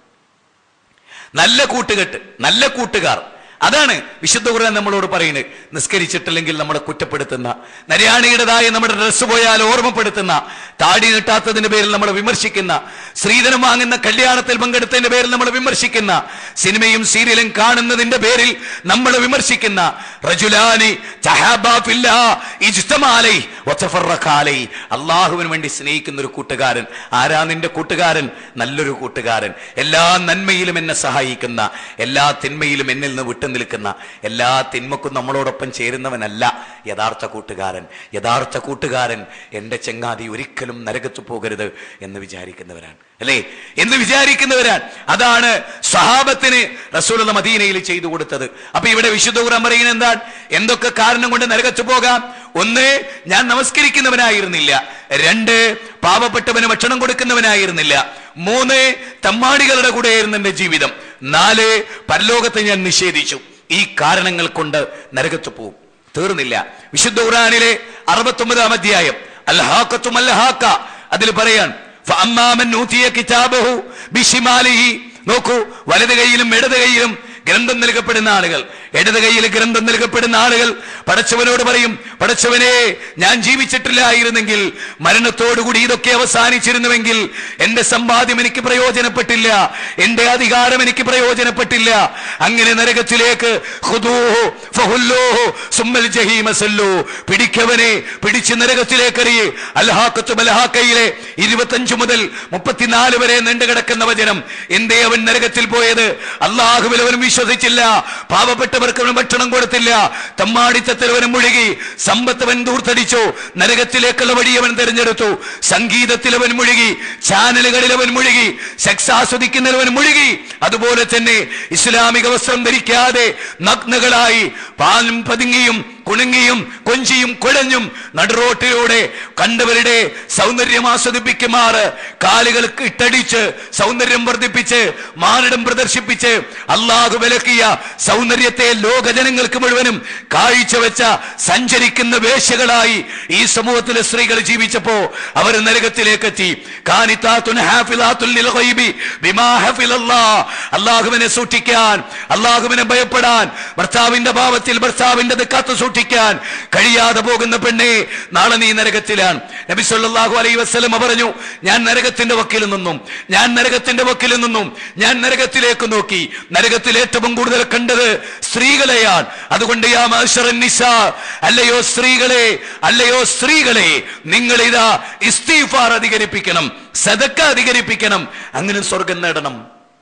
നല്ല കൂട്ടുകെട്ട് നല്ല കൂട്ടുകാർ അതാണ് വിശുദ്ധ ഖുർആൻ നമ്മളോട് പറയുന്നത് നിസ്കരിച്ചിട്ടില്ലെങ്കിൽ നമ്മളെ കുറ്റപ്പെടുത്തുന്ന നരയാണിയുടേതായ നമ്മുടെ ഡ്രസ്സ് പോയാൽ ഓർമ്മപ്പെടുത്തുന്ന താടി നീട്ടാത്തതിന്റെ പേരിൽ നമ്മളെ വിമർശിക്കുന്ന സ്ത്രീധനം വാങ്ങുന്ന കല്യാണത്തിൽ പങ്കെടുത്തതിന്റെ പേരിൽ നമ്മളെ വിമർശിക്കുന്ന സിനിമയും സീരിയലും കാണുന്നതിന്റെ പേരിൽ നമ്മളെ വിമർശിക്കുന്ന റജുലാനി തഹാബാ ഫില്ലാ ഇജ്തമാലൈ വതഫറഖാലൈ അള്ളാഹുവിന് വേണ്ടി സ്നേഹിക്കുന്ന ഒരു കൂട്ടുകാരൻ ആരാ നിന്റെ കൂട്ടുകാരൻ നല്ലൊരു കൂട്ടുകാരൻ എല്ലാ നന്മയിലും എന്നെ സഹായിക്കുന്ന എല്ലാ തിന്മയിലും എന്നിൽ നിന്ന് വിട്ടു നിൽക്കുന്ന എല്ലാ തിന്മക്കും നമ്മളോടൊപ്പം ചേരുന്നവനല്ല യഥാർത്ഥ കൂട്ടുകാരൻ യഥാർത്ഥ കൂട്ടുകാരൻ എന്റെ ചെങ്ങാതി ഒരിക്കലും നരകത്തു പോകരുത് എന്ന് വിചാരിക്കുന്നവരാണ് അല്ലേ എന്ന് വിചാരിക്കുന്നവരാണ് അതാണ് സ്വഹാബത്തിന് റസൂലുള്ള മദീനയിൽ ചെയ്തു കൊടുത്തത് അപ്പൊ ഇവിടെ വിശുദ്ധ ഖുർആൻ പറയുന്നത് എന്താണ് എന്തൊക്കെ കാരണം കൊണ്ട് നരകത്തു പോകാം ഒന്ന് ഞാൻ നമസ്കരിക്കുന്നവനായിരുന്നില്ല രണ്ട് പാവപ്പെട്ടവന് ഭക്ഷണം കൊടുക്കുന്നവനായിരുന്നില്ല മൂന്ന് തമ്മാടികളുടെ കൂടെയായിരുന്നു എന്റെ ജീവിതം നാല് പരലോകത്തെ ഞാൻ നിഷേധിച്ചു ഈ കാരണങ്ങൾ കൊണ്ട് നരകത്തു പോവും തീർന്നില്ല വിശുദ്ധ ഖുർആനിലെ അറുപത്തൊമ്പതാം അധ്യായം അൽഹാക്കത്തും അൽഹാക്ക അതിൽ പറയാൻ ഫഅമ്മാമൻ ഊതിയ കിതാബഹു ബിശിമാലിഹി നോക്കൂ വലത് കൈയിലും ഇടത് കൈയിലും ഗ്രന്ഥം നൽകപ്പെടുന്ന ആളുകൾ ഇടത് കൈയിൽ ഗ്രന്ഥം നൽകപ്പെടുന്ന ആളുകൾ പടച്ചവനോട് പറയും പടച്ചവനെ ഞാൻ ജീവിച്ചിട്ടില്ലായിരുന്നെങ്കിൽ മരണത്തോടുകൂടി ഇതൊക്കെ അവസാനിച്ചിരുന്നുവെങ്കിൽ എന്റെ സമ്പാദ്യം എനിക്ക് പ്രയോജനപ്പെട്ടില്ല എന്റെ അധികാരം എനിക്ക് പ്രയോജനപ്പെട്ടില്ല അങ്ങനെ നരകത്തിലേക്ക് ഖുദൂഹു ഫഹുല്ലൂഹു സുമ്മൽ ജഹീമ സല്ലൂ. പിടിക്കവനെ പിടിച്ച് നരകത്തിലേക്ക് എറിയേ അൽഹാക്കത്ത് ബൽഹാക്കയിലെ ഇരുപത്തഞ്ചു മുതൽ മുപ്പത്തിനാല് വരെ നീണ്ടുകിടക്കുന്ന വചനം എന്തേ അവൻ നരകത്തിൽ പോയത് അള്ളാഹുവിൽ അവൻ വിശ്വസിച്ചില്ല പാവപ്പെട്ടവർക്ക് അവൻ ഭക്ഷണം കൊടുത്തില്ല തമ്മാടിത്തത്തിൽ അവൻ മുഴുകി സമ്പത്ത് അവൻ ദൂർത്തടിച്ചു നരകത്തിലേക്കുള്ള വഴി അവൻ തിരഞ്ഞെടുത്തു സംഗീതത്തിൽ അവൻ മുഴുകി ചാനലുകളിൽ അവൻ മുഴുകി സെക്സ് ആസ്വദിക്കുന്നതിൽ അവൻ മുഴുകി അതുപോലെ തന്നെ ഇസ്ലാമിക വസ്ത്രം ധരിക്കാതെ നഗ്നകളായി പാലും പതുങ്ങിയും കുണുങ്ങിയും കൊഞ്ചിയും കുഴഞ്ഞും നടുറോട്ടിലൂടെ കണ്ടവരുടെ സൗന്ദര്യം ആസ്വദിപ്പിക്കുമാറ് കാലുകൾക്ക് ഇട്ടടിച്ച് സൗന്ദര്യം വർദ്ധിപ്പിച്ച് മാനിടം പ്രദർശിപ്പിച്ച് അള്ളാഹു വിലക്കിയ സൗന്ദര്യത്തെ ലോകജനങ്ങൾക്ക് മുഴുവനും കാഴ്ചവെച്ച സഞ്ചരിക്കുന്ന വേശ്യകളായി ഈ സമൂഹത്തിലെ സ്ത്രീകൾ ജീവിച്ചപ്പോ അവർ നരകത്തിലേക്ക് എത്തി കാനിത്താത്തുൻ ഹാഫിലാത്തുൽ ലിൽ ഗൈബി ബിമാ ഹഫിലല്ലാഹ്. അള്ളാഹുവിനെ സൂക്ഷിക്കാൻ അള്ളാഹുവിനെ ഭയപ്പെടാൻ ഭർത്താവിന്റെ ഭാവത്തിൽ ഭർത്താവിന്റെ കാത്തു സൂക്ഷിക്കാൻ കഴിയാതെ പോകുന്ന പെണ്ണെ നാളെ നീ നരകത്തിലാണ് നബി സല്ലല്ലാഹു അലൈഹി വസല്ലം പറഞ്ഞു ഞാൻ നരകത്തിന്റെ വക്കിൽ നിന്നും ഞാൻ നരകത്തിന്റെ വക്കിൽ നിന്നും ഞാൻ നരകത്തിലേക്ക് നോക്കി നരകത്തിൽ ഏറ്റവും കൂടുതൽ കണ്ടത് സ്ത്രീകളെയാണ് അതുകൊണ്ട് യാ മഅ്ശറൻ നിസാ അല്ലയോ സ്ത്രീകളെ അല്ലയോ സ്ത്രീകളെ നിങ്ങൾ ഇതാ ഇസ്തീഫാർ അധികരിപ്പിക്കണം സദക്ക അധികരിപ്പിക്കണം അങ്ങനെ സ്വർഗം നേടണം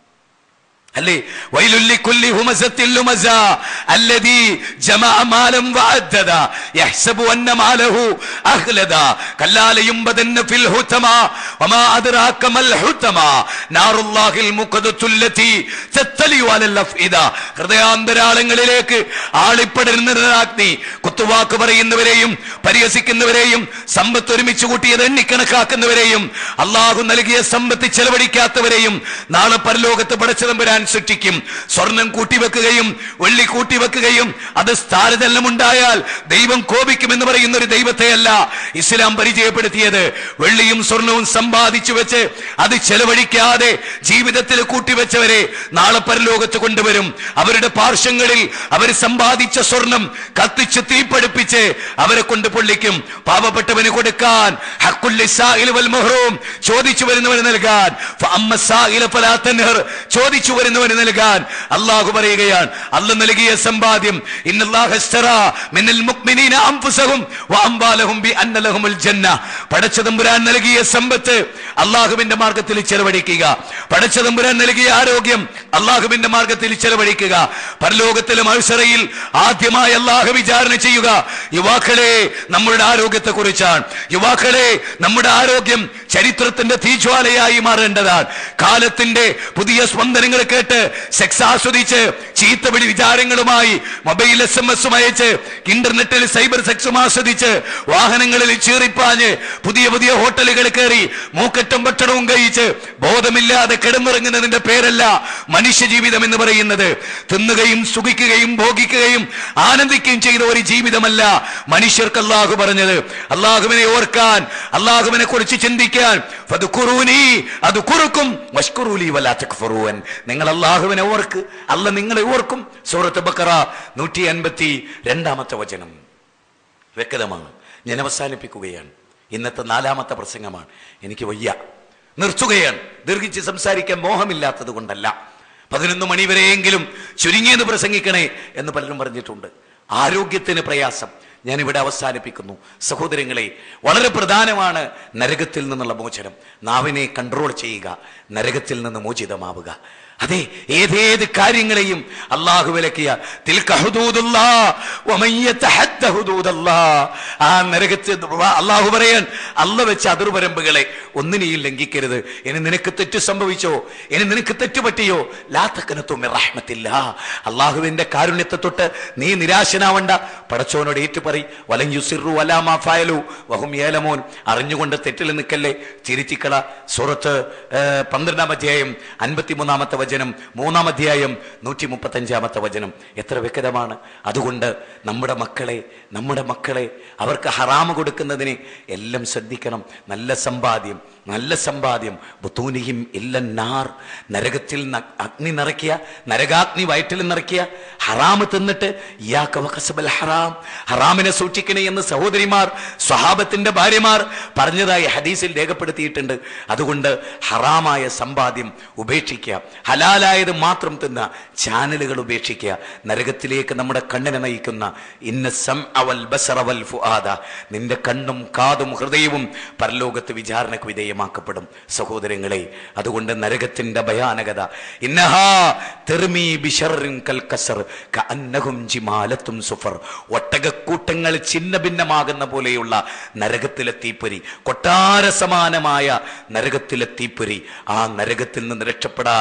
അല്ലേ വൈലുല്ലി കുല്ലി ഹുമസത്തിൽ ലുമസ അല്ലദീ ജമഅ മാലം വഅദ്ദദ യഹ്സബു അന്ന മാലഹു അഖ്ലദ കല്ലാല യുംബദന്ന ഫിൽ ഹുതമ വമാ അദ്റാക മൽ ഹുതമ നാറുല്ലാഹിൽ മുഖദത്തുല്ലതി തത്തലിയു അലൽ അഫ്ഇദ ഹൃദയാന്തരാളങ്ങളിലേക്ക് ആളിപ്പടരുന്ന അഗ്നി കുത്തുവാക്ക് പറയുന്നവരെയും പരിഹസിക്കുന്നവരെയും സമ്പത്ത് ഒരുമിച്ച് കൂട്ടിയത് എണ്ണിക്കണക്കാക്കുന്നവരെയും അള്ളാഹു നൽകിയ സമ്പത്ത് ചെലവഴിക്കാത്തവരെയും നാളെ പരലോകത്ത് പടച്ചതമ്പുരാൻ സൃഷ്ടിക്കും സ്വർണം കൂട്ടിവെക്കുകയും വെള്ളി കൂട്ടിവെക്കുകയും അത് സ്ഥാനചലനമുണ്ടായാൽ ദൈവം കോപിക്കുമെന്ന് പറയുന്ന ഒരു ദൈവത്തെയല്ല ഇസ്ലാം പരിചയപ്പെടുത്തിയത് വെള്ളിയും സ്വർണവും സമ്പാദിച്ചു വെച്ച് അത് ചെലവഴിക്കാതെ ജീവിതത്തിൽ കൂട്ടിവെച്ചവരെ നാളെ പരലോകത്ത് കൊണ്ടുവരും അവരുടെ പാർശ്വങ്ങളിൽ അവർ സമ്പാദിച്ച സ്വർണം കത്തിച്ച് തീപ്പടിപ്പിച്ച് അവരെ കൊണ്ട് പൊള്ളിക്കും പാവപ്പെട്ടവന് കൊടുക്കാൻ ഹക്കുല്ലി സാഇൽ വൽ മഹ്റൂം ചോദിച്ചു വരുന്നവന് നൽകാൻ ഫഅമ്മ സാഇല ഫലാ തൻഹർ ചോദിച്ചു വരുന്നവന് നൽകാൻ അള്ളാഹു പറയുകയാണ് അല്ല നൽകിയ സമ്പാദ്യം ഇന്നല്ലാഹ ഇസ്തറാ മിനൽ മുഅ്മിനീന അൻഫുസഹും വഅംവാലഹും ബിഅന്ന ലഹുമുൽ ജന്ന പടച്ചതമ്പുരാൻ നൽകിയ സമ്പത്ത് അള്ളാഹുവിന്റെ മാർഗത്തിൽ ചെലവഴിക്കുക പടച്ചതമ്പുരാൻ നൽകിയ ആരോഗ്യം അള്ളാഹുവിന്റെ മാർഗത്തിൽ ചെലവഴിക്കുക പരലോകത്തിലെ മത്സരയിൽ ആദ്യമായി അള്ളാഹു വിചാരണ ചെയ്യുക യുവാക്കളെ നമ്മുടെ ആരോഗ്യത്തെ കുറിച്ചാണ് യുവാക്കളെ നമ്മുടെ ആരോഗ്യം ചരിത്രത്തിന്റെ തീജ്വാലയായി മാറേണ്ടതാണ് കാലത്തിന്റെ പുതിയ സ്പന്ദനങ്ങൾ കേട്ട് സെക്സ് ആസ്വദിച്ച് ചീത്തപിടി വിചാരങ്ങളുമായി മൊബൈൽ എസ് എം എസും അയച്ച് ഇന്റർനെറ്റിൽ സൈബർ സെക്സും ആസ്വദിച്ച് വാഹനങ്ങളിൽ ചീറിപ്പാഞ്ഞ് പുതിയ പുതിയ ഹോട്ടലുകൾ കയറി മൂക്കറ്റം ഭക്ഷണവും കഴിച്ച് ബോധമില്ലാതെ കിടന്നുറങ്ങുന്നതിന്റെ പേരല്ല മനുഷ്യജീവിതം എന്ന് പറയുന്നത് തിന്നുകയും സുഖിക്കുകയും ഭോഗിക്കുകയും ആനന്ദിക്കുകയും ചെയ്ത ഒരു ജീവിതമല്ല മനുഷ്യർക്ക് അള്ളാഹു പറഞ്ഞത് അള്ളാഹുവിനെ ഓർക്കാൻ അള്ളാഹുവിനെ കുറിച്ച് ചിന്തിക്കാൻ ഫദ്കുറൂനി അത് കുറുക്കും വഷ്കുറൂലി വലാ തക്ഫുറൂൻ നിങ്ങൾ അള്ളാഹുവിനെ ഓർക്ക് അല്ല നിങ്ങളെ ഓർക്കും സൂറത്ത് ബക്കറ നൂറ്റി അൻപത്തി രണ്ടാമത്തെ വചനം വ്യക്തമാണ് ഞാൻ അവസാനിപ്പിക്കുകയാണ് ഇന്നത്തെ നാലാമത്തെ പ്രസംഗമാണ് എനിക്ക് വയ്യ നിർത്തുകയാണ് ദീർഘിച്ച് സംസാരിക്കാൻ മോഹമില്ലാത്തത് കൊണ്ടല്ല പതിനൊന്ന് മണിവരെയെങ്കിലും ചുരുങ്ങിയത് പ്രസംഗിക്കണേ എന്ന് പലരും പറഞ്ഞിട്ടുണ്ട് ആരോഗ്യത്തിന് പ്രയാസം ഞാൻ ഇവിടെ അവസാനിപ്പിക്കുന്നു സഹോദരങ്ങളെ വളരെ പ്രധാനമാണ് നരകത്തിൽ നിന്നുള്ള മോചനം നാവിനെ കൺട്രോൾ ചെയ്യുക നരകത്തിൽ നിന്ന് മോചിതമാവുക അതെ ഏതേത് കാര്യങ്ങളെയും അള്ളാഹു വിലക്കിയ തിൽക ഹുദൂദുല്ലാ വമൻ യതഹദ്ദ ഹുദൂദല്ലാ ആ നരകത്തിൽ അള്ളാഹു പറയാൻ അല്ല വെച്ച അതിർവരമ്പുകളെ ഒന്നിനെയും ലംഘിക്കരുത് ഇനി നിനക്ക് തെറ്റ് സംഭവിച്ചോ ഇനി നിനക്ക് തെറ്റ് പറ്റിയോ ലാ തക്കനത്തു മിർ റഹ്മത്തില്ലാ അള്ളാഹുവിന്റെ കാരുണ്യത്തെ തൊട്ട് നീ നിരാശനാവണ്ട പടച്ചോനോട് ഏറ്റുപറി വലം യുസിറു അലാമാ ഫയലു വഹും ഏലമോൻ അറിഞ്ഞുകൊണ്ട് തെറ്റിൽ നിൽക്കല്ലേ ചിരിച്ചിക്കള സൂറത്ത് ഏഹ്, പന്ത്രണ്ടാം അധ്യായം അൻപത്തിമൂന്നാമത്തെ വചനം മൂന്നാം അധ്യായം നൂറ്റി മുപ്പത്തഞ്ചാമത്തെ വചനം എത്ര വ്യക്തമാണ് അതുകൊണ്ട് നമ്മുടെ മക്കളെ നമ്മുടെ മക്കളെ അവർക്ക് ഹറാമ് കൊടുക്കുന്നതിന് എല്ലാം ശ്രദ്ധിക്കണം നല്ല സമ്പാദ്യം നല്ല സമ്പാദ്യം ബുത്തൂനിയും ഇല്ല നാർ നരകത്തിൽ ന- അഗ്നി നിറയ്ക്കുക നരകാഗ്നി വയറ്റിൽ നിറയ്ക്കുക ഹറാമ് തിന്നിട്ട് ഇയാക്ക വഖസബൽ ഹറാം ഹറാമിനെ സൂക്ഷിക്കണേ എന്ന് സഹോദരിമാർ സ്വഹാബത്തിന്റെ ഭാര്യമാർ പറഞ്ഞതായി ഹദീസിൽ രേഖപ്പെടുത്തിയിട്ടുണ്ട് അതുകൊണ്ട് ഹറാമായ സമ്പാദ്യം ഉപേക്ഷിക്കുക ഹലാലായത് മാത്രം തിന്ന ചാനലുകൾ ഉപേക്ഷിക്കുക നരകത്തിലേക്ക് നമ്മുടെ കണ്ണിനെ നയിക്കുന്ന ഇന്ന സം അവൽ ബസറവൽ ഫുആദ നിന്റെ കണ്ണും കാതും ഹൃദയവും പരലോകത്ത് വിചാരണക്ക് വിധേയമാക്കപ്പെടും സഹോദരങ്ങളെ അതുകൊണ്ട് നരകത്തിന്റെ ഭയാനകത ഇന്നഹാ തെർമീ ബിശർറിൻ കൽ കസർ കഅന്നഹും ജിമാലത്തും സുഫർ ഒട്ടകക്കൂട്ടങ്ങൾ ഛിന്ന ഭിന്നമാകുന്ന പോലെയുള്ള നരകത്തിലെ തീപ്പൊരി കൊട്ടാര സമാനമായ നരകത്തിലെ തീപ്പൊരി ആ നരകത്തിൽ നിന്ന് രക്ഷപ്പെടാൻ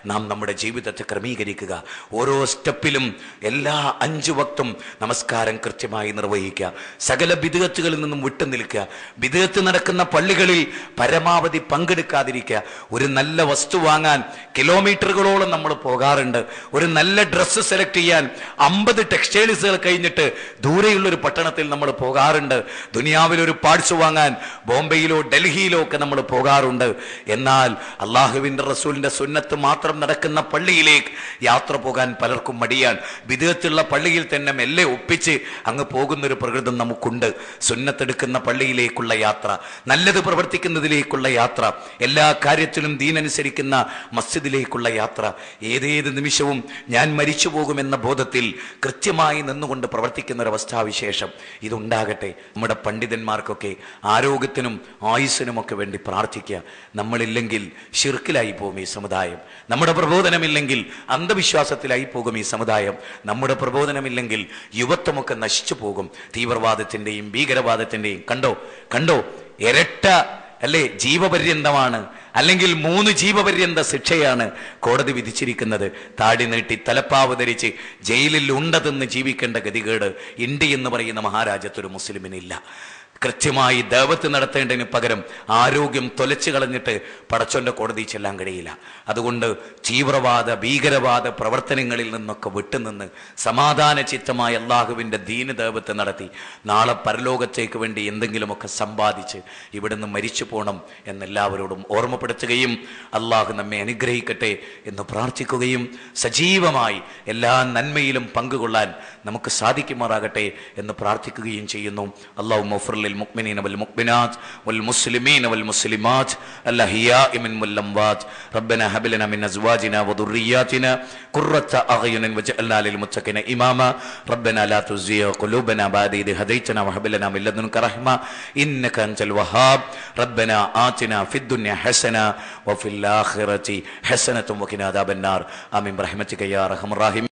നാം നമ്മുടെ ജീവിതത്തെ ക്രമീകരിക്കുക ഓരോ സ്റ്റെപ്പിലും എല്ലാ അഞ്ചു വക്തും നമസ്കാരം കൃത്യമായി നിർവഹിക്കുക സകല ബിദുകത്തുകളിൽ നിന്നും വിട്ടു നിൽക്കുക ബിദുകത്ത് നടക്കുന്ന പള്ളികളിൽ പരമാവധി പങ്കെടുക്കാതിരിക്കുക ഒരു നല്ല വസ്തു വാങ്ങാൻ കിലോമീറ്ററുകളോളം നമ്മൾ പോകാറുണ്ട് ഒരു നല്ല ഡ്രസ്സ് സെലക്ട് ചെയ്യാൻ അമ്പത് ടെക്സ്റ്റൈൽസുകൾ കഴിഞ്ഞിട്ട് ദൂരെയുള്ള ഒരു പട്ടണത്തിൽ നമ്മൾ പോകാറുണ്ട് ദുനിയാവിൽ ഒരു പാഴ്സ് വാങ്ങാൻ ബോംബെയിലോ ഡൽഹിയിലോ ഒക്കെ നമ്മൾ പോകാറുണ്ട് എന്നാൽ അള്ളാഹുവിന്റെ റസൂലിന്റെ സുന്നത്ത് മാത്രം നടക്കുന്ന പള്ളിയിലേക്ക് യാത്ര പോകാൻ പലർക്കും മടിയാണ് വിധത്തിലുള്ള പള്ളിയിൽ തന്നെ മെല്ലെ ഒപ്പിച്ച് അങ്ങ് പോകുന്നൊരു പ്രകൃതം നമുക്കുണ്ട് സുന്നത്തെടുക്കുന്ന പള്ളിയിലേക്കുള്ള യാത്ര നല്ലത് പ്രവർത്തിക്കുന്നതിലേക്കുള്ള യാത്ര എല്ലാ കാര്യത്തിലും ദീനനുസരിക്കുന്ന മസ്ജിദിലേക്കുള്ള യാത്ര ഏതേത് നിമിഷവും ഞാൻ മരിച്ചു പോകുമെന്ന ബോധത്തിൽ കൃത്യമായി നിന്നുകൊണ്ട് പ്രവർത്തിക്കുന്ന ഒരു അവസ്ഥാവിശേഷം ഇതുണ്ടാകട്ടെ നമ്മുടെ പണ്ഡിതന്മാർക്കൊക്കെ ആരോഗ്യത്തിനും ആയുസ്സിനുമൊക്കെ വേണ്ടി പ്രാർത്ഥിക്കുക നമ്മളില്ലെങ്കിൽ ഷിർക്കിലായി പോകും ഈ സമുദായം നമ്മുടെ പ്രബോധനമില്ലെങ്കിൽ അന്ധവിശ്വാസത്തിലായി പോകും ഈ സമുദായം നമ്മുടെ പ്രബോധനമില്ലെങ്കിൽ യുവത്വമൊക്കെ നശിച്ചു പോകും തീവ്രവാദത്തിന്റെയും ഭീകരവാദത്തിന്റെയും കണ്ടോ കണ്ടോ ഇരട്ട അല്ലേ ജീവപര്യന്തമാണ് അല്ലെങ്കിൽ മൂന്ന് ജീവപര്യന്ത ശിക്ഷയാണ് കോടതി വിധിച്ചിരിക്കുന്നത് താടി നീട്ടി തലപ്പാവ് ധരിച്ച് ജയിലിൽ ഉണ്ടതെന്ന് ജീവിക്കേണ്ട ഗതികേട് ഇന്ത്യ എന്ന് പറയുന്ന മഹാരാജ്യത്തൊരു മുസ്ലിമിനില്ല കൃത്യമായി ദേവത്ത് നടത്തേണ്ടതിന് പകരം ആരോഗ്യം തൊലച്ചു കളഞ്ഞിട്ട് പടച്ചോന്റെ കോടതി ചെല്ലാൻ കഴിയില്ല അതുകൊണ്ട് തീവ്രവാദ ഭീകരവാദ പ്രവർത്തനങ്ങളിൽ നിന്നൊക്കെ വിട്ടുനിന്ന് സമാധാന ചിത്തമായ അള്ളാഹുവിന്റെ ദീന ദേവത്ത് നടത്തി നാളെ പരലോകത്തേക്ക് വേണ്ടി എന്തെങ്കിലുമൊക്കെ സമ്പാദിച്ച് ഇവിടുന്ന് മരിച്ചു പോകണം എന്നെല്ലാവരോടും ഓർമ്മപ്പെടുത്തുകയും അള്ളാഹു നമ്മെ അനുഗ്രഹിക്കട്ടെ എന്ന് പ്രാർത്ഥിക്കുകയും സജീവമായി എല്ലാ നന്മയിലും പങ്കുകൊള്ളാൻ നമുക്ക് സാധിക്കുമാറാകട്ടെ എന്ന് പ്രാർത്ഥിക്കുകയും ചെയ്യുന്നു അള്ളാഹു മഫർ للمؤمنين والمؤمنات والمسلمين والمسلمات الأحياء منهم والأموات ربنا هب لنا من أزواجنا وذرياتنا قرة أعين واجعلنا للمتقين إماما ربنا لا تزغ قلوبنا بعد إذ هديتنا وهب لنا من لدنك رحمة إنك أنت الوهاب ربنا آتنا في الدنيا حسنة وفي الآخرة حسنة وقنا عذاب النار آمين برحمتك يا أرحم الراحمين